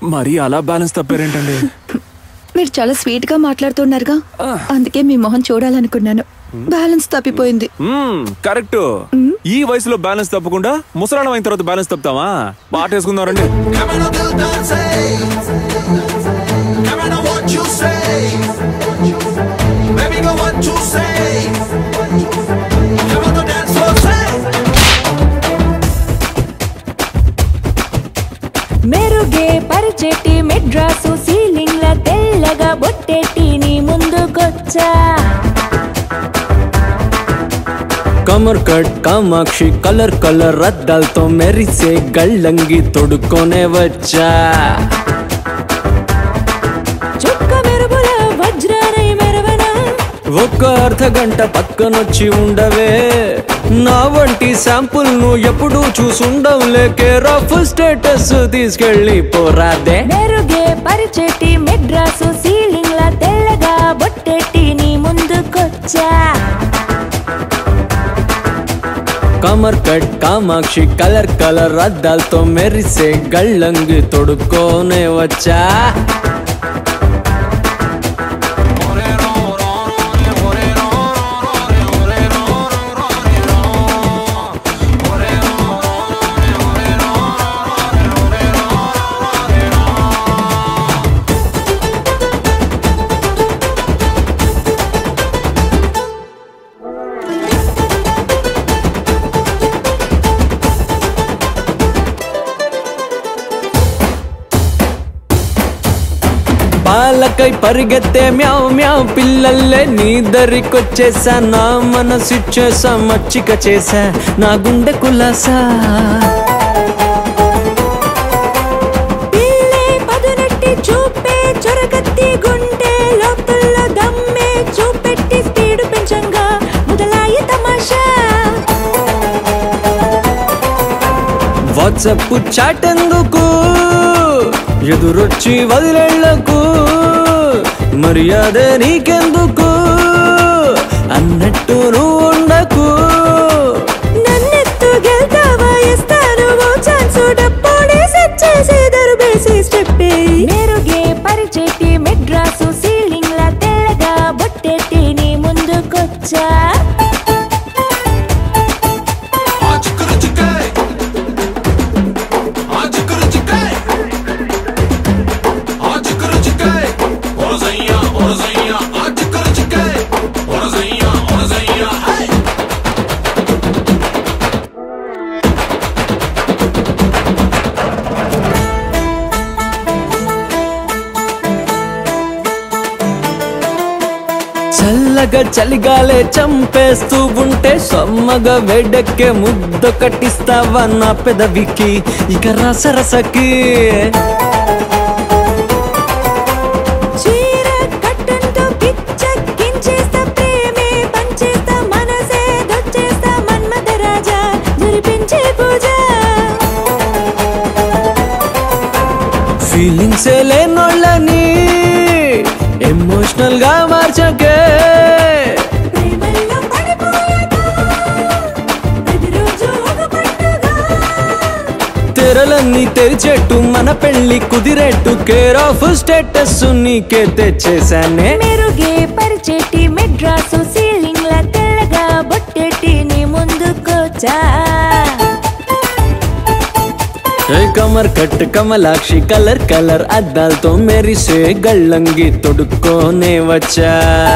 మరి అలా బ్యాలెన్స్ తప్పారేంటండి మీరు చాలా స్వీట్ గా మాట్లాడుతున్నారుగా అందుకే మీ మొహం చూడాలనుకున్నాను బ్యాలెన్స్ తప్పిపోయింది కరెక్ట్ ఈ వయసులో బ్యాలెన్స్ తప్పకుండా ముసలాళ్ళం అయిన తర్వాత బ్యాలెన్స్ తప్పుతామా పాట వేసుకుందాం రండి మెరుగే పరిచెట్టి మెడ్రాసు సీలింగ్ ల తెల్లగా బొట్టెట్టి నీ ముందుకొచ్చా కమర్ కట్ కామాక్షి కలర్ కలర్ అద్దాలతో మెరిసే గళ్ళంగి తొడుక్కొనే వచ్చా చుక్క మెరుపుల వజ్రారై మెరవనా ఒక్క అర్ధ గంట పక్కనొచ్చి ఉండవే నా వంటి శాంపుల్ ను ఎప్పుడూ చూసుండవులే కేర్ ఆఫ్ స్టేటస్ తీసుకెళ్ళి పోరాదే మెరుగే పరిచెట్టి మెడ్రాసు సీలింగ్ ల తెల్లగా బొట్టెట్టి నీ ముందుకొచ్చా కమర్ కట్ కామాక్షి కలర్ కలర్ అద్దాలతో మెరిసే గళ్ళంగి తొడుక్కోనే వచ్చా పాలకై పరిగెత్తే మ్యావ్ మ్యావ్ పిల్లల్లే నీ దరికొచ్చేసా నా మనసిచ్చేసా మచ్చిక చేసా నా గుండె కులాసా పిల్లే పదునెట్టి చూపే చొరగత్తి గుండె లోపల దమ్మే చూపెట్టి స్పీడ్ పెంచంగా మొదలాయి తమాషా వాట్సప్ చాట్ ఎందుకు ఎదురొచ్చి వదిలేళ్లకు మర్యాద నీకెందుకు అన్నట్టు నువ్వు ఉండకు నన్నెత్తు గెలుతావా ఇస్తాను ఓ ఛాన్స్ డబ్బోడే సెట్ చేసి దరుబేసి స్టెప్ మెరుగే పరిచెట్టి మెడ్రాసు సీలింగ్ ల తెల్లగా బొట్టెట్టి నీ ముందుకొచ్చా చల్లగా చలిగాలే చంపేస్తూ ఉంటే సమ్మగా వేడెక్కే ముద్ద కట్టిస్తావా నా పెదవికి ఇక రసరసకి చీర కట్టంతో కించేస్తా ప్రేమే పంచేస్తా మనసే దొచ్చేస్తా మన్మథ రాజా జరిపించే పూజ ఫీలింగ్స్ లేనోళ్ళని ఎమోషనల్ గా మార్చకే ప్రేమల్లో పడిపోయాక ప్రతిరోజు ఒక పండుగ తెరలన్నీ తెరిచేట్టు మన పెళ్లి కుదిరేట్టు కేర్ ఆఫ్ స్టేటస్ నీకే తెచ్చేసానే మెరుగే పరిచెట్టి మెడ్రాసు సీలింగ్ ల తెల్లగా బొట్టెట్టి నీ ముందుకొచ్చా ఏ కమర్ కట్ కమలాక్షి కలర్ కలర్ అద్దాలతో మెరిసే గళ్ళంగి తొడుక్కోనే వచ్చా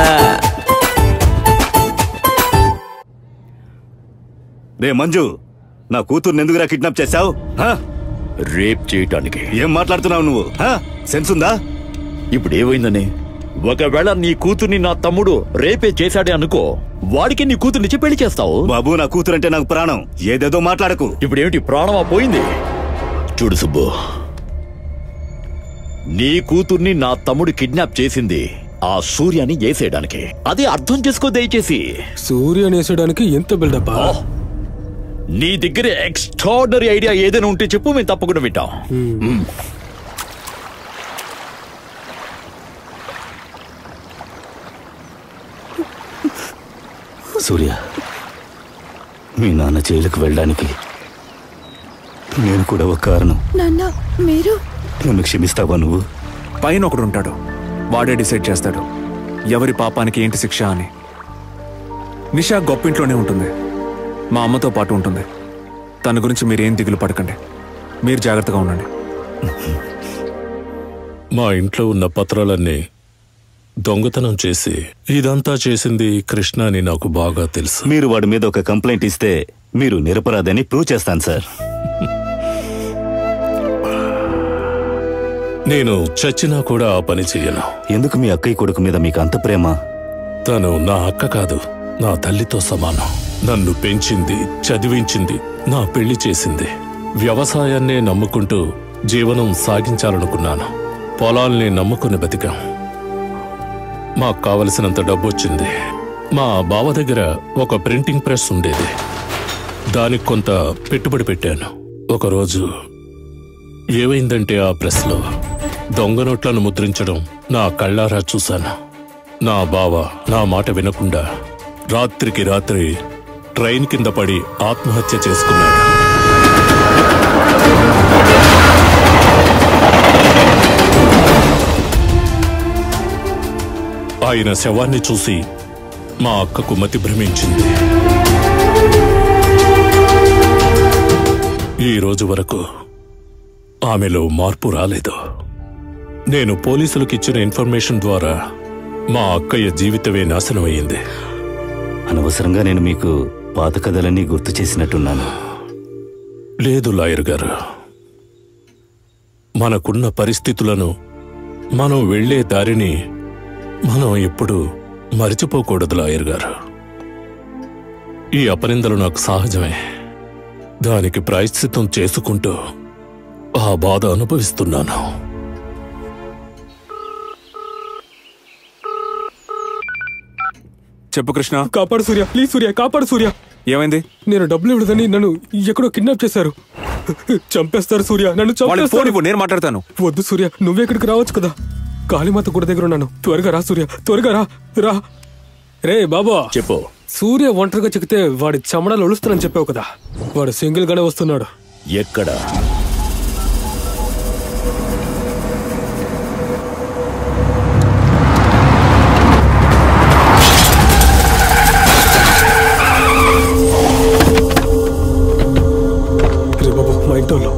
రే మంజు నా కూతుర్ని ఎందుకురా కిడ్నాప్ చేశావు రేప్ చేయటానికి ఏం మాట్లాడుతున్నావు నువ్వు హా? సెన్స్ ఉందా ఇప్పుడు ఏమైందని ఒకవేళ నీ కూతుర్ని నా తమ్ముడు రేపే చేశాడే అనుకో వాడికి నీ కూతుర్నిచ్చి పెళ్లి చేస్తావు బాబు నా కూతురంటే నాకు ప్రాణం ఏదేదో మాట్లాడకు ఇప్పుడేమిటి ప్రాణమా పోయింది చూడు సుబ్బు నీ కూతుర్ని నా తమ్ముడు కిడ్నాప్ చేసింది ఆ సూర్యాని వేసేయడానికి అది అర్థం చేసుకో దయచేసి సూర్యని వేసడానికి ఎంత బిల్డప్ నీ దగ్గర ఎక్స్ట్రాడనరీ ఐడియా ఏదైనా ఉంటే చెప్పు మేము తప్పకుండా వింటాం మ్మ్. సూర్య మీ నాన్న జైలుకు వెళ్ళడానికి నేను కూడా ఒక కారణం నాన్న మీరు నన్ను క్షమిస్తావా నువ్వు పైన ఒకడు ఉంటాడు వాడే డిసైడ్ చేస్తాడు ఎవరి పాపానికి ఏంటి శిక్ష అని నిషా గొప్పింట్లోనే ఉంటుంది మా అమ్మతో పాటు ఉంటుంది తన గురించి మీరేం దిగులు పడకండి మీరు జాగ్రత్తగా ఉండండి మా ఇంట్లో ఉన్న పత్రాలన్నీ దొంగతనం చేసి ఇదంతా చేసింది కృష్ణ అని నాకు బాగా తెలుసు మీరు వాడి మీద ఒక కంప్లైంట్ ఇస్తే మీరు నిరపరాధని ప్రూవ్ చేస్తాను సార్ నేను చచ్చినా కూడా ఆ పని చెయ్యను ఎందుకు మీ అక్కయ్య కొడుకు మీద మీకు అంత ప్రేమ తను నా అక్క కాదు నా తల్లితో సమానం నన్ను పెంచింది చదివించింది నా పెళ్లి చేసింది వ్యవసాయాన్నే నమ్ముకుంటూ జీవనం సాగించాలనుకున్నాను పొలాల్ని నమ్ముకుని బతికాం మాకు కావలసినంత డబ్బు వచ్చింది మా బావ దగ్గర ఒక ప్రింటింగ్ ప్రెస్ ఉండేది దానికి కొంత పెట్టుబడి పెట్టాను ఒకరోజు ఏమైందంటే ఆ ప్రెస్లో దొంగ నోట్లను ముద్రించడం నా కళ్ళారా చూశాను నా బావ నా మాట వినకుండా రాత్రికి రాత్రి ట్రైన్ కింద పడి ఆత్మహత్య చేసుకున్నాడు ఆయన శవాన్ని చూసి మా అక్కకు మతి భ్రమించింది ఈ రోజు వరకు ఆమెలో మార్పు రాలేదు నేను పోలీసులకు ఇచ్చిన ఇన్ఫర్మేషన్ ద్వారా మా అక్కయ్య జీవితమే నాశనమయ్యింది అనవసరంగా నేను మీకు పాత కథలన్నీ గుర్తు చేసినట్టున్నాను లేదు లాయర్ గారు మనకున్న పరిస్థితులను మనం వెళ్ళే దారిని మనం ఎప్పుడు మరిచిపోకూడదు లాయర్ గారు ఈ అపనిందలు నాకు సహజమే దానికి ప్రాయశ్చిత్తం చేసుకుంటూ ఆ బాధ అనుభవిస్తున్నాను చెప్పు కృష్ణ కాపాడు సూర్య ప్లీజ్ సూర్య కాపాడు సూర్య ఏమైంది నేను డబ్బులు ఇవ్వలేదని నన్ను ఎక్కడో కిడ్నాప్ చేశారు చంపేస్తారు సూర్య నన్ను వాళ్ళకి ఫోన్ చంపేస్తారు ఇవ్వు నేను మాట్లాడతాను వద్దు సూర్య నువ్వే ఇక్కడికి రావచ్చు కదా కాళీమాత గుడి దగ్గర ఉన్నాను త్వరగా రా సూర్య త్వరగా రా రా రే బాబా చెప్పు సూర్య ఒంటరిగా చిక్కితే వాడి చమడాలు ఒలుస్తానని చెప్పావు కదా వాడు సింగిల్ గానే వస్తున్నాడు ఎక్కడ రే బాబు మా ఇంట్లో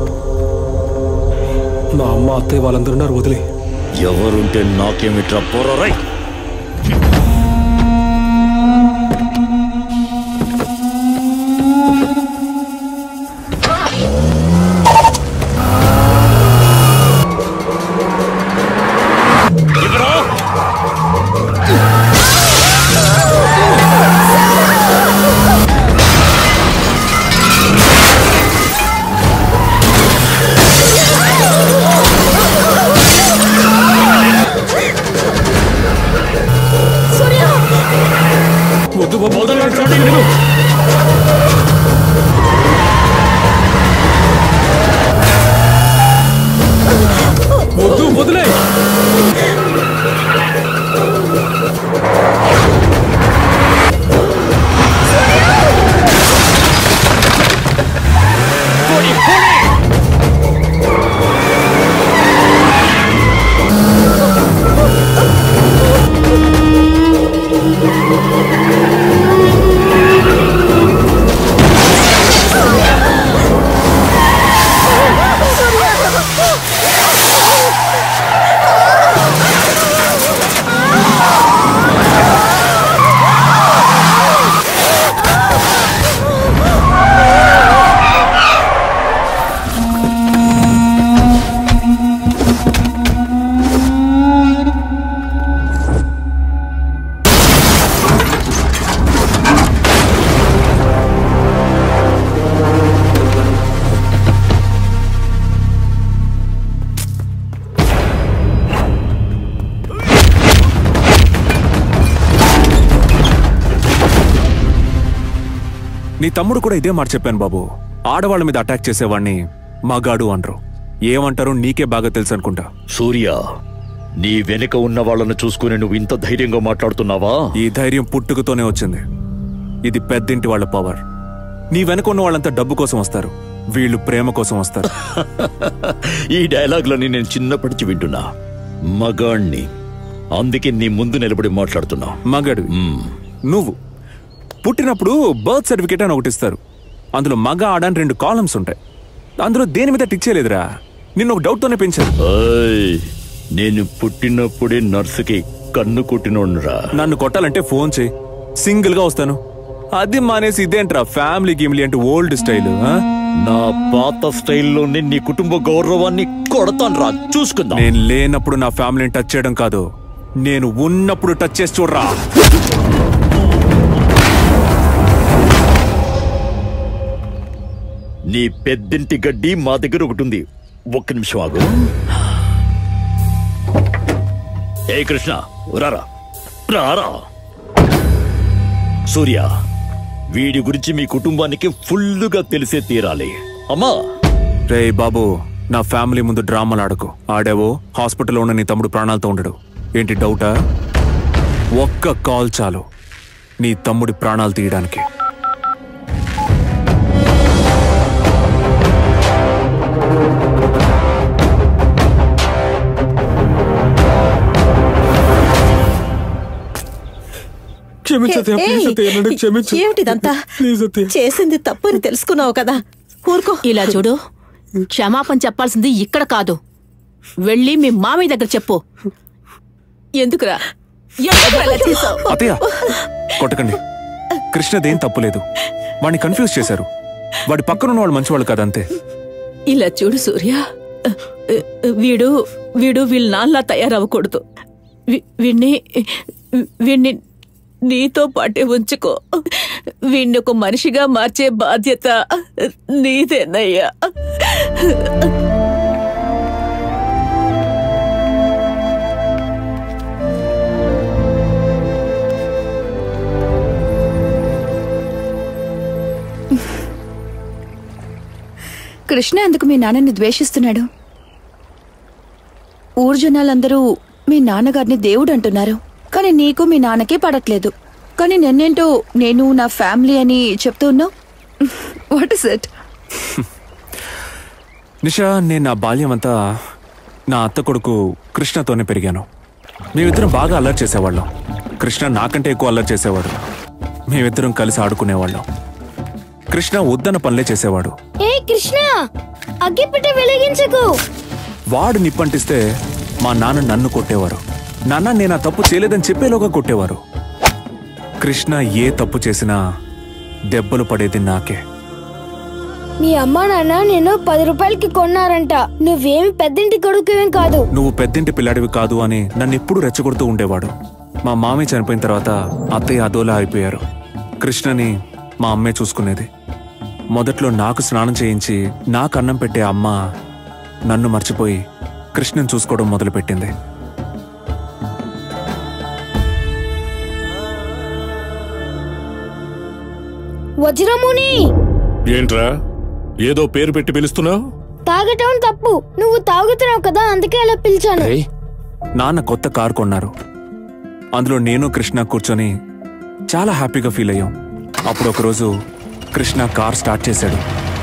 మా అమ్మ అత్తయ్య వాళ్ళందరూ ఉన్నారు వదిలే ఎవరుంటే నాకేమిట్రా పోరారై వద్దు బాబు వదలండి నేను వద్దు వదిలే నీ తమ్ముడు కూడా ఇదే మాట చెప్పాను బాబు ఆడవాళ్ళ మీద అటాక్ చేసేవాడిని మగాడు అనరు ఏమంటారో నీకే బాగా తెలుసు అనుకుంటా సూర్య నీ వెనుక ఉన్న వాళ్ళను చూసుకుని నువ్వు ఇంత ధైర్యంగా మాట్లాడుతున్నావా ఈ ధైర్యం పుట్టుకతోనే వచ్చింది ఇది పెద్దింటి వాళ్ళ పవర్ నీ వెనక ఉన్న వాళ్ళంతా డబ్బు కోసం వస్తారు వీళ్ళు ప్రేమ కోసం వస్తారు ఈ డైలాగ్లని నేను చిన్నప్పటి వింటున్నా మగాణ్ణి అందుకే నీ ముందు నిలబడి మాట్లాడుతున్నా మగాడు నువ్వు పుట్టినప్పుడు బర్త్ సర్టిఫికేట్ అని ఒకటి ఇస్తారు అందులో మగ ఆడ అని రెండు కాలమ్స్ ఉంటాయి అందులో దేని మీద టిక్ చేయలేదురా నిన్ను ఒక డౌట్ తోనే పెంచారు ఏయ్, నేను పుట్టినప్పుడే నర్సుకి కన్ను కొట్టినోడ్రా నన్ను కొట్టాలంటే ఫోన్ చేయి సింగిల్ గా వస్తాను అది మానేసి ఇదేంట్రా ఫ్యామిలీ గిమ్లీ అంటే ఓల్డ్ స్టైల్ నా పాత స్టైల్లోనే నీ కుటుంబ గౌరవాన్ని కొడతాను రా చూసుకుందాం నేను లేనప్పుడు నా ఫ్యామిలీని టచ్ చేయడం కాదు నేను ఉన్నప్పుడు టచ్ చేసి చూడరా నీ పెద్దింటి గడ్డి మా దగ్గర ఒకటి ఉంది ఒక్క నిమిషం ఆగు ఏ కృష్ణ రారా రారా సూర్య వీడి గురించి మీ కుటుంబానికి ఫుల్లుగా తెలిసే తీరాలి అమ్మా రే బాబు నా ఫ్యామిలీ ముందు డ్రామాలు ఆడకు ఆడావో హాస్పిటల్లో ఉన్న నీ తమ్ముడు ప్రాణాలతో ఉండడు ఏంటి డౌటా ఒక్క కాల్ చాలు నీ తమ్ముడి ప్రాణాలు తీయడానికి క్షమించు అత్తయ్య, ప్లీజ్ అత్తయ్య, నన్ను క్షమించు. ఏమిటిదంతా ప్లీజ్ అత్తయ్య. చేసింది తప్పని తెలుసుకున్నావు కదా ఊరుకో ఇలా చూడు క్షమాపణ చెప్పాల్సింది ఇక్కడ కాదు వెళ్ళి మీ మామయ్య దగ్గర చెప్పు ఎందుకురా ఎందుకురా ఇలా చేసావ్? అతయ్య కొట్టకండి కృష్ణదేం తప్పులేదు వాడిని కన్ఫ్యూజ్ చేశారు వాడి పక్కనున్న వాళ్ళు మంచివాళ్ళు కాదంతే ఇలా చూడు సూర్య వీడు వీడు వీళ్ళ నాన్నలా తయారవ్వకూడదు వీ- వీణ్ణి వీణ్ణి నీతో పాటే ఉంచుకో వీణ్ణి ఒక మనిషిగా మార్చే బాధ్యత నీదేనయ్యా కృష్ణ ఎందుకు మీ నాన్నని ద్వేషిస్తున్నాడు ఊరు జనాలందరూ మీ నాన్నగారిని దేవుడు అంటున్నారు కానీ నీకు మీ నాన్నకే పడట్లేదు కానీ నిన్నేంటో నేను నా ఫ్యామిలీ అని చెప్తూ ఉన్నావు వాట్ ఇస్ ఇట్ నిషా నేను నా బాల్యం అంతా నా అత్త కొడుకు కృష్ణతోనే పెరిగాను మేమిద్దరం బాగా అల్లరి చేసేవాళ్ళం కృష్ణ నాకంటే ఎక్కువ అల్లరి చేసేవాడు మేమిద్దరం కలిసి ఆడుకునేవాళ్ళం కృష్ణ వద్దన్న పనులే చేసేవాడు ఏ కృష్ణ అగ్గిపెట్ట వెలిగించకు వాడు నిప్పంటిస్తే మా నాన్న నన్ను కొట్టేవారు నాన్న నేను ఆ తప్పు చేయలేదని చెప్పేలోగా కొట్టేవారు కృష్ణ ఏ తప్పు చేసినా దెబ్బలు పడేది నాకే మీ అమ్మా నాన్న నేను పది రూపాయలకి కొన్నారంట నువ్వేమి పెద్దింటి కొడుకువేం కాదు నువ్వు పెద్దింటి పిల్లాడివి కాదు అని నన్ను ఎప్పుడు రెచ్చగొడుతూ ఉండేవాడు మా మామయ్య చనిపోయిన తర్వాత అత్తయ్య అదోలా అయిపోయారు కృష్ణని మా అమ్మే చూసుకునేది మొదట్లో నాకు స్నానం చేయించి నాకు అన్నం పెట్టే అమ్మ నన్ను మర్చిపోయి కృష్ణని చూసుకోవడం మొదలుపెట్టింది వజ్రముని ఏంట్రా ఏదో పేరు పెట్టి పిలుస్తున్నావు తాగటం తప్పు నువ్వు తాగుతున్నావు కదా అందుకే అలా పిలిచాను నాన్న కొత్త కారు కొన్నారు అందులో నేను కృష్ణ కూర్చొని చాలా హ్యాపీగా ఫీల్ అయ్యాం అప్పుడు ఒకరోజు కృష్ణ కార్ స్టార్ట్ చేశాడు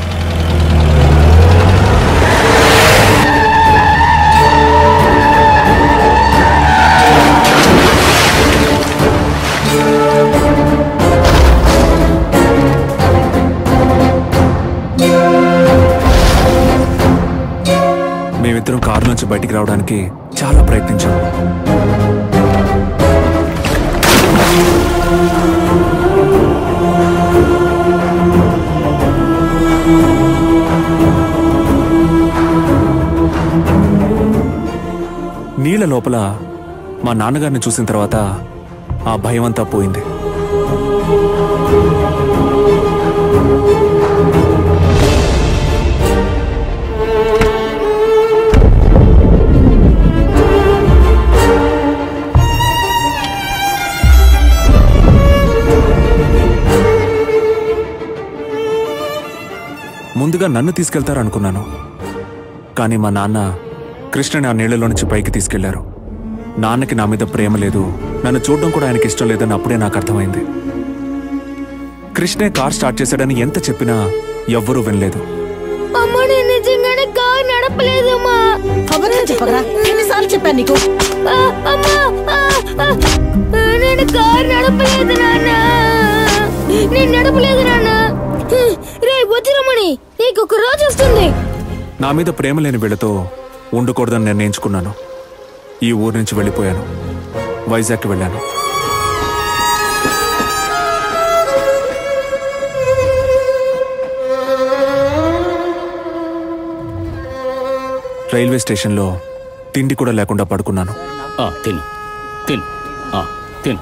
మేమిద్దరం కారు నుంచి బయటికి రావడానికి చాలా ప్రయత్నించాం నీళ్ళ లోపల మా నాన్నగారిని చూసిన తర్వాత ఆ భయం అంతా పోయింది ముందుగా నన్ను తీసుకెళ్తారనుకున్నాను కానీ మా నాన్న కృష్ణని ఆ నీళ్లలో నుంచి పైకి తీసుకెళ్లారు నాన్నకి నా మీద ప్రేమ లేదు నన్ను చూడడం కూడా ఆయనకి ఇష్టం లేదని అప్పుడే నాకు అర్థమైంది కృష్ణే కార్ స్టార్ట్ చేశాడని ఎంత చెప్పినా ఎవ్వరూ వినలేదు నడపలేదమ్మా అబద్ధం చెప్పగరా ఎన్నిసార్లు చెప్పాను నీకు ఆ, అమ్మా ఆ, ఆ, నేను కారు నడపలేదు నాన్న నేను నడపలేదు నాన్న రే వజ్రమణి నీకు ఒక రోజు వస్తుంది నా మీద ప్రేమ లేని వీళ్ళతో ఉండకూడదని నిర్ణయించుకున్నాను ఈ ఊరు నుంచి వెళ్ళిపోయాను వైజాగ్కి వెళ్ళాను రైల్వే స్టేషన్లో తిండి కూడా లేకుండా పడుకున్నాను ఆ, తిను తిను ఆ, తిను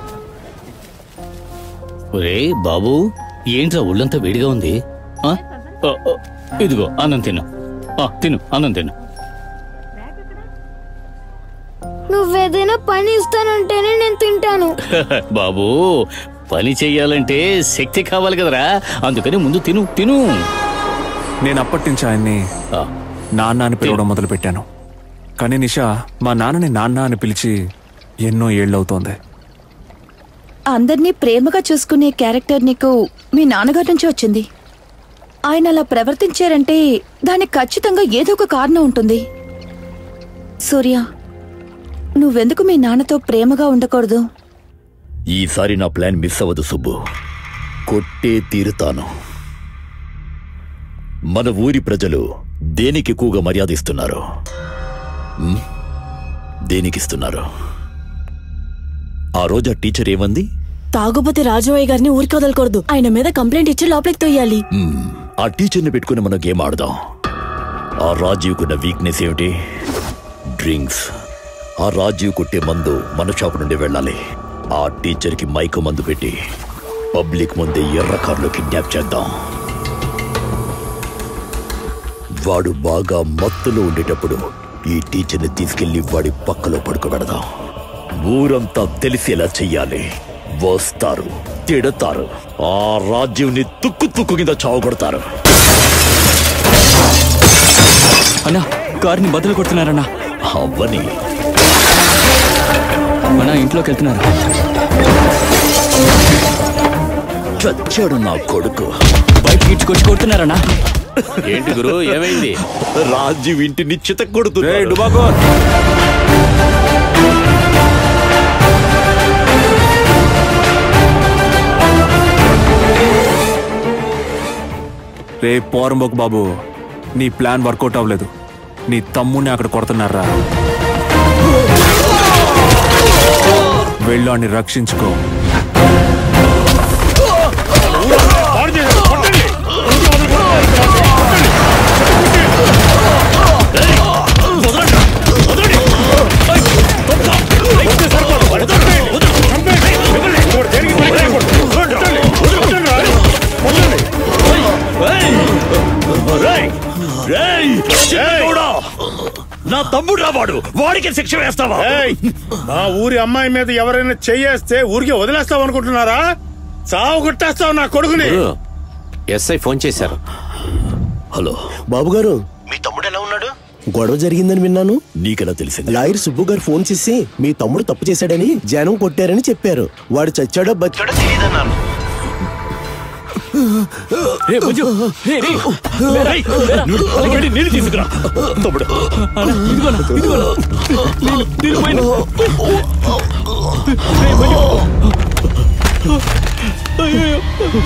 ఒరే బాబు ఏంట్రా ఒళ్ళంతా వేడిగా ఉంది ఆ? ఆ, ఆ, ఇదిగో అన్నం తిను ఆ, తిను అన్నం తిను నువ్వేదైనా పని ఇస్తానంటేనే నేను తింటాను బాబు పని చెయ్యాలంటే శక్తి కావాలి కదరా అందుకని ముందు తిను తిను నేను అప్పటి నుంచి ఆయన్ని నాన్న అని పిలవడం మొదలుపెట్టాను కానీ నిషా మా నాన్నని నాన్న అని పిలిచి ఎన్నో ఏళ్ళవుతోంది అందర్నీ ప్రేమగా చూసుకునే క్యారెక్టర్ నీకు మీ నాన్నగారి నుంచి వచ్చింది ఆయన అలా ప్రవర్తించారంటే దానికి ఖచ్చితంగా ఏదో ఒక కారణం ఉంటుంది సూర్య నువ్వెందుకు మీ నాన్నతో ప్రేమగా ఉండకూడదు ఈసారి నా ప్లాన్ మిస్ అవ్వదు సుబ్బు కొట్టే తీరుతాను మన ఊరి ప్రజలు దేనికి ఎక్కువగా మర్యాద ఇస్తున్నారు ఉమ్? దేనికిస్తున్నారు ఆ రోజు ఆ టీచర్ ఏమంది తాగుబోతే రాజువయ్య గారిని ఊరికి వదలకూడదు ఆయన మీద కంప్లైంట్ ఇచ్చి లోపలికి తొయ్యాలి ఉమ్, ఆ టీచర్ని పెట్టుకుని మనం గేమ్ ఆడదాం ఆ రాజీవ్కున్న వీక్నెస్ ఏమిటి డ్రింక్స్ ఆ రాజీవ్ కొట్టే మందు మన షాపు నుండి వెళ్ళాలి ఆ టీచర్కి మైకు మందు పెట్టి పబ్లిక్ ముందే ఎర్ర కార్లో కిడ్నాప్ చేద్దాం వాడు బాగా మత్తులో ఉండేటప్పుడు ఈ టీచర్ని తీసుకెళ్లి వాడి పక్కలో పడుకోబెడదాం ఊరంతా తెలిసేలా చెయ్యాలి వస్తారు తిడతారు ఆ రాజ్యంని తుక్కు తుక్కు కింద చావగొడతారు అన్నా కారుని బదులు కొడుతున్నారన్నా అవ్వని మన ఇంట్లోకి వెళ్తున్నారు చచ్చాడు నా కొడుకు బయట ఈడ్చుకొచ్చి కొడుతున్నారన్నా ఏంటి గురు ఏమైంది రాజీవ్ ఇంటిని చిత కొడుతున్నా రే పోరంబోక్ బాబు నీ ప్లాన్ వర్కౌట్ అవ్వలేదు నీ తమ్ముడిని అక్కడ కొడుతున్నారా వెళ్ళాన్ని రక్షించుకో రేయ్! రేయ్! చిన్నోడా! నా తమ్ముడు రావాడు వాడికి శిక్ష వేస్తావా ఏయ్! మా ఊరి అమ్మాయి మీద ఎవరైనా చెయ్యేస్తే ఊరికి వదిలేస్తావు అనుకుంటున్నారా చావు కొట్టేస్తావు నా కొడుకుని ఎస్ఐ ఫోన్ చేశారు హలో బాబు గారు మీ తమ్ముడు ఎలా ఉన్నాడు గొడవ జరిగిందని విన్నాను నీకెలా తెలిసింది లాయర్ సుబ్బు గారు ఫోన్ చేసి మీ తమ్ముడు తప్పు చేశాడని జనం కొట్టారని చెప్పారు వాడు చచ్చాడో బచ్చాడో తెలియదన్నాను రే బుజ్జు రే రే రేయ్! నువ్వు వెళ్ళి నీళ్ళు తీసుకురా తమ్ముడు ఇదిగోనా ఇదిగోనా నేను నేను పోయిన రే బుజ్జు అయ్యో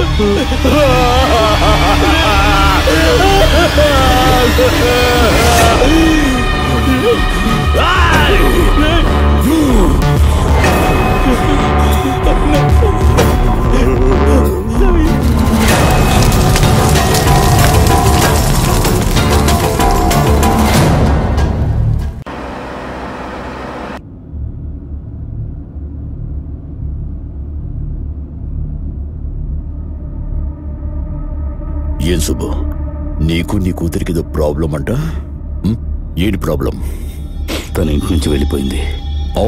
ఏం సుబ్బు నీకు నీ కూతురికి ఏదో ప్రాబ్లం అంట ఉం? ఏంటి ప్రాబ్లం తన ఇంటి నుంచి వెళ్ళిపోయింది ఓ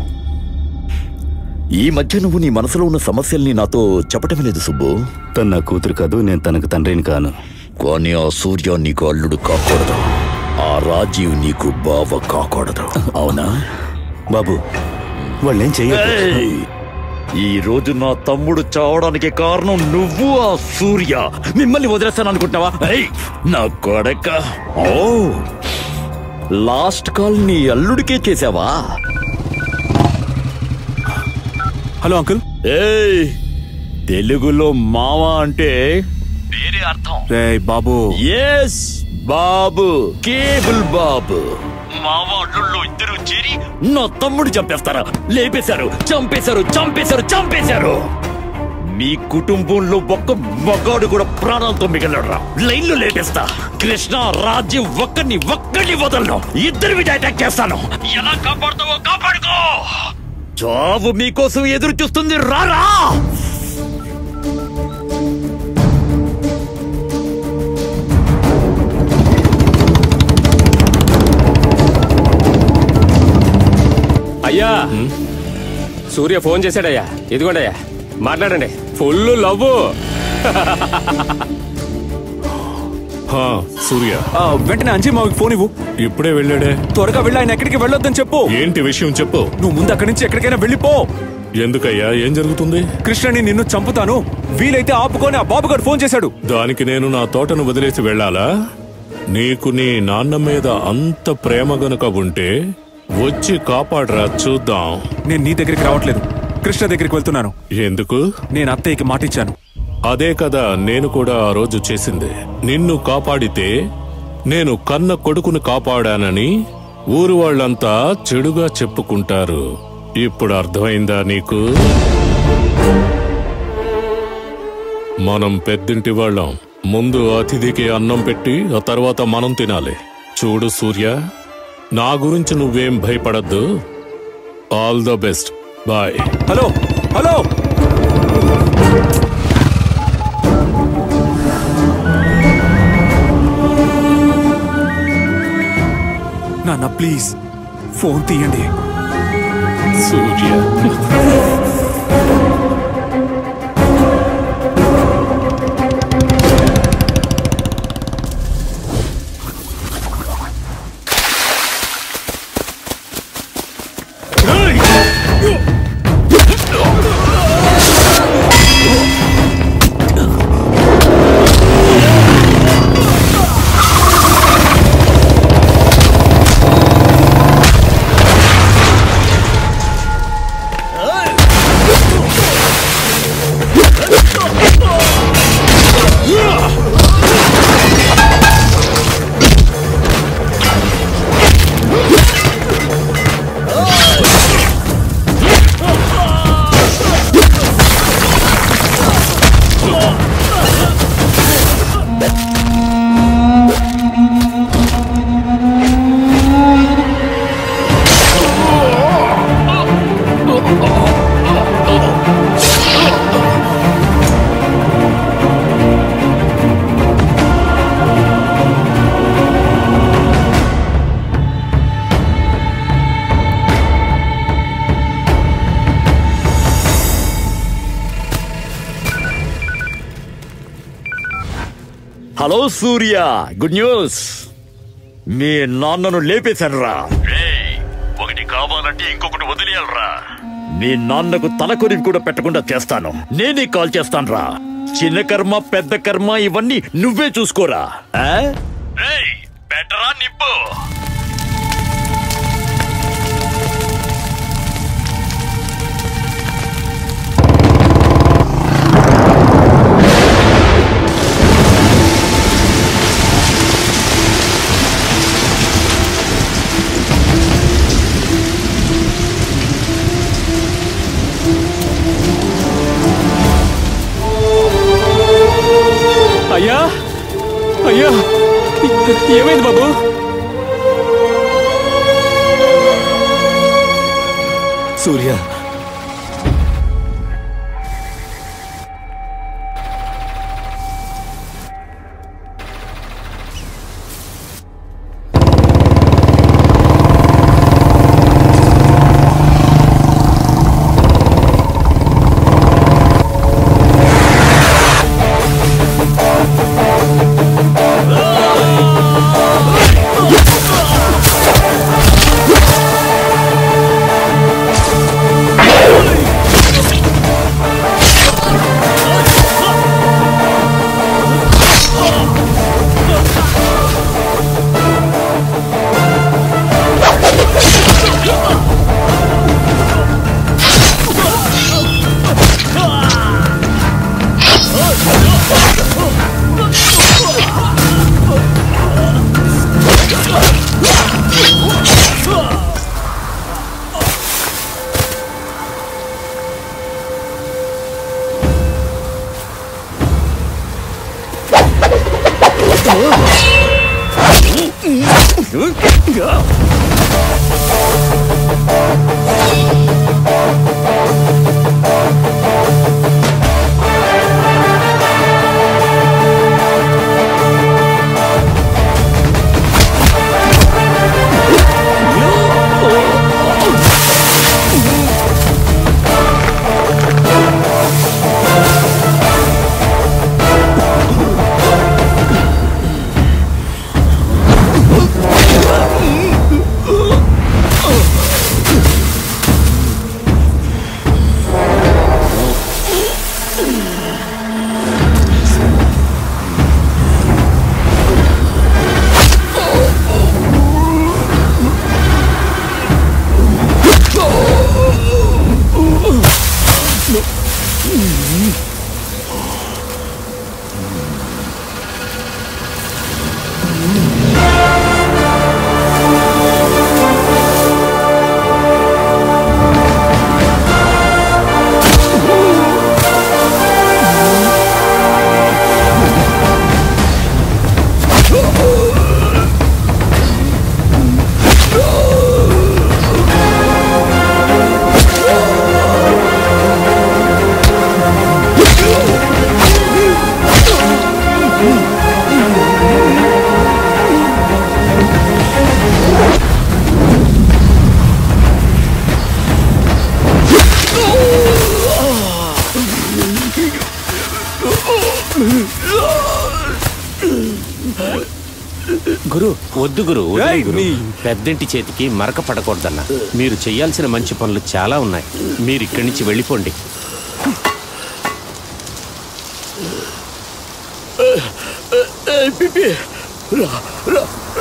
ఈ మధ్య నువ్వు నీ మనసులో ఉన్న సమస్యల్ని నాతో చెప్పటమే లేదు సుబ్బు తన నా కూతురు కాదు నేను తనకు తండ్రిని కాను కానీ ఆ సూర్య నీకు అల్లుడు కాకూడదు ఆ రాజీవ్ నీకు బావ కాకూడదు అవునా బాబు వాళ్ళేం ఏయ్! ఈ రోజు నా తమ్ముడు చావడానికి కారణం నువ్వు ఆ సూర్య మిమ్మల్ని వదిలేస్తాను అనుకుంటున్నావా ఏయ్! నా కొడక ఓ లాస్ట్ కాల్ నీ అల్లుడికే చేసావా హలో అంకుల్ ఏయ్ తెలుగులో మామ అంటే వేరే అర్థం రే బాబు ఎస్ బాబు కేబుల్ బాబు మామ అల్లుళ్ళు ఇద్దరు చేరి నా తమ్ముడు చంపేస్తారా లేపేశారు చంపేశారు చంపేశారు చంపేశారు మీ కుటుంబంలో ఒక్క మగాడు కూడా ప్రాణాలతో మిగలరా లైన్లో లేపేస్తా కృష్ణ రాజ్యం ఒక్కడిని ఒక్కడిని వదలను ఇద్దరి మీద అటాక్ చేస్తాను ఎలా కాపాడుతావో కాపాడుకో చావు మీకోసం ఎదురు చూస్తుంది రారా అయ్యా సూర్య ఫోన్ చేశాడయ్యా ఇదిగోండయ్యా మాట్లాడండి ఫుల్ లవ్ హా, సూర్య వెంటనే అంజీ మావికి ఫోన్ ఇవ్వు ఇప్పుడే వెళ్ళాడే త్వరగా వెళ్ళి ఆయన ఎక్కడికి వెళ్ళొద్దని చెప్పు ఏంటి విషయం చెప్పు నువ్వు ముందు అక్కడి నుంచి ఎక్కడికైనా వెళ్ళిపో ఎందుకయ్యా ఏం జరుగుతుంది కృష్ణని నిన్ను చంపుతాను వీలైతే ఆపుకొని ఆ బాబుగారు ఫోన్ చేశాడు దానికి నేను నా తోటను వదిలేసి వెళ్ళాలా నీకు నీ నాన్న మీద అంత ప్రేమ గనుక ఉంటే వచ్చి కాపాడరా చూద్దాం నేను నీ దగ్గరికి రావట్లేదు కృష్ణ దగ్గరికి వెళ్తున్నాను ఎందుకు నేను అత్తయ్యకి మాటిచ్చాను అదే కదా నేను కూడా ఆ రోజు చేసింది నిన్ను కాపాడితే నేను కన్న కొడుకును కాపాడానని ఊరు వాళ్ళంతా చెడుగా చెప్పుకుంటారు ఇప్పుడు అర్థమైందా నీకు మనం పెద్దింటి వాళ్ళం ముందు అతిథికి అన్నం పెట్టి ఆ తర్వాత మనం తినాలి చూడు సూర్య నా గురించి నువ్వేం భయపడద్దు all the best boy hello hello నాన్న ప్లీజ్ ఫోన్ తీయండి Surya hello Surya good news మీ నాన్నను లేపేశాను రా ఒకటి కావాలంటే ఇంకొకటి వదిలేయాలరా మీ నాన్నకు తలకొరి కూడా పెట్టకుండా చేస్తాను నేనే కాల్ చేస్తాను రా చిన్న కర్మ పెద్ద కర్మ ఇవన్నీ నువ్వే చూసుకోరా ఆ? రేయ్, పెట్టరా నిప్పు అయ్యా అయ్యా ఏమైంది బాబు సూర్య ఆ గురు వద్దు గురు వదిలేయ్ గురు. పెద్దింటి చేతికి మరక పడకూడదన్న మీరు చేయాల్సిన మంచి పనులు చాలా ఉన్నాయి మీరు ఇక్కడి నుంచి వెళ్ళిపోండి పిపి రా రా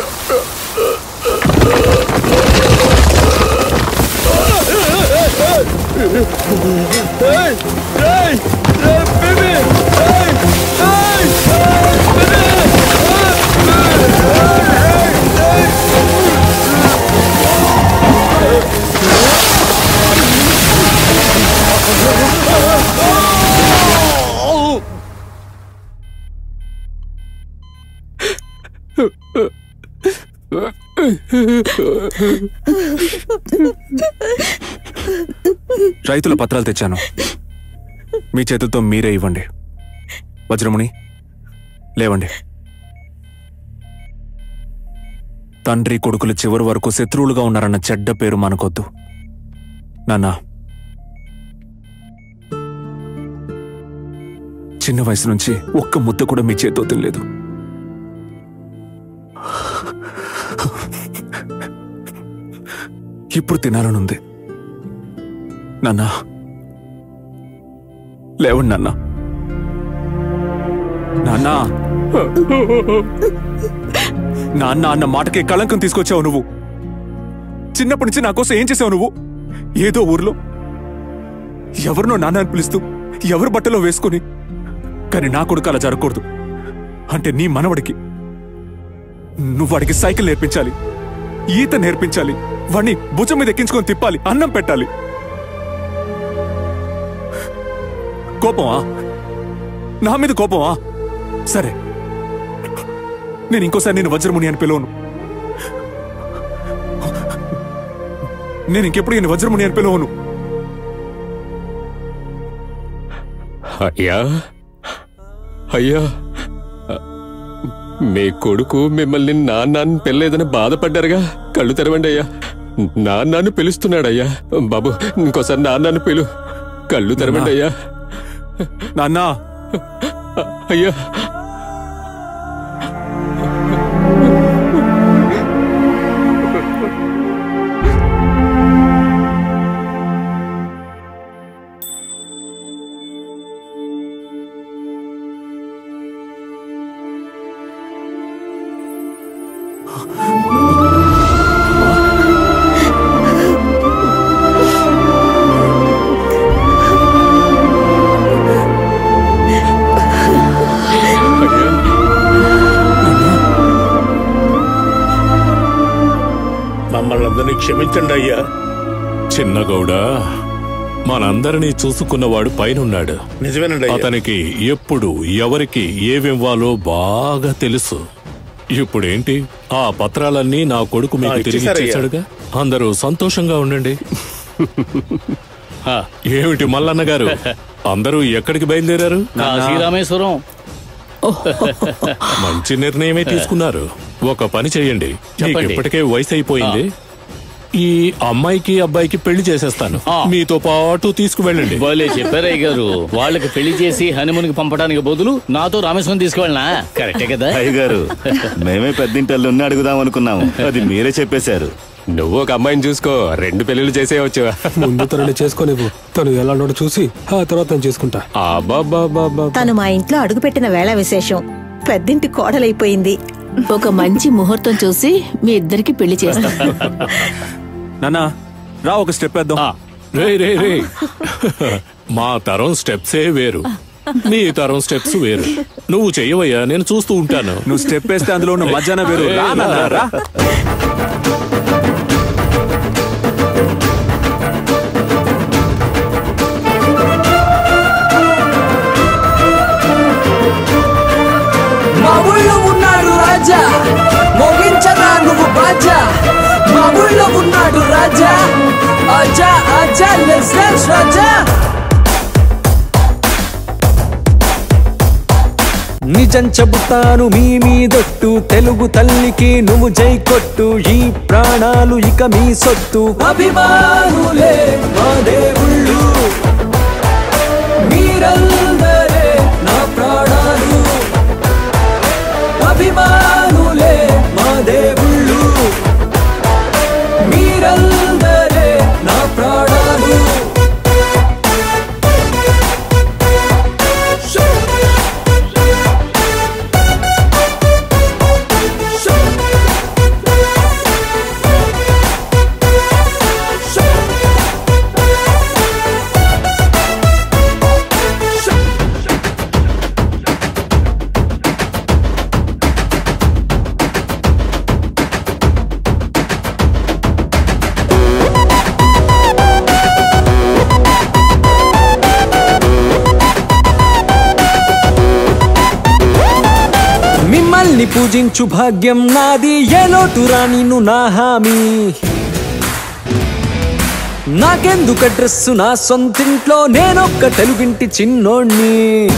రైతుల పత్రాలు తెచ్చాను మీ చేతులతో మీరే ఇవ్వండి వజ్రముని లేవండి తండ్రి కొడుకులు చివరి వరకు శత్రువులుగా ఉన్నారన్న చెడ్డ పేరు మనకొద్దు నాన్న చిన్న వయసు నుంచి ఒక్క ముద్ద కూడా మీ చేతితో తినలేదు ఇప్పుడు తినాలనుంది నాన్నా లేవండి నాన్న నాన్నా నాన్న అన్న మాటకే కళంకం తీసుకొచ్చావు నువ్వు చిన్నప్పటి నుంచి నా కోసం ఏం చేసావు నువ్వు ఏదో ఊర్లో ఎవరినో నాన్న అని పిలుస్తూ ఎవరి బట్టలో వేసుకుని కానీ నా కొడుకు అలా జరగకూడదు అంటే నీ మనవడికి నువ్వు వాడికి సైకిల్ నేర్పించాలి ఈత నేర్పించాలి వాడిని భుజం మీద ఎక్కించుకొని తిప్పాలి అన్నం పెట్టాలి కోపమా నా మీద కోపమా సరే నేను ఇంకోసారి నేను వజ్రముని అని పిలవను నేను ఇంకెప్పుడు ఈయన వజ్రముని అని పిలవను అయ్యా అయ్యా మీ కొడుకు మిమ్మల్ని నాన్నాన్ని పెళ్ళలేదని బాధపడ్డారుగా కళ్ళు తెరవండి అయ్యా నాన్నాన్ని పిలుస్తున్నాడయ్యా బాబు ఇంకోసారి నాన్నాన్ని పిలు కళ్ళు తెరవండి అయ్యా నాన్నా అయ్యా మమ్మల్ని అందరినీ క్షమించండి అయ్యా చిన్న గౌడ మనందరినీ చూసుకున్నవాడు పైనున్నాడు నిజమేనండి అయ్యా. అతనికి ఎప్పుడు ఎవరికి ఏమివ్వాలో బాగా తెలుసు ఇప్పుడేంటి ఆ పత్రాలన్నీ నా కొడుకు మీకు ఆ, తిరిగి ఇచ్చేశారయ్యా. ఇచ్చేశాడుగా అందరూ సంతోషంగా ఉండండి ఏమిటి మల్లన్న గారు అందరూ ఎక్కడికి బయలుదేరారు కాశీ రామేశ్వరం మంచి నిర్ణయమే తీసుకున్నారు ఒక పని చేయండి మీకు చెప్పండి. ఇప్పటికే వయసు అయిపోయింది ఈ అమ్మాయికి అబ్బాయికి పెళ్లి చేసేస్తాను మీతో పాటు తీసుకువెళ్ళండి భలే చెప్పారయ్య గారు వాళ్ళకి పెళ్లి చేసి హనుమన్ కి పంపడానికి బదులు నాతో రామేశ్వరం తీసుకువెళ్ళనా కరెక్టే కదా అయ్యగారు మేమే పెద్దింటల్లు ఉన్న అడుగుదాం అనుకున్నాము అది మీరే చెప్పేశారు నువ్వు ఒక అమ్మాయిని చూసుకో రెండు పెళ్లిళ్ళు చేసేయవచ్చు ముందు తనని చేసుకోనివ్వు తను ఎలా ఉన్నాడో చూసి ఆ తర్వాత నేను చేసుకుంటా తను మా ఇంట్లో అడుగుపెట్టిన వేళ విశేషం పెద్దింటి కోడలైపోయింది ఒక మంచి ముహూర్తం చూసి మీ ఇద్దరికి పెళ్లి చేస్తాం నానా రా ఒక స్టెప్ వేద్దాం రే రే రే మా తరం స్టెప్సే వేరు నీ తరం స్టెప్స్ వేరు నువ్వు చెయ్యవయ్యా నేను చూస్తూ ఉంటాను నువ్వు స్టెప్ వేస్తే అందులో ఉన్న మధ్యాహ్నం వేరు రా నాన్న, రా. మా ఊళ్ళో ఉన్నాడు రాజా మోగించరా నువ్వు బాజా మా ఊళ్ళో ఉన్నాడు రాజా ఆజా ఆజా లెట్స్ డాన్స్ రాజా నిజం చెబుతాను మీ మీదొట్టు తెలుగు తల్లికి నువ్వు జై కొట్టు ఈ ప్రాణాలు ఇక మీ సొత్తు అభిమానులే మా దేవుళ్ళు మీరందరే నా ప్రాణాలు అభిమానులే మా దేవుళ్ళు మీరందరే నా ప్రాణాలు మిమ్మల్ని పూజించు భాగ్యం నాది ఏ లోటు రానిను నా హామీ నాకెందుకు డ్రెస్సు నా సొంతింట్లో నేనొక్క తెలుగింటి చిన్నోణ్ణి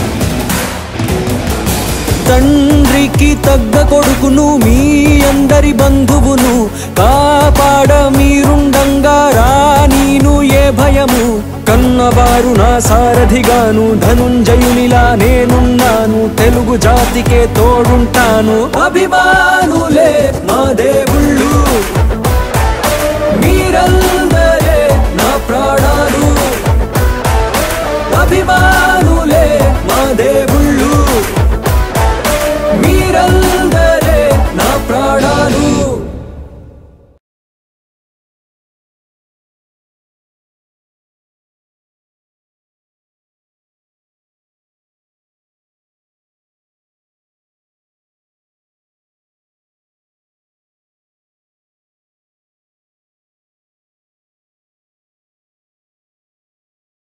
తండ్రికి తగ్గ కొడుకును మీ అందరి బంధువును కాపాడ మీరుండంగా రా నీను ఏ భయము కన్నవారు నా సారథిగాను ధనుంజయునిలా నేనున్నాను తెలుగు జాతికే తోడుంటాను అభిమానులే మా దేవుళ్ళు మీరల్